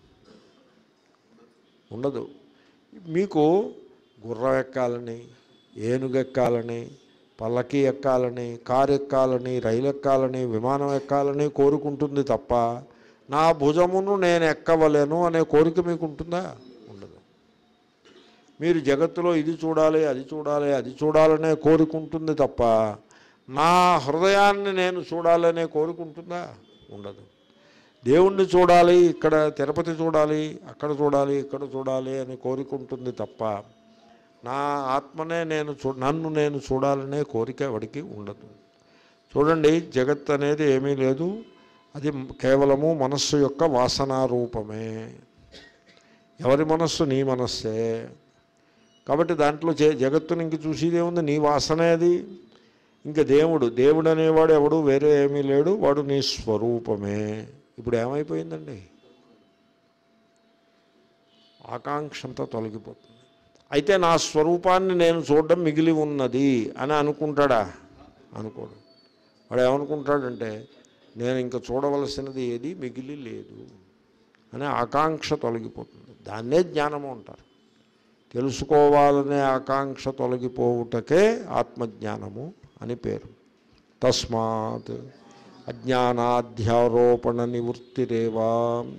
Speaker 1: ఉండదు మీకు గుర్రం ఎక్కాలని ఏనుగు ఎక్కాలని పల్లకి ఎక్కాలని కారు ఎక్కాలని రైలు ఎక్కాలని విమానం ఎక్కాలని కోరుకుంటుంది తప్ప నా భుజమును నేను ఎక్కవలేను అనే కోరిక మీకు ఉంటుందా ఉండదు మీరు జగత్తులో ఇది చూడాలి అది చూడాలి అది చూడాలనే కోరిక ఉంటుంది తప్ప నా హృదయాన్ని నేను చూడాలనే కోరిక ఉంటుందా ఉండదు దేవుణ్ణి చూడాలి ఇక్కడ తిరుపతి చూడాలి అక్కడ చూడాలి ఇక్కడ చూడాలి అని కోరిక ఉంటుంది తప్ప నా ఆత్మనే నేను చూ నన్ను నేను చూడాలనే కోరిక ఎవడికి ఉండదు చూడండి జగత్ అనేది ఏమీ లేదు అది కేవలము మనస్సు యొక్క వాసనారూపమే ఎవరి మనస్సు నీ మనస్సే కాబట్టి దాంట్లో జ జగత్తుని ఇంక చూసేదేముంది నీ వాసనే అది ఇంకా దేవుడు దేవుడు అనేవాడు ఎవడు వేరే ఏమీ లేడు వాడు నీ స్వరూపమే ఇప్పుడు ఏమైపోయిందండి ఆకాంక్ష అంతా తొలగిపోతుంది అయితే నా స్వరూపాన్ని నేను చూడడం మిగిలి ఉన్నది అని అనుకుంటాడా అనుకోడు వాడు ఏమనుకుంటాడంటే నేను ఇంకా చూడవలసినది ఏది మిగిలి లేదు అనే ఆకాంక్ష తొలగిపోతుంది దాన్నే జ్ఞానము అంటారు తెలుసుకోవాలనే ఆకాంక్ష తొలగిపోవుటకే ఆత్మజ్ఞానము అని పేరు తస్మాత్ అజ్ఞానాధ్యారోపణ నివృత్తిరేవా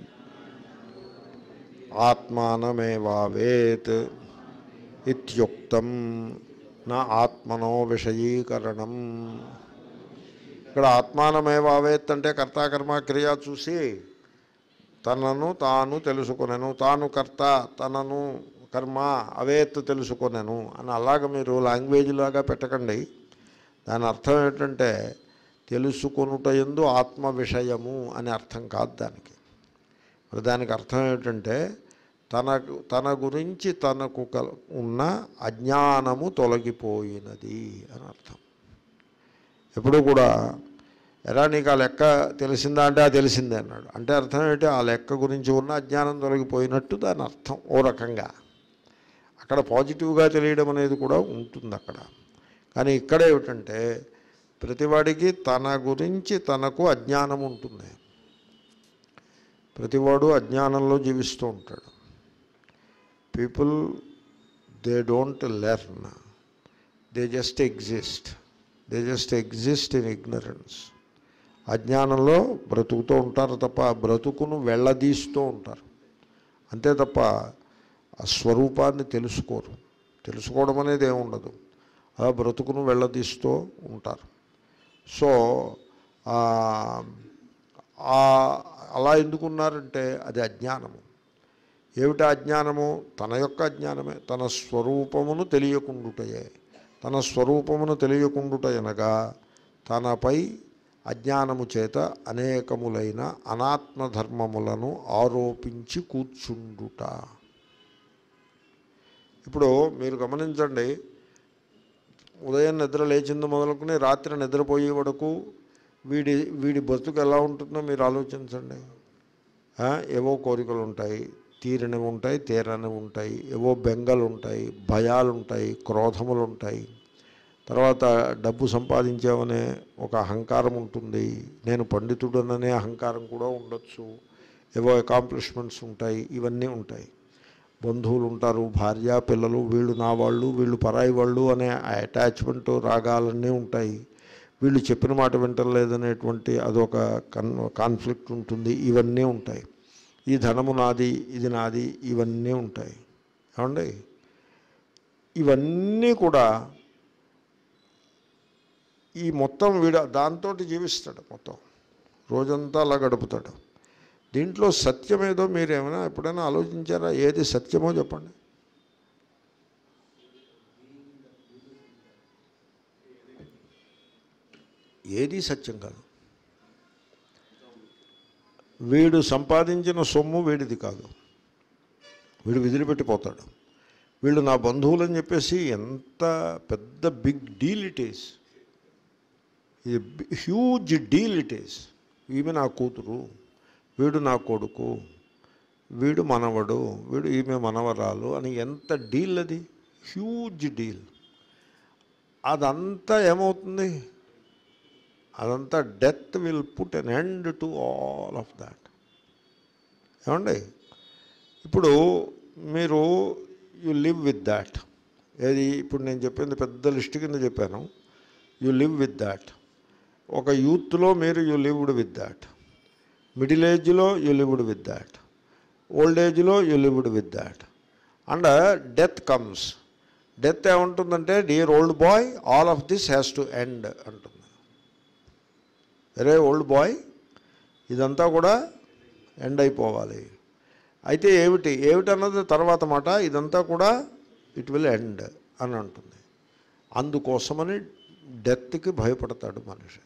Speaker 1: ఆత్మానమేవావేత్ ఇత్యుక్తం నా ఆత్మనో విషయీకరణం ఇక్కడ ఆత్మానమేవావేత్ అంటే కర్తాకర్మ క్రియ చూసి తనను తాను తెలుసుకొనెను తాను కర్త తనను కర్మ అవేత్ తెలుసుకొనెను అని అలాగ మీరు లాంగ్వేజ్ లాగా పెట్టకండి దాని అర్థం ఏంటంటే తెలుసుకొనుట ఎందు ఆత్మ విషయము అని అర్థం కాదు దానికి మరి దానికి అర్థం ఏమిటంటే తనకు తన గురించి తనకు కల ఉన్న అజ్ఞానము తొలగిపోయినది అని అర్థం ఎప్పుడు కూడా ఎరా నీకు ఆ లెక్క తెలిసిందా అంటే ఆ తెలిసిందే అన్నాడు అంటే అర్థం ఏంటి ఆ లెక్క గురించి ఉన్న అజ్ఞానం తొలగిపోయినట్టు దాని అర్థం ఓ రకంగా అక్కడ పాజిటివ్గా తెలియడం అనేది కూడా ఉంటుంది అక్కడ కానీ ఇక్కడ ఏమిటంటే ప్రతివాడికి తన గురించి తనకు అజ్ఞానం ఉంటుంది ప్రతివాడు అజ్ఞానంలో జీవిస్తూ ఉంటాడు people they don't learn they just exist they just exist in ignorance అజ్ఞానంలో బ్రతుకుతూ ఉంటారు తప్ప ఆ బ్రతుకును వెళ్ళదీస్తూ ఉంటారు అంతే తప్ప ఆ స్వరూపాన్ని తెలుసుకోరు తెలుసుకోవడం అనేది ఏముండదు ఆ బ్రతుకును వెళ్ళదీస్తూ ఉంటారు సో ఆ, ఆ, అలా ఎందుకున్నారంటే అది అజ్ఞానము ఏమిటి అజ్ఞానము తన యొక్క అజ్ఞానమే తన స్వరూపమును తెలియకుండుటయే తన స్వరూపమును తెలియకుండుట అనగా తనపై అజ్ఞానము చేత అనేకములైన అనాత్మ ధర్మములను ఆరోపించి కూర్చుండుట ఇప్పుడు మీరు గమనించండి ఉదయం నిద్ర లేచింది మొదలుకొని రాత్రి నిద్రపోయే వరకు వీడి వీడి బతుకు ఎలా ఉంటుందో మీరు ఆలోచించండి ఆ, ఏవో కోరికలు ఉంటాయి తీరనివి ఉంటాయి తీరనివి ఉంటాయి ఏవో బెంగలు ఉంటాయి భయాలు ఉంటాయి క్రోధములు ఉంటాయి తర్వాత డబ్బు సంపాదించామనే ఒక అహంకారం ఉంటుంది నేను పండితుడననే అహంకారం కూడా ఉండొచ్చు ఏవో అకాంప్లిష్మెంట్స్ ఉంటాయి ఇవన్నీ ఉంటాయి బంధువులు ఉంటారు భార్య పిల్లలు వీళ్ళు నా వాళ్ళు వీళ్ళు పరాయి వాళ్ళు అనే అటాచ్మెంట్ రాగాలన్నీ ఉంటాయి వీళ్ళు చెప్పిన మాట వింటలేదనేటువంటి అదొక కన్ కాన్ఫ్లిక్ట్ ఉంటుంది ఇవన్నీ ఉంటాయి ఈ ధనము నాది ఇది నాది ఇవన్నీ ఉంటాయి ఏమండి ఇవన్నీ కూడా ఈ మొత్తం వీడ దాంతో జీవిస్తాడు మొత్తం రోజంతా అలా గడుపుతాడు దీంట్లో సత్యం ఏదో మీరు ఏమైనా ఎప్పుడైనా ఆలోచించారా ఏది సత్యమో చెప్పండి ఏది సత్యం కాదు వీడు సంపాదించిన సొమ్ము వీడిది కాదు వీడు విదిలిపెట్టిపోతాడు వీళ్ళు నా బంధువులు అని చెప్పేసి ఎంత పెద్ద బిగ్ డీల్ ఇట్ ఈస్ ఇది హ్యూజ్ డీల్ ఇట్ ఈస్ ఈమె నా కూతురు వీడు నా కొడుకు వీడు మనవడు వీడు ఈమె మనవరాలు అని ఎంత డీల్ అది హ్యూజ్ డీల్ అదంతా ఏమవుతుంది అదంతా death will put an end to all of that ఏమండి ఇప్పుడు మీరు యు లివ్ విత్ దాట్ ఏది ఇప్పుడు నేను చెప్పింది పెద్ద లిస్ట్ కింద చెప్పాను యు లివ్ విత్ దాట్ ఒక యూత్లో మీరు you lived with that middle ఏజ్లో you lived with that old ఏజ్లో you lived with that and death comes death ఏముంటుందంటే dear old boy all of this has to end అంటుంది very old bye ఇదంతా కూడా end అయిపోవాలి అయితే ఏమిటి ఏమిటన్నది తర్వాత మాట ఇదంతా కూడా ఇట్ విల్ ఎండ్ అని అంటుంది అందుకోసమని డెత్కి భయపడతాడు మనిషి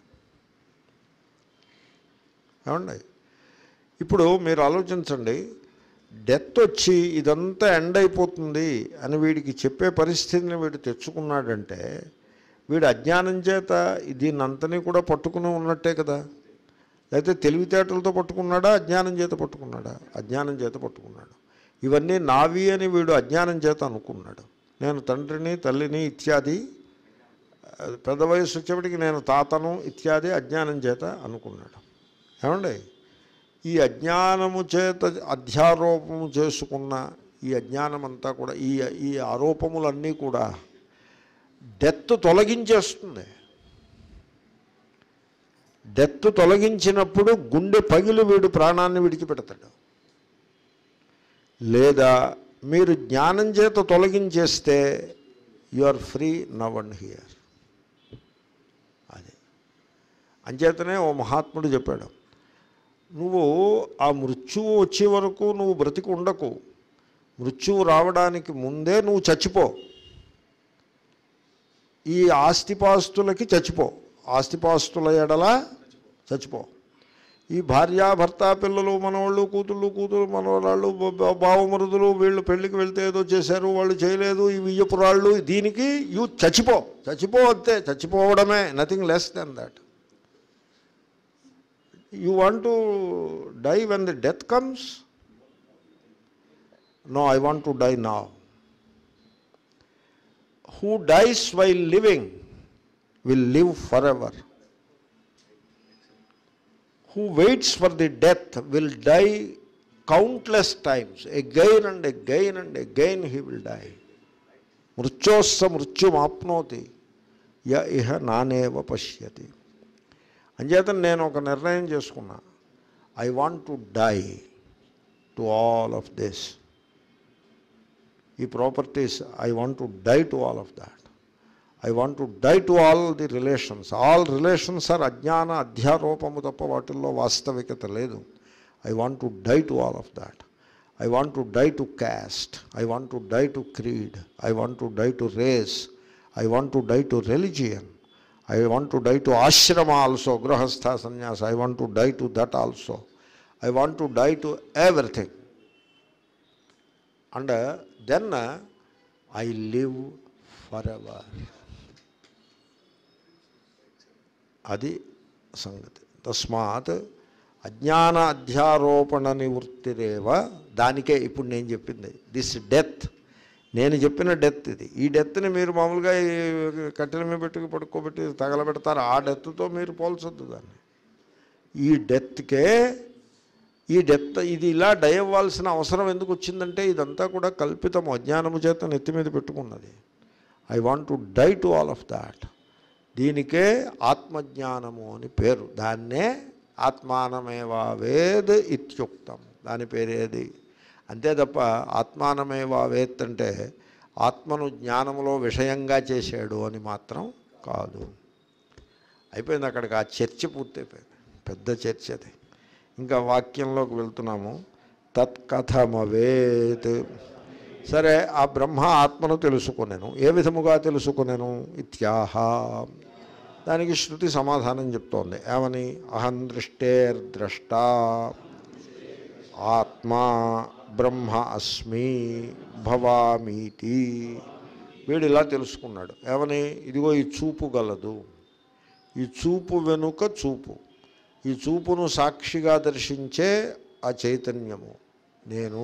Speaker 1: ఏమండి ఇప్పుడు మీరు ఆలోచించండి డెత్ వచ్చి ఇదంతా ఎండ్ అయిపోతుంది అని వీడికి చెప్పే పరిస్థితిని వీడు తెచ్చుకున్నాడంటే వీడు అజ్ఞానం చేత దీన్నంతని కూడా పట్టుకుని ఉన్నట్టే కదా లేకపోతే తెలివితేటలతో పట్టుకున్నాడా అజ్ఞానం చేత పట్టుకున్నాడా అజ్ఞానం చేత పట్టుకున్నాడు ఇవన్నీ నావి అని వీడు అజ్ఞానం చేత అనుకున్నాడు నేను తండ్రిని తల్లిని ఇత్యాది ఆ, పెద్ద వయసు వచ్చేప్పటికి నేను తాతను ఇత్యాది అజ్ఞానం చేత అనుకున్నాడు ఏమండి ఈ అజ్ఞానము చేత అధ్యారోపము చేసుకున్న ఈ అజ్ఞానం అంతా కూడా ఈ ఈ ఆరోపములన్నీ కూడా డెత్ తొలగించేస్తుంది డెత్ తొలగించినప్పుడు గుండె పగిలి వీడు ప్రాణాన్ని విడిచిపెడతాడు లేదా మీరు జ్ఞానం చేత తొలగించేస్తే you are free now and here అది అంచేతనే ఓ మహాత్ముడు చెప్పాడు నువ్వు ఆ మృత్యువు వచ్చే వరకు నువ్వు బ్రతికి ఉండకు మృత్యువు రావడానికి ముందే నువ్వు చచ్చిపో ఈ ఆస్తిపాస్తులకి చచ్చిపో ఆస్తిపాస్తుల ఎడల చచ్చిపో ఈ భార్య భర్త పిల్లలు మనవాళ్ళు కూతుళ్ళు కూతురు మనవరాళ్ళు బ- బ- బావమరుదులు వీళ్ళు పెళ్ళికి వెళ్తే ఏదో చేశారు వాళ్ళు చేయలేదు ఈ వియ్యపురాళ్ళు దీనికి యూ చచ్చిపో చచ్చిపో అంతే చచ్చిపోవడమే nothing less than that you want to die when the death comes no I want to die నా who dies while living will live forever. Who waits for the death will die countless times. Again and again and again he will die. మృత్యోస్స మృత్యుమాప్నోతి య ఇహ నానేవ పశ్యతి అంచేత నేను ఒక నిర్ణయం చేసుకున్నా I want to die to all of this ఈ properties I want to die to all of that I want to die to all the relations all relations are అజ్ఞాన అధ్యారోపము తప్ప వాటిల్లో వాస్తవికత లేదు I want to die to all of that I want to die to caste I want to die to creed I want to die to race I want to die to religion I want to die to ashrama also grihastha sannyasa I want to die to that also I want to die to everything and then I live for ever అది సంగతి తస్మాత్ అజ్ఞాన అధ్యారోపణ నివృత్తిరేవ దానికే ఇప్పుడు నేను చెప్పింది this death నేను చెప్పిన డెత్ ఇది ఈ డెత్ని మీరు మామూలుగా ఈ కట్టెల మీద పెట్టుకు పడుకోబెట్టి తగలబెడతారు ఆ డెత్తో మీరు పోల్చొద్దు దాన్ని ఈ డెత్కే ఈ డెత్ ఇది ఇలా డై అవ్వాల్సిన అవసరం ఎందుకు వచ్చిందంటే ఇదంతా కూడా కల్పితము అజ్ఞానము చేత నెత్తి మీద పెట్టుకున్నది I want to die to all of that దీనికే ఆత్మజ్ఞానము అని పేరు దాన్నే ఆత్మానమేవా వేద్ ఇత్యుక్తం దాని పేరేది అంతే తప్ప ఆత్మానమేవా వేత్ అంటే ఆత్మను జ్ఞానములో విషయంగా చేశాడు అని మాత్రం కాదు అయిపోయింది అక్కడికి ఆ చర్చ పూర్తయిపోయింది పెద్ద చర్చ అది ఇంకా వాక్యంలోకి వెళ్తున్నాము తత్కథమవేత్ సరే ఆ బ్రహ్మ ఆత్మను తెలుసుకునేను ఏ విధముగా తెలుసుకునేను ఇత్యాహ దానికి శృతి సమాధానం చెప్తోంది ఏమని అహం దృష్టేర్ద్రష్ట ఆత్మా బ్రహ్మ అస్మి భవామీతి వీడు ఇలా తెలుసుకున్నాడు ఏమని ఇదిగో ఈ చూపు గలదు ఈ చూపు వెనుక చూపు ఈ చూపును సాక్షిగా దర్శించే ఆ చైతన్యము నేను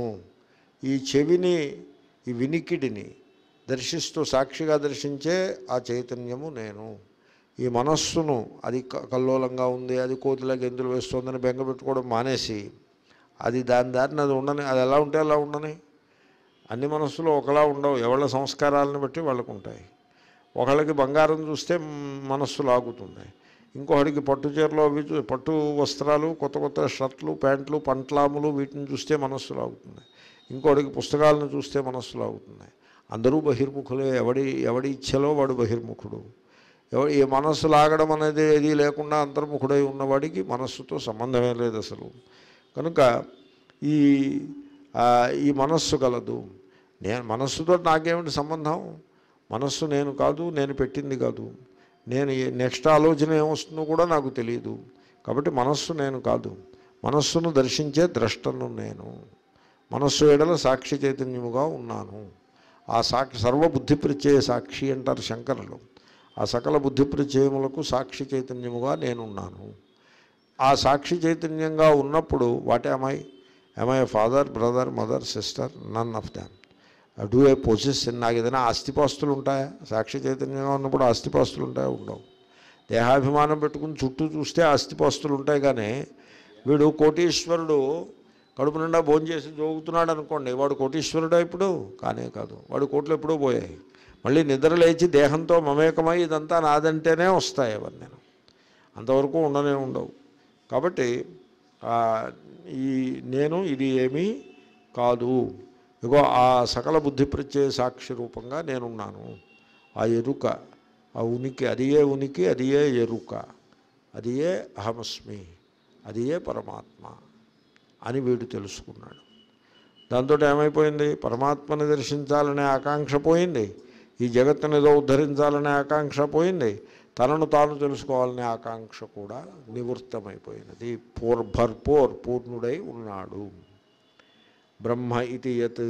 Speaker 1: ఈ చెవిని ఈ వినికిడిని దర్శిస్తూ సాక్షిగా దర్శించే ఆ చైతన్యము నేను ఈ మనస్సును అది క- కల్లోలంగా ఉంది అది కోతిలా గెంతులు వేస్తోందని బెంగ పెట్టుకోవడం మానేసి అది దాని దారిని అది ఉండని అది ఎలా ఉంటే అలా ఉండని అన్ని మనస్సులు ఒకలా ఉండవు ఎవళ్ళ సంస్కారాలను బట్టి వాళ్ళకు ఉంటాయి ఒకళ్ళకి బంగారం చూస్తే మ్, మనస్సు లాగుతుంది ఇంకొకడికి పట్టు చీరలు అవి చూ- పట్టు వస్త్రాలు కొత్త కొత్త షర్ట్లు ప్యాంట్లు పంట్లాములు వీటిని చూస్తే మనస్సు లాగుతుంది ఇంకొకడికి పుస్తకాలను చూస్తే మనస్సు లాగుతుంది అందరూ బహిర్ముఖులే ఎవడి ఎవడి ఇచ్ఛలో వాడు బహిర్ముఖుడు ఎవడి ఈ మనస్సు లాగడం అనేది ఏది లేకుండా అంతర్ముఖుడై ఉన్నవాడికి మనస్సుతో సంబంధమే లేదు అసలు కనుక ఈ ఆ, ఈ మనస్సు కలదు నేను మనస్సుతో నాకేమిటి సంబంధం మనస్సు నేను కాదు నేను పెట్టింది కాదు నేను ఏ- నెక్స్ట్ ఆలోచన ఏమొస్తుందో కూడా నాకు తెలియదు కాబట్టి మనస్సు నేను కాదు మనస్సును దర్శించే ద్రష్టను నేను మనస్సు ఎడల సాక్షి చైతన్యముగా ఉన్నాను ఆ సాక్షి సర్వబుద్ధి ప్రత్యయ సాక్షి అంటారు శంకరులు ఆ సకల బుద్ధి ప్రత్యయములకు సాక్షి చైతన్యముగా నేనున్నాను ఆ సాక్షి చైతన్యంగా ఉన్నప్పుడు what I I father brother mother sister none of them do a position నాకు ఏదైనా ఆస్తిపాస్తులు ఉంటాయా సాక్షి చైతన్యంగా ఉన్నప్పుడు ఆస్తిపాస్తులు ఉంటాయా ఉండవు దేహాభిమానం పెట్టుకుని చుట్టూ చూస్తే ఆస్తిపాస్తులు ఉంటాయి కానీ వీడు కోటీశ్వరుడు కడుపు నిండా భోజనం చేసి జోగుతున్నాడు అనుకోండి వాడు కోటీశ్వరుడా ఇప్పుడు కానే కాదు వాడు కోట్లు ఎప్పుడూ పోయాయి మళ్ళీ నిద్ర లేచి దేహంతో మమేకమై ఇదంతా నాదంటేనే వస్తాయి అవన్నీ అంతవరకు ఉండనే ఉండవు కాబట్టి ఆ, ఈ నేను ఇది ఏమీ కాదు ఇగో ఆ సకల బుద్ధి ప్రత్యయ సాక్షి రూపంగా నేనున్నాను ఆ ఎరుక ఆ ఉనికి అది ఏ ఉనికి అది ఏ ఎరుక అది ఏ అహమస్మి అది ఏ పరమాత్మ అని వీడు తెలుసుకున్నాడు దాంతో ఏమైపోయింది పరమాత్మని దర్శించాలనే ఆకాంక్ష పోయింది ఈ జగత్తుని ఏదో ఉద్ధరించాలనే ఆకాంక్ష పోయింది తనను తాను తెలుసుకోవాలనే ఆకాంక్ష కూడా నివృత్తమైపోయినది పూర్ భర్పూర్ పూర్ణుడై ఉన్నాడు బ్రహ్మ ఇది యత్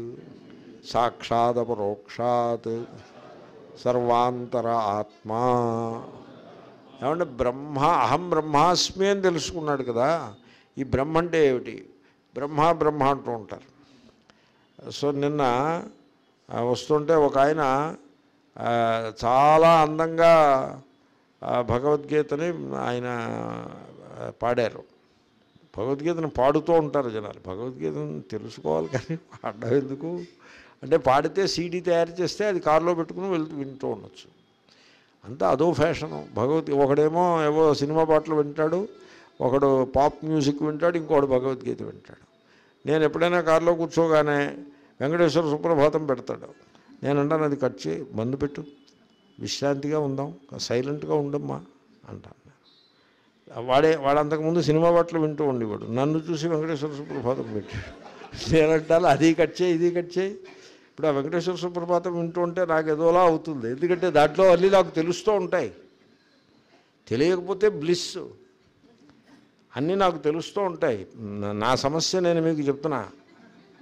Speaker 1: సాక్షాదపరోక్షాత్ సర్వాంతర ఆత్మా ఏమంటే బ్రహ్మ అహం బ్రహ్మాస్మి అని తెలుసుకున్నాడు కదా ఈ బ్రహ్మ అంటే ఏమిటి బ్రహ్మ బ్రహ్మ అంటూ ఉంటారు సో నిన్న ఆ, వస్తుంటే ఒక ఆయన ఆ, చాలా అందంగా ఆ, భగవద్గీతని ఆయన ఆ, పాడారు భగవద్గీతను పాడుతూ ఉంటారు జనాలు భగవద్గీతను తెలుసుకోవాలి కానీ పాడడం ఎందుకు అంటే పాడితే సీడీ తయారు చేస్తే అది కారులో పెట్టుకుని వెళ్తూ వింటూ ఉండొచ్చు అంతా అదో ఫ్యాషను భగవద్గీ ఒకడేమో ఏవో సినిమా పాటలు వింటాడు ఒకడు పాప్ మ్యూజిక్ వింటాడు ఇంకోడు భగవద్గీత వింటాడు నేను ఎప్పుడైనా కారులో కూర్చోగానే వెంకటేశ్వర సుప్రభాతం పెడతాడు నేను అంటాను అది కట్ చేయి బంద్ పెట్టు విశ్రాంతిగా ఉందాం సైలెంట్గా ఉండమ్మా అంటాను వాడే వాడు అంతకుముందు సినిమా పాటలు వింటూ ఉండేవాడు నన్ను చూసి వెంకటేశ్వర సుప్రభాతం పెట్టాడు నేనంటాను అది కట్ చేయి ఇది కట్ చేయి ఇప్పుడు ఆ వెంకటేశ్వర సుప్రభాతం వింటూ ఉంటే నాకు ఏదోలా అవుతుంది ఎందుకంటే దాంట్లో అన్నీ నాకు తెలుస్తూ ఉంటాయి తెలియకపోతే బ్లిస్ అన్నీ నాకు తెలుస్తూ ఉంటాయి నా- నా సమస్య నేను మీకు చెప్తున్నా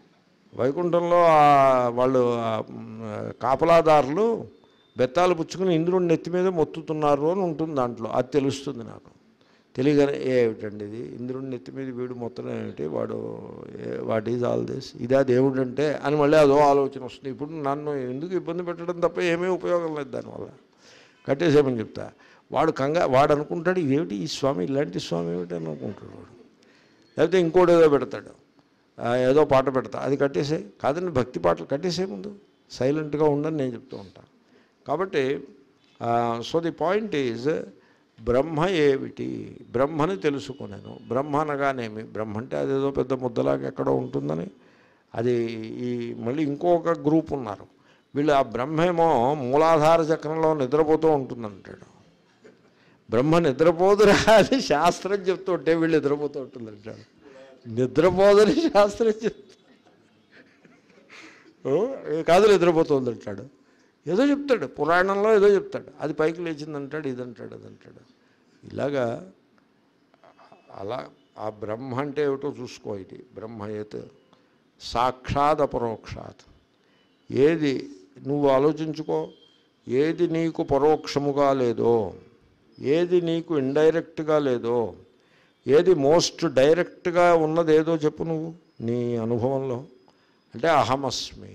Speaker 1: వైకుంఠంలో ఆ వాళ్ళు ఆ, మ్, కాపలాదారులు బెత్తాలు పుచ్చుకుని ఇంద్రుడి నెత్తి మీద మొత్తుతున్నారు అని ఉంటుంది దాంట్లో అది తెలుస్తుంది నాకు తెలియగానే ఏమిటండి ఇది ఇంద్రుడి నెత్తి మీద వీడు మొత్తం ఏమిటి వాడు వాట్ ఈజ్ ఆల్ దిస్ ఇదా దేవుడు అంటే అని మళ్ళీ అదో ఆలోచన వస్తుంది ఇప్పుడు నన్ను ఎందుకు ఇబ్బంది పెట్టడం తప్ప ఏమీ ఉపయోగం లేదు దానివల్ల కట్టేసేమని చెప్తా వాడు కంగా వాడు అనుకుంటాడు ఇదేమిటి ఈ స్వామి ఇలాంటి స్వామి ఏమిటి అని అనుకుంటాడు వాడు లేకపోతే ఇంకోటి ఏదో పెడతాడు ఆ, ఏదో పాట పెడతా అది కట్టేసే కాదండి భక్తి పాటలు కట్టేసే ముందు సైలెంట్గా ఉండని నేను చెప్తూ ఉంటాను కాబట్టి so the point is Brahma ఏమిటి బ్రహ్మని తెలుసుకున్నాను బ్రహ్మ అనగానేమి బ్రహ్మ అంటే అదేదో పెద్ద ముద్దలాగా ఎక్కడో ఉంటుందని అది ఈ మళ్ళీ ఇంకొక గ్రూప్ ఉన్నారు వీళ్ళు ఆ బ్రహ్మేమో మూలాధార చక్రంలో నిద్రపోతూ ఉంటుందంటాడు బ్రహ్మ నిద్రపోదురా అని శాస్త్రం చెప్తుంటే వీళ్ళు నిద్రపోతూ ఉంటుందంటాడు నిద్రపోదని శాస్త్రం చెప్తూ ఓ, కాదు నిద్రపోతుంది అంటాడు ఏదో చెప్తాడు పురాణంలో ఏదో చెప్తాడు అది పైకి లేచిందంటాడు ఇదంటాడు అదంటాడు ఇలాగా అలా ఆ బ్రహ్మ అంటే ఏమిటో చూసుకో ఇది బ్రహ్మయత్ సాక్షాత్ అపరోక్షాత్ ఏది నువ్వు ఆలోచించుకో ఏది నీకు పరోక్షముగా లేదో ఏది నీకు ఇండైరెక్ట్గా లేదో ఏది మోస్ట్ డైరెక్ట్గా ఉన్నది ఏదో చెప్పు నువ్వు నీ అనుభవంలో అంటే అహమస్మి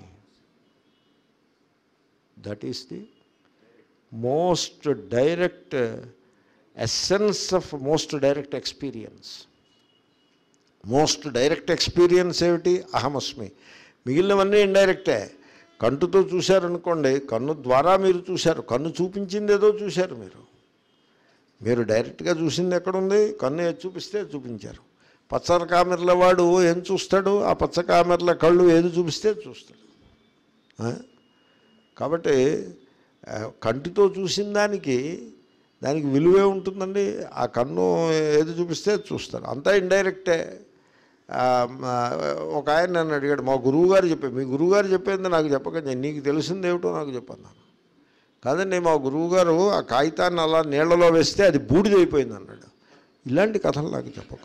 Speaker 1: that is the most direct essence of most direct experience most direct experience ఏమిటి అహమస్మి మిగిలినవన్నీ ఇండైరెక్టే కంటుతో చూశారనుకోండి కన్ను ద్వారా మీరు చూశారు కన్ను చూపించింది ఏదో చూశారు మీరు మీరు డైరెక్ట్గా చూసింది ఎక్కడుంది కన్ను ఏది చూపిస్తే అది చూపించారు పచ్చర కామెర్ల వాడు ఏం చూస్తాడు ఆ పచ్చ కామెర్ల కళ్ళు ఏది చూపిస్తే అది చూస్తాడు ఆ? కాబట్టి ఆ, కంటితో చూసిన దానికి దానికి విలువే ఉంటుందండి ఆ కన్ను ఏది చూపిస్తే అది చూస్తారు అంతా ఇండైరెక్టే ఆ, మా- ఒక ఆయన నన్ను అడిగాడు మా గురువుగారు చెప్పారు మీ గురువుగారు చెప్పేది నాకు చెప్పకండి నీకు తెలిసింది ఏమిటో నాకు చెప్పాను నాకు కాదండి మా గురువుగారు ఆ కాగితాన్ని అలా నీళ్లలో వేస్తే అది బూడిదైపోయింది అన్నాడు ఇలాంటి కథలు నాకు చెప్పకు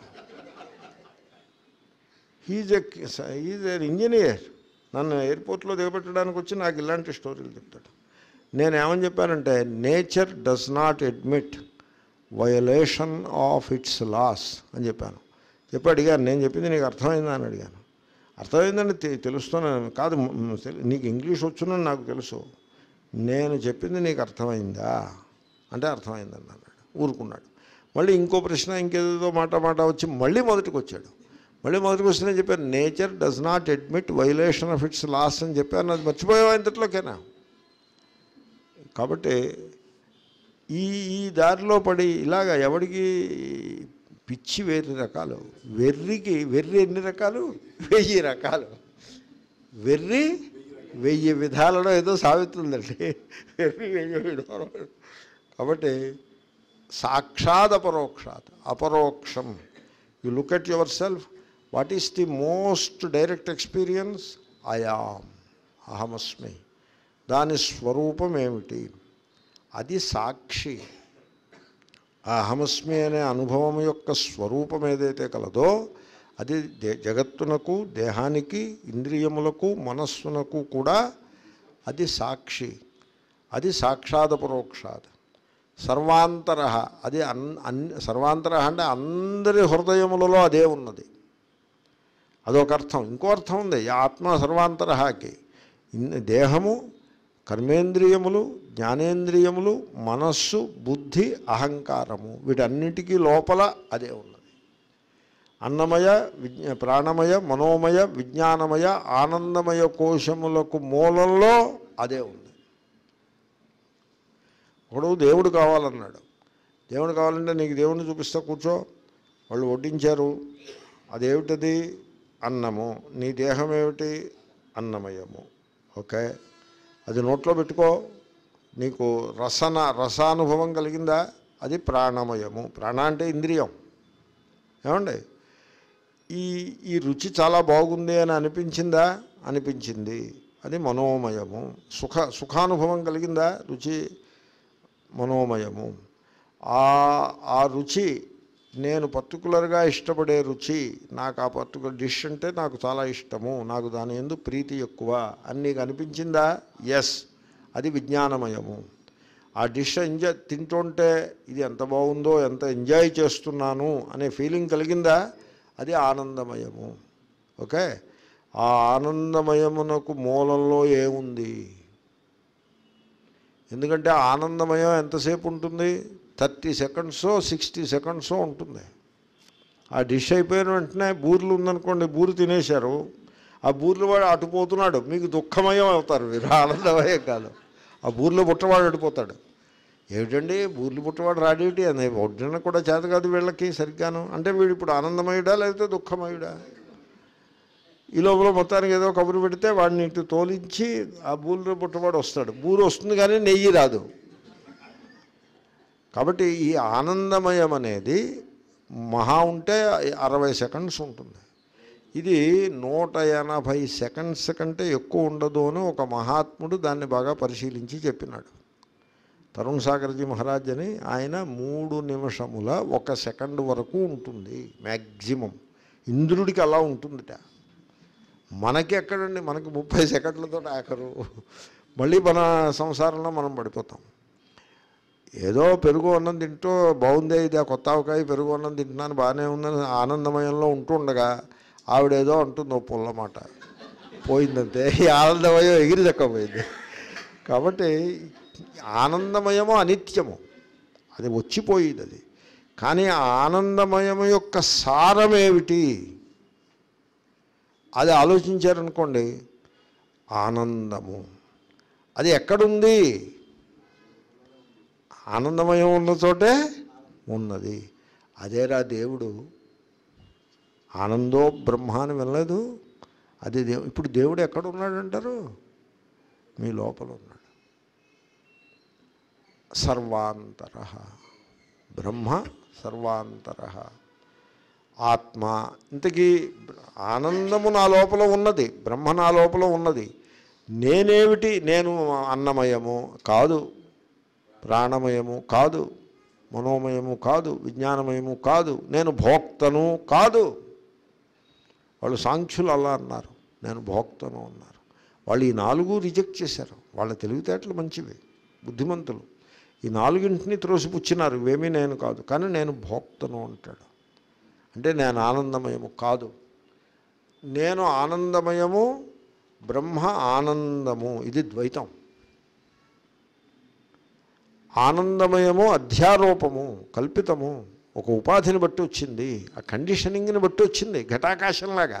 Speaker 1: he's a he's a engineer నన్ను ఎయిర్పోర్ట్లో దిగబెట్టడానికి వచ్చి నాకు ఇలాంటి స్టోరీలు చెప్తాడు నేను ఏమని చెప్పానంటే nature does not admit violation of its laws అని చెప్పాను చెప్పి అడిగాను నేను చెప్పింది నీకు అర్థమైందా అని అడిగాను అర్థమైందని తె- తెలుస్తున్నాను కాదు మ్, తెలు- నీకు ఇంగ్లీష్ వచ్చునని నాకు తెలుసు నేను చెప్పింది నీకు అర్థమైందా అంటే అర్థమైందని అన్నాడు ఊరుకున్నాడు మళ్ళీ ఇంకో ప్రశ్న ఇంకేదో మాట మాట వచ్చి మళ్ళీ మొదటికి వచ్చాడు మళ్ళీ మొదటికి వస్తే నేను చెప్పాను nature does not admit violation of its laws అని చెప్పాను అది మర్చిపోయావా ఇంతట్లోకేనా కాబట్టి ఈ ఈ దారిలో పడి ఇలాగ ఎవడికి పిచ్చి వేరే రకాలు వెర్రికి వెర్రి ఎన్ని రకాలు వెయ్యి రకాలు వెర్రి వెయ్యి విధాలలో ఏదో సాగుతుందండి వెర్రి వెయ్యి విధాలు కాబట్టి సాక్షాత్ అపరోక్షాత్ అపరోక్షం you look at yourself what is the most direct experience I'm అహమస్మి దాని స్వరూపం ఏమిటి అది సాక్షి ఆ అహమస్మి అనే అనుభవం యొక్క స్వరూపం ఏదైతే కలదో అది దే జగత్తునకు దేహానికి ఇంద్రియములకు మనస్సునకు కూడా అది సాక్షి అది సాక్షాత్ పరోక్షాత్ సర్వాంతర అది అన్ అన్ని సర్వాంతర అంటే అందరి హృదయములలో అదే ఉన్నది అదొక అర్థం ఇంకో అర్థం ఉంది ఈ ఆత్మ సర్వాంతరహాకి ఇన్ని దేహము కర్మేంద్రియములు జ్ఞానేంద్రియములు మనస్సు బుద్ధి అహంకారము వీటన్నిటికీ లోపల అదే ఉన్నది అన్నమయ విజ్ఞ ప్రాణమయ మనోమయ విజ్ఞానమయ ఆనందమయ కోశములకు మూలంలో అదే ఉంది ఒకడు దేవుడు కావాలన్నాడు దేవుడు కావాలంటే నీకు దేవుడిని చూపిస్తా కూర్చో వాళ్ళు వడ్డించారు అదేమిటది అన్నము నీ దేహం ఏమిటి అన్నమయము ఓకే అది నోట్లో పెట్టుకో నీకు రసన రసానుభవం కలిగిందా అది ప్రాణమయము ప్రాణ అంటే ఇంద్రియం ఏమండి ఈ ఈ రుచి చాలా బాగుంది అని అనిపించిందా అనిపించింది అది మనోమయము సుఖ సుఖానుభవం కలిగిందా రుచి మనోమయము ఆ ఆ రుచి నేను పర్టికులర్గా ఇష్టపడే రుచి నాకు ఆ పర్టికులర్ డిష్ అంటే నాకు చాలా ఇష్టము నాకు దాని ఎందు ప్రీతి ఎక్కువ అని నీకు అనిపించిందా ఎస్ అది విజ్ఞానమయము ఆ డిష్ ఎంజాయ్ తింటుంటే ఇది ఎంత బాగుందో ఎంత ఎంజాయ్ చేస్తున్నాను అనే ఫీలింగ్ కలిగిందా అది ఆనందమయము ఓకే ఆ ఆనందమయమునకు మూలంలో ఏముంది ఎందుకంటే ఆనందమయం ఎంతసేపు ఉంటుంది థర్టీ సెకండ్సో సిక్స్టీ సెకండ్సో ఉంటుంది ఆ డిష్ అయిపోయిన వెంటనే బూర్లు ఉందనుకోండి బూరు తినేశారు ఆ బూర్లు వాడు అటుపోతున్నాడు మీకు దుఃఖమయం అవుతారు మీరు ఆనందమయం కాదు ఆ బూర్లో పుట్టవాడు అడిపోతాడు ఏమిటండి బూర్లు పుట్టవాడు రాడేటి అని వడ్డన కూడా చేత కాదు వీళ్ళకి సరిగ్గాను అంటే వీడు ఇప్పుడు ఆనందమయుడా లేకపోతే దుఃఖమయుడా ఈ లోపల మొత్తానికి ఏదో కబురు పెడితే వాడిని ఇటు తోలించి ఆ బూరులో పుట్టవాడు వస్తాడు బూరు వస్తుంది కానీ నెయ్యి రాదు కాబట్టి ఈ ఆనందమయం అనేది మహా ఉంటే అరవై సెకండ్స్ ఉంటుంది ఇది నూట ఎనభై సెకండ్స్ కంటే ఎక్కువ ఉండదు అని ఒక మహాత్ముడు దాన్ని బాగా పరిశీలించి చెప్పినాడు తరుణ్ సాగర్జీ మహారాజ్ అని ఆయన మూడు నిమిషముల ఒక సెకండ్ వరకు ఉంటుంది మ్యాక్సిమం ఇంద్రుడికి అలా ఉంటుందిట మనకి ఎక్కడండి మనకి ముప్పై సెకండ్లతో ఆఖరు మళ్ళీ మన సంసారంలో మనం పడిపోతాం ఏదో పెరుగు అన్నం తింటూ బాగుందే ఇది ఆ కొత్త ఆవకాయ పెరుగు అన్నం తింటున్నాను బాగానే ఉందని ఆనందమయంలో ఉంటూ ఉండగా ఆవిడేదో అంటుంది ఓ పుల్ల మాట పోయిందంతే ఈ ఆనందమయం ఎగిరి దక్కపోయింది కాబట్టి ఆనందమయము అనిత్యము అది వచ్చిపోయేది అది కానీ ఆ ఆనందమయము యొక్క సారమేమిటి అది ఆలోచించారనుకోండి ఆనందము అది ఎక్కడుంది ఆనందమయం ఉన్న చోటే ఉన్నది అదేరా దేవుడు ఆనందో బ్రహ్మ అని వినలేదు అది దేవు ఇప్పుడు దేవుడు ఎక్కడ ఉన్నాడంటారు మీ లోపల ఉన్నాడు సర్వాంతర బ్రహ్మ సర్వాంతర ఆత్మ ఇంతకీ ఆనందము నా లోపల ఉన్నది బ్రహ్మ నా లోపల ఉన్నది నేనేమిటి నేను అన్నమయము కాదు ప్రాణమయము కాదు మనోమయము కాదు విజ్ఞానమయము కాదు నేను భోక్తను కాదు వాళ్ళు సాంఖ్యులు అలా అన్నారు నేను భోక్తను అన్నారు వాళ్ళు ఈ నాలుగు రిజెక్ట్ చేశారు వాళ్ళ తెలివితేటలు మంచివి బుద్ధిమంతులు ఈ నాలుగింటిని త్రోసిపుచ్చినారు ఇవేమీ నేను కాదు కానీ నేను భోక్తను అంటాడు అంటే నేను ఆనందమయము కాదు నేను ఆనందమయము బ్రహ్మ ఆనందము ఇది ద్వైతం ఆనందమయము అధ్యారోపము కల్పితము ఒక ఉపాధిని బట్టి వచ్చింది ఆ కండిషనింగ్ని బట్టి వచ్చింది ఘటాకాశంలాగా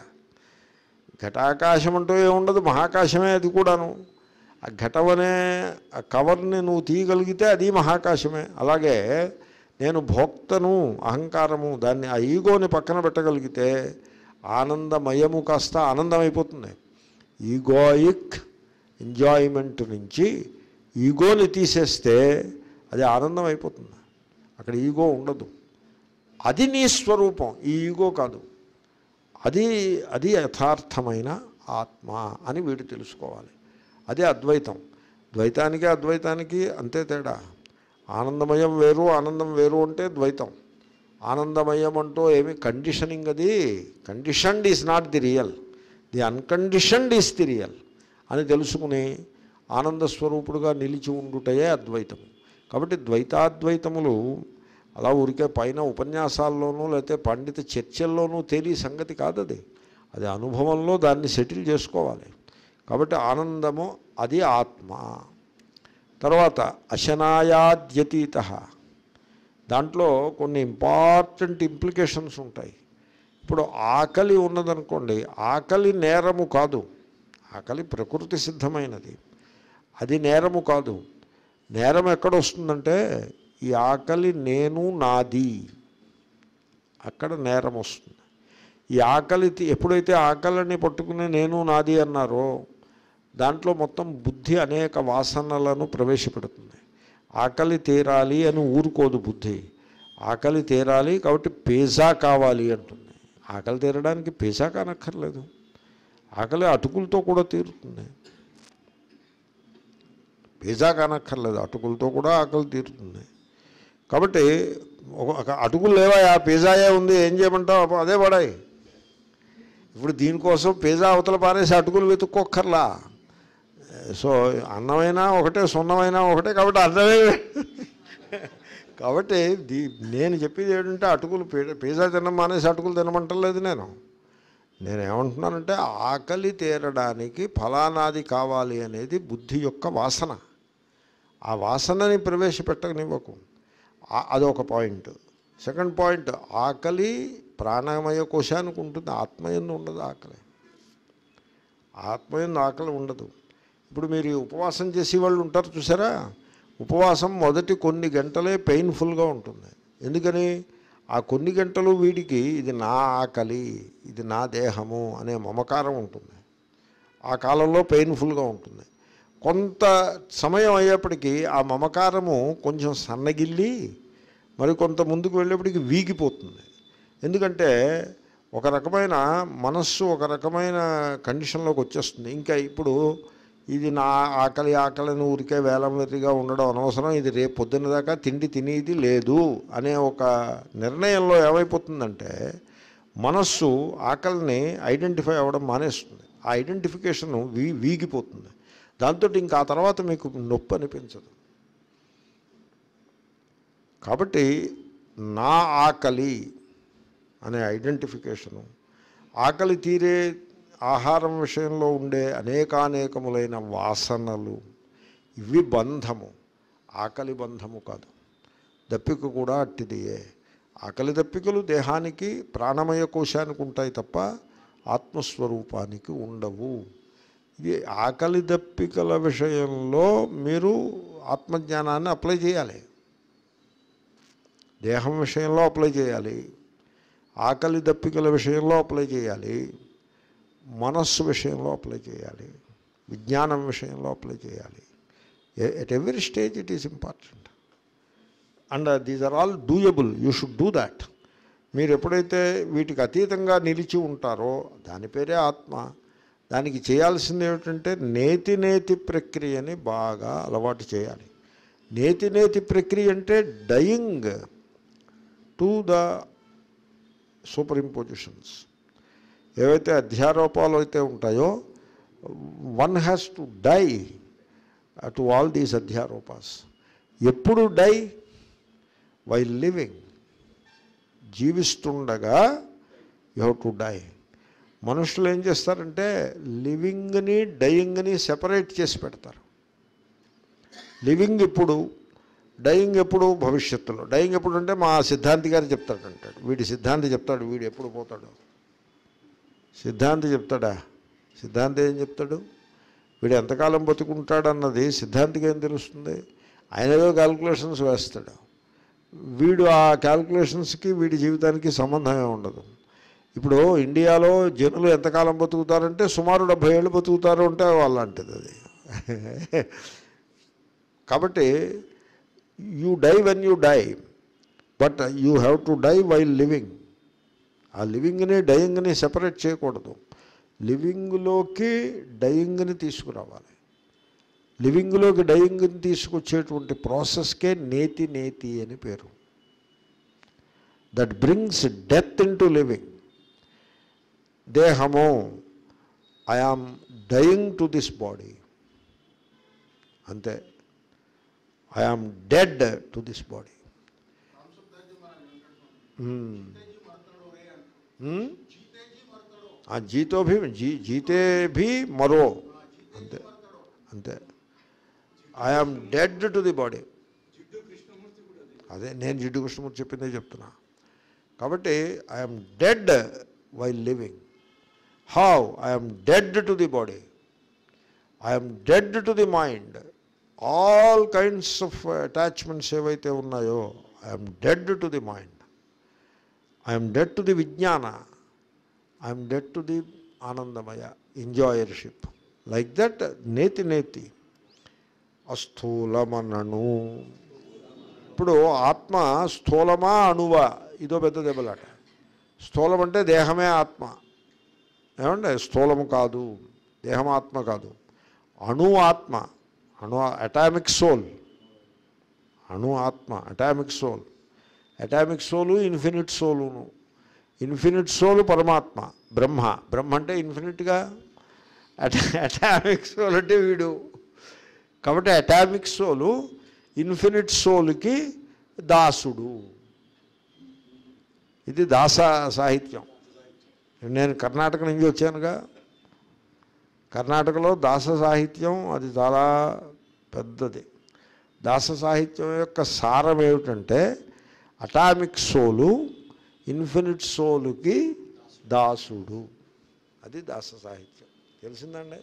Speaker 1: ఘటాకాశం అంటూ ఏముండదు మహాకాశమే అది కూడాను ఆ ఘటమనే ఆ కవర్ని నువ్వు తీయగలిగితే అది మహాకాశమే అలాగే నేను భోక్తను అహంకారము దాన్ని ఆ ఈగోని పక్కన పెట్టగలిగితే ఆనందమయము కాస్త ఆనందమైపోతుంది ఈగోయిక్ ఎంజాయ్మెంట్ నుంచి ఈగోని తీసేస్తే అది ఆనందం అయిపోతుంది అక్కడ ఈగో ఉండదు అది నీ స్వరూపం ఈ ఈగో కాదు అది అది యథార్థమైన ఆత్మ అని వీడు తెలుసుకోవాలి అదే అద్వైతం ద్వైతానికి అద్వైతానికి అంతే తేడా ఆనందమయం వేరు ఆనందం వేరు అంటే ద్వైతం ఆనందమయం అంటూ ఏమి కండిషనింగ్ అది conditioned is not the real the unconditioned is the real అని తెలుసుకుని ఆనంద స్వరూపుడుగా నిలిచి ఉండుటయే అద్వైతం కాబట్టి ద్వైతాద్వైతములు అలా ఊరికే పైన ఉపన్యాసాల్లోనూ లేకపోతే పండిత చర్చల్లోనూ తేలి సంగతి కాదది అది అనుభవంలో దాన్ని సెటిల్ చేసుకోవాలి కాబట్టి ఆనందము అది ఆత్మ తర్వాత అశనాయాద్యతీత దాంట్లో కొన్ని ఇంపార్టెంట్ ఇంప్లికేషన్స్ ఉంటాయి ఇప్పుడు ఆకలి ఉన్నదనుకోండి ఆకలి నేరము కాదు ఆకలి ప్రకృతి సిద్ధమైనది అది నేరము కాదు నేరం ఎక్కడ వస్తుందంటే ఈ ఆకలి నేను నాది అక్కడ నేరం వస్తుంది ఈ ఆకలి తి- ఎప్పుడైతే ఆకలిని పట్టుకుని నేను నాది అన్నారో దాంట్లో మొత్తం బుద్ధి అనేక వాసనలను ప్రవేశపెడుతుంది ఆకలి తీరాలి అని ఊరుకోదు బుద్ధి ఆకలి తీరాలి కాబట్టి పిజ్జా కావాలి అంటుంది ఆకలి తీరడానికి పిజ్జా కానక్కర్లేదు ఆకలి అటుకులతో కూడా తీరుతుంది పిజ్జా కానక్కర్లేదు అటుకులతో కూడా ఆకలి తీరుతుంది కాబట్టి ఒక ఒక అటుకులు లేవా ఆ పిజ్జాయే ఉంది ఏం చేయమంటావు అబ్బో అదే పడాయి ఇప్పుడు దీనికోసం పిజ్జా అవతల పారేసి అటుకులు వెతుక్కోక్కర్లా సో అన్నమైనా ఒకటే సున్నమైనా ఒకటే కాబట్టి అన్నమే కాబట్టి దీ నేను చెప్పేది ఏంటంటే అటుకులు పి- పిజ్జా తినడం మానేసి అటుకులు తినమంటలేదు నేను నేను ఏమంటున్నానంటే ఆకలి తీరడానికి ఫలానాది కావాలి అనేది బుద్ధి యొక్క వాసన ఆ వాసనని ప్రవేశపెట్టనివ్వకు ఆ- అదొక పాయింట్ సెకండ్ పాయింట్ ఆకలి ప్రాణమయ కోశానికి ఉంటుంది ఆత్మయందు ఉండదు ఆకలి ఆత్మయందు ఆకలి ఉండదు ఇప్పుడు మీరు ఈ ఉపవాసం చేసే వాళ్ళు ఉంటారు చూసారా ఉపవాసం మొదటి కొన్ని గంటలే పెయిన్ఫుల్గా ఉంటుంది ఎందుకని ఆ కొన్ని గంటలు వీడికి ఇది నా ఆకలి ఇది నా దేహము అనే మమకారం ఉంటుంది ఆ కాలంలో పెయిన్ఫుల్గా ఉంటుంది కొంత సమయం అయ్యేప్పటికీ ఆ మమకారము కొంచెం సన్నగిల్లి మరి కొంత ముందుకు వెళ్ళేప్పటికి వీగిపోతుంది ఎందుకంటే ఒక రకమైన మనస్సు ఒక రకమైన కండిషన్లోకి వచ్చేస్తుంది ఇంకా ఇప్పుడు ఇది నా ఆకలి ఆకలిని ఊరికే వేలమెరిగా ఉండడం అనవసరం ఇది రేపు పొద్దున్న దాకా తిండి తినేది లేదు అనే ఒక నిర్ణయంలో ఏమైపోతుందంటే మనస్సు ఆకలిని ఐడెంటిఫై అవ్వడం మానేస్తుంది ఆ ఐడెంటిఫికేషన్ వీ వీగిపోతుంది దాంతో ఇంకా ఆ తర్వాత మీకు నొప్పి అనిపించదు కాబట్టి నా ఆకలి అనే ఐడెంటిఫికేషను ఆకలి తీరే ఆహారం విషయంలో ఉండే అనేకానేకములైన వాసనలు ఇవి బంధము ఆకలి బంధము కాదు దప్పిక కూడా అట్టిదియే ఆకలి దప్పికలు దేహానికి ప్రాణమయ కోశానికి ఉంటాయి తప్ప ఆత్మస్వరూపానికి ఉండవు ఇది ఆకలి దప్పికల విషయంలో మీరు ఆత్మజ్ఞానాన్ని అప్లై చేయాలి దేహం విషయంలో అప్లై చేయాలి ఆకలి దప్పికల విషయంలో అప్లై చేయాలి మనస్సు విషయంలో అప్లై చేయాలి విజ్ఞానం విషయంలో అప్లై చేయాలి at every stage it is important and these are all doable you should do that మీరు ఎప్పుడైతే వీటికి అతీతంగా నిలిచి ఉంటారో దాని పేరే ఆత్మ దానికి చేయాల్సింది ఏమిటంటే నేతి నేతి ప్రక్రియని బాగా అలవాటు చేయాలి నేతి నేతి ప్రక్రియ అంటే dying to the superimpositions ఏవైతే అధ్యారోపాలు అయితే ఉంటాయో one has to die to all these అధ్యారోపాస్ ఎప్పుడు డై వై లివింగ్ జీవిస్తుండగా యూ హ్యావ్ టు డై మనుషులు ఏం చేస్తారంటే లివింగ్ని డయింగ్ని సెపరేట్ చేసి పెడతారు లివింగ్ ఇప్పుడు డయింగ్ ఎప్పుడు భవిష్యత్తులో డయింగ్ ఎప్పుడు అంటే మా సిద్ధాంతి గారు చెప్తాడు అంటాడు వీడి సిద్ధాంతి చెప్తాడు వీడు ఎప్పుడు పోతాడు సిద్ధాంతి చెప్తాడా సిద్ధాంతి ఏం చెప్తాడు వీడు ఎంతకాలం బతుకుంటాడన్నది సిద్ధాంతికి ఏం తెలుస్తుంది ఆయన ఏదో క్యాల్కులేషన్స్ వేస్తాడు వీడు ఆ క్యాల్కులేషన్స్కి వీడి జీవితానికి సంబంధమే ఉండదు ఇప్పుడు ఇండియాలో జనులు ఎంతకాలం బతుకుతారంటే సుమారు డెబ్భై ఏళ్ళు బతుకుతారు అంటే వాళ్ళంటిది అది కాబట్టి you die when you die but you have to die while living ఆ లివింగ్ని డయింగ్ని సెపరేట్ చేయకూడదు లివింగ్లోకి డయింగ్ని తీసుకురావాలి లివింగ్లోకి డయింగ్ని తీసుకొచ్చేటువంటి ప్రాసెస్కే నేతి నేతి అని పేరు that brings death into living దేహము I am dying to this body అంతే I am dead to this body జీతో భీ జీ జీతే భీ మరో అంతే అంతే I am dead to the body అదే నేను జిడ్డు కృష్ణమూర్తి చెప్పిందే చెప్తున్నా కాబట్టి I'm dead while living how I'm dead to the body I'm dead to the mind all kinds of attachments ఏవైతే ఉన్నాయో I'm dead to the mind I'm dead to the vijnana I'm dead to the anandamaya enjoyership like that నేతి నేతి అస్థూలమనను ఇప్పుడు ఆత్మ స్థూలమా అణువా ఇదో పెద్ద దెబ్బలాట స్థూలం అంటే దేహమే ఆత్మ ఏమంటే స్థూలము కాదు దేహం ఆత్మ కాదు అణు ఆత్మ అణు అటామిక్ సోల్ అణు ఆత్మ atomic soul atomic soul infinite సోలును ఇన్ఫినిట్ సోలు పరమాత్మ బ్రహ్మ బ్రహ్మ అంటే ఇన్ఫినిట్గా అటా అటామిక్ సోల్ అంటే వీడు కాబట్టి అటామిక్ సోలు ఇన్ఫినిట్ సోల్కి దాసుడు ఇది దాస సాహిత్యం నేను కర్ణాటక నుంచి వచ్చానుగా కర్ణాటకలో దాస సాహిత్యం అది చాలా పెద్దది దాస సాహిత్యం యొక్క సారం ఏమిటంటే అటామిక్ సోలు ఇన్ఫినిట్ సోలుకి దాసుడు అది దాస సాహిత్యం తెలిసిందండి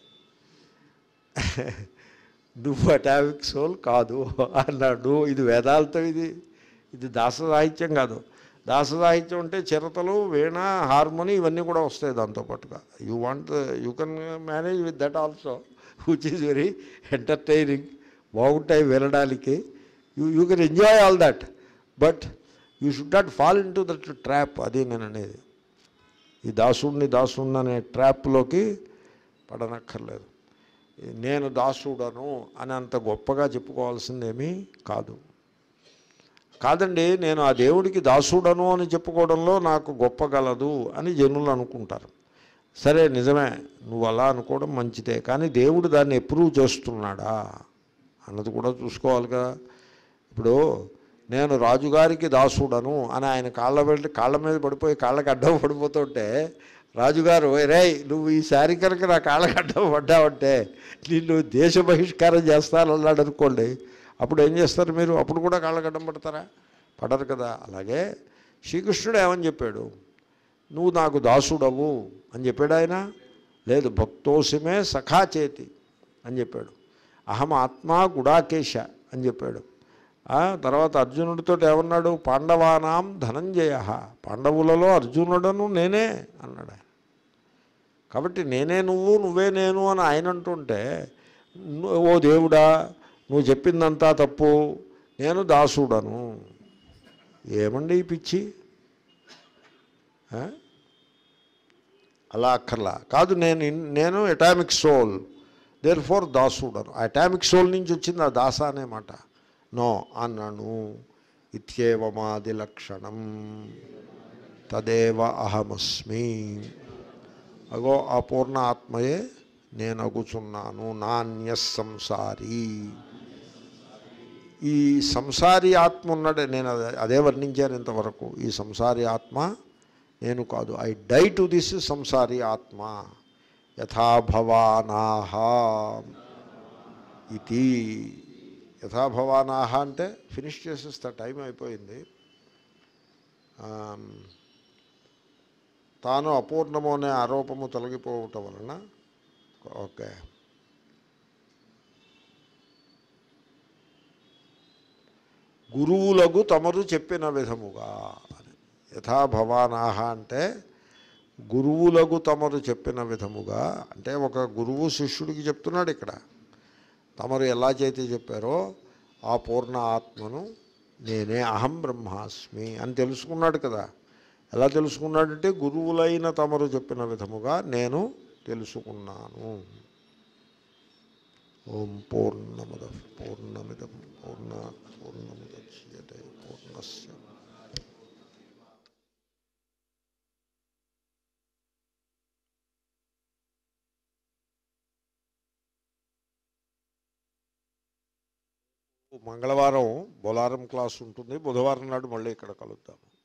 Speaker 1: నువ్వు అటామిక్ సోల్ కాదు అన్నాడు ఇది వేదాలతో ఇది ఇది దాస సాహిత్యం కాదు దాస సాహిత్యం అంటే చిరతలు వీణ హార్మోని ఇవన్నీ కూడా వస్తాయి దాంతోపాటుగా you want you can manage with that also which is very entertaining బాగుంటాయి వినడానికి you you can enjoy all that but you should not fall into that trap అది నేను అనేది ఈ దాసుడిని దాసుడిని అనే ట్రాప్లోకి పడనక్కర్లేదు నేను దాసుడను అని అంత గొప్పగా చెప్పుకోవాల్సిందేమీ కాదు కాదండి నేను ఆ దేవుడికి దాసుడను అని చెప్పుకోవడంలో నాకు గొప్ప గలదు అని జనులు అనుకుంటారు సరే నిజమే నువ్వు అలా అనుకోవడం మంచిదే కానీ దేవుడు దాన్ని అప్రూవ్ చేస్తున్నాడా అన్నది కూడా చూసుకోవాలి కదా ఇప్పుడు నేను రాజుగారికి దాసుడను అని ఆయన కాళ్ళ వెళ్ళి కాళ్ళ మీద పడిపోయి కాళ్ళకి అడ్డం పడిపోతుంటే రాజుగారు రే నువ్వు ఈ శారీ కనుక నా కాళ్ళకి అడ్డం పడ్డావంటే నిన్ను దేశ బహిష్కారం చేస్తానన్నాడు అనుకోండి అప్పుడు ఏం చేస్తారు మీరు అప్పుడు కూడా కాళ్ళకి అడ్డం పడతారా పడరు కదా అలాగే శ్రీకృష్ణుడు ఏమని చెప్పాడు నువ్వు నాకు దాసుడవు అని చెప్పాడు ఆయన లేదు భక్తోసిమే సఖా చేతి అని చెప్పాడు అహం ఆత్మా గుడాకేశ అని చెప్పాడు ఆ, తర్వాత అర్జునుడితో ఏమన్నాడు పాండవానాం ధనంజయ పాండవులలో అర్జునుడను నేనే అన్నాడు ఆయన కాబట్టి నేనే నువ్వు నువ్వే నేను అని ఆయన అంటుంటే ను- ఓ దేవుడా నువ్వు చెప్పిందంతా తప్పు నేను దాసుడను ఏమండి ఈ పిచ్చి ఆ? అలా అక్కర్లా కాదు నేను ఇన్- నేను అటామిక్ సోల్ దేర్ ఫోర్ దాసుడను అటామిక్ సోల్ నుంచి వచ్చింది ఆ దాస అనే మాట నో అన్నను ఇత్యేవమాది లక్షణం తదేవ అహమస్మి అగో ఆ పూర్ణ ఆత్మయే నేను అగుచున్నాను నాణ్య సంసారి ఈ సంసారి ఆత్మ ఉన్నాడే నేను అదే- అదే వర్ణించాను ఇంతవరకు ఈ సంసారి ఆత్మ నేను కాదు ఐ డై టు దిస్ సంసారి ఆత్మ యథాభవానాహ ఇది యథాభవానాహ అంటే ఫినిష్ చేసేస్తా టైం అయిపోయింది ఆమ్, తాను అపూర్ణము అనే ఆరోపము తొలగిపోవటం వలన ఓకే గురువులకు తమరు చెప్పిన విధముగా అని యథా భవానాహ అంటే గురువులకు తమరు చెప్పిన విధముగా అంటే ఒక గురువు శిష్యుడికి చెప్తున్నాడు ఇక్కడ తమరు ఎలా చేతి చెప్పారో ఆ పూర్ణ ఆత్మను నేనే అహం బ్రహ్మాస్మి అని తెలుసుకున్నాడు కదా ఎలా తెలుసుకున్నాడంటే గురువులైన తమరు చెప్పిన విధముగా నేను తెలుసుకున్నాను ఓం పూర్ణముద పూర్ణమిదం పూర్ణ పూర్ణముద్యతే పూర్ణస్య మంగళవారం బొలారం క్లాస్ ఉంటుంది బుధవారం నాడు మళ్ళీ ఇక్కడ కలుద్దాము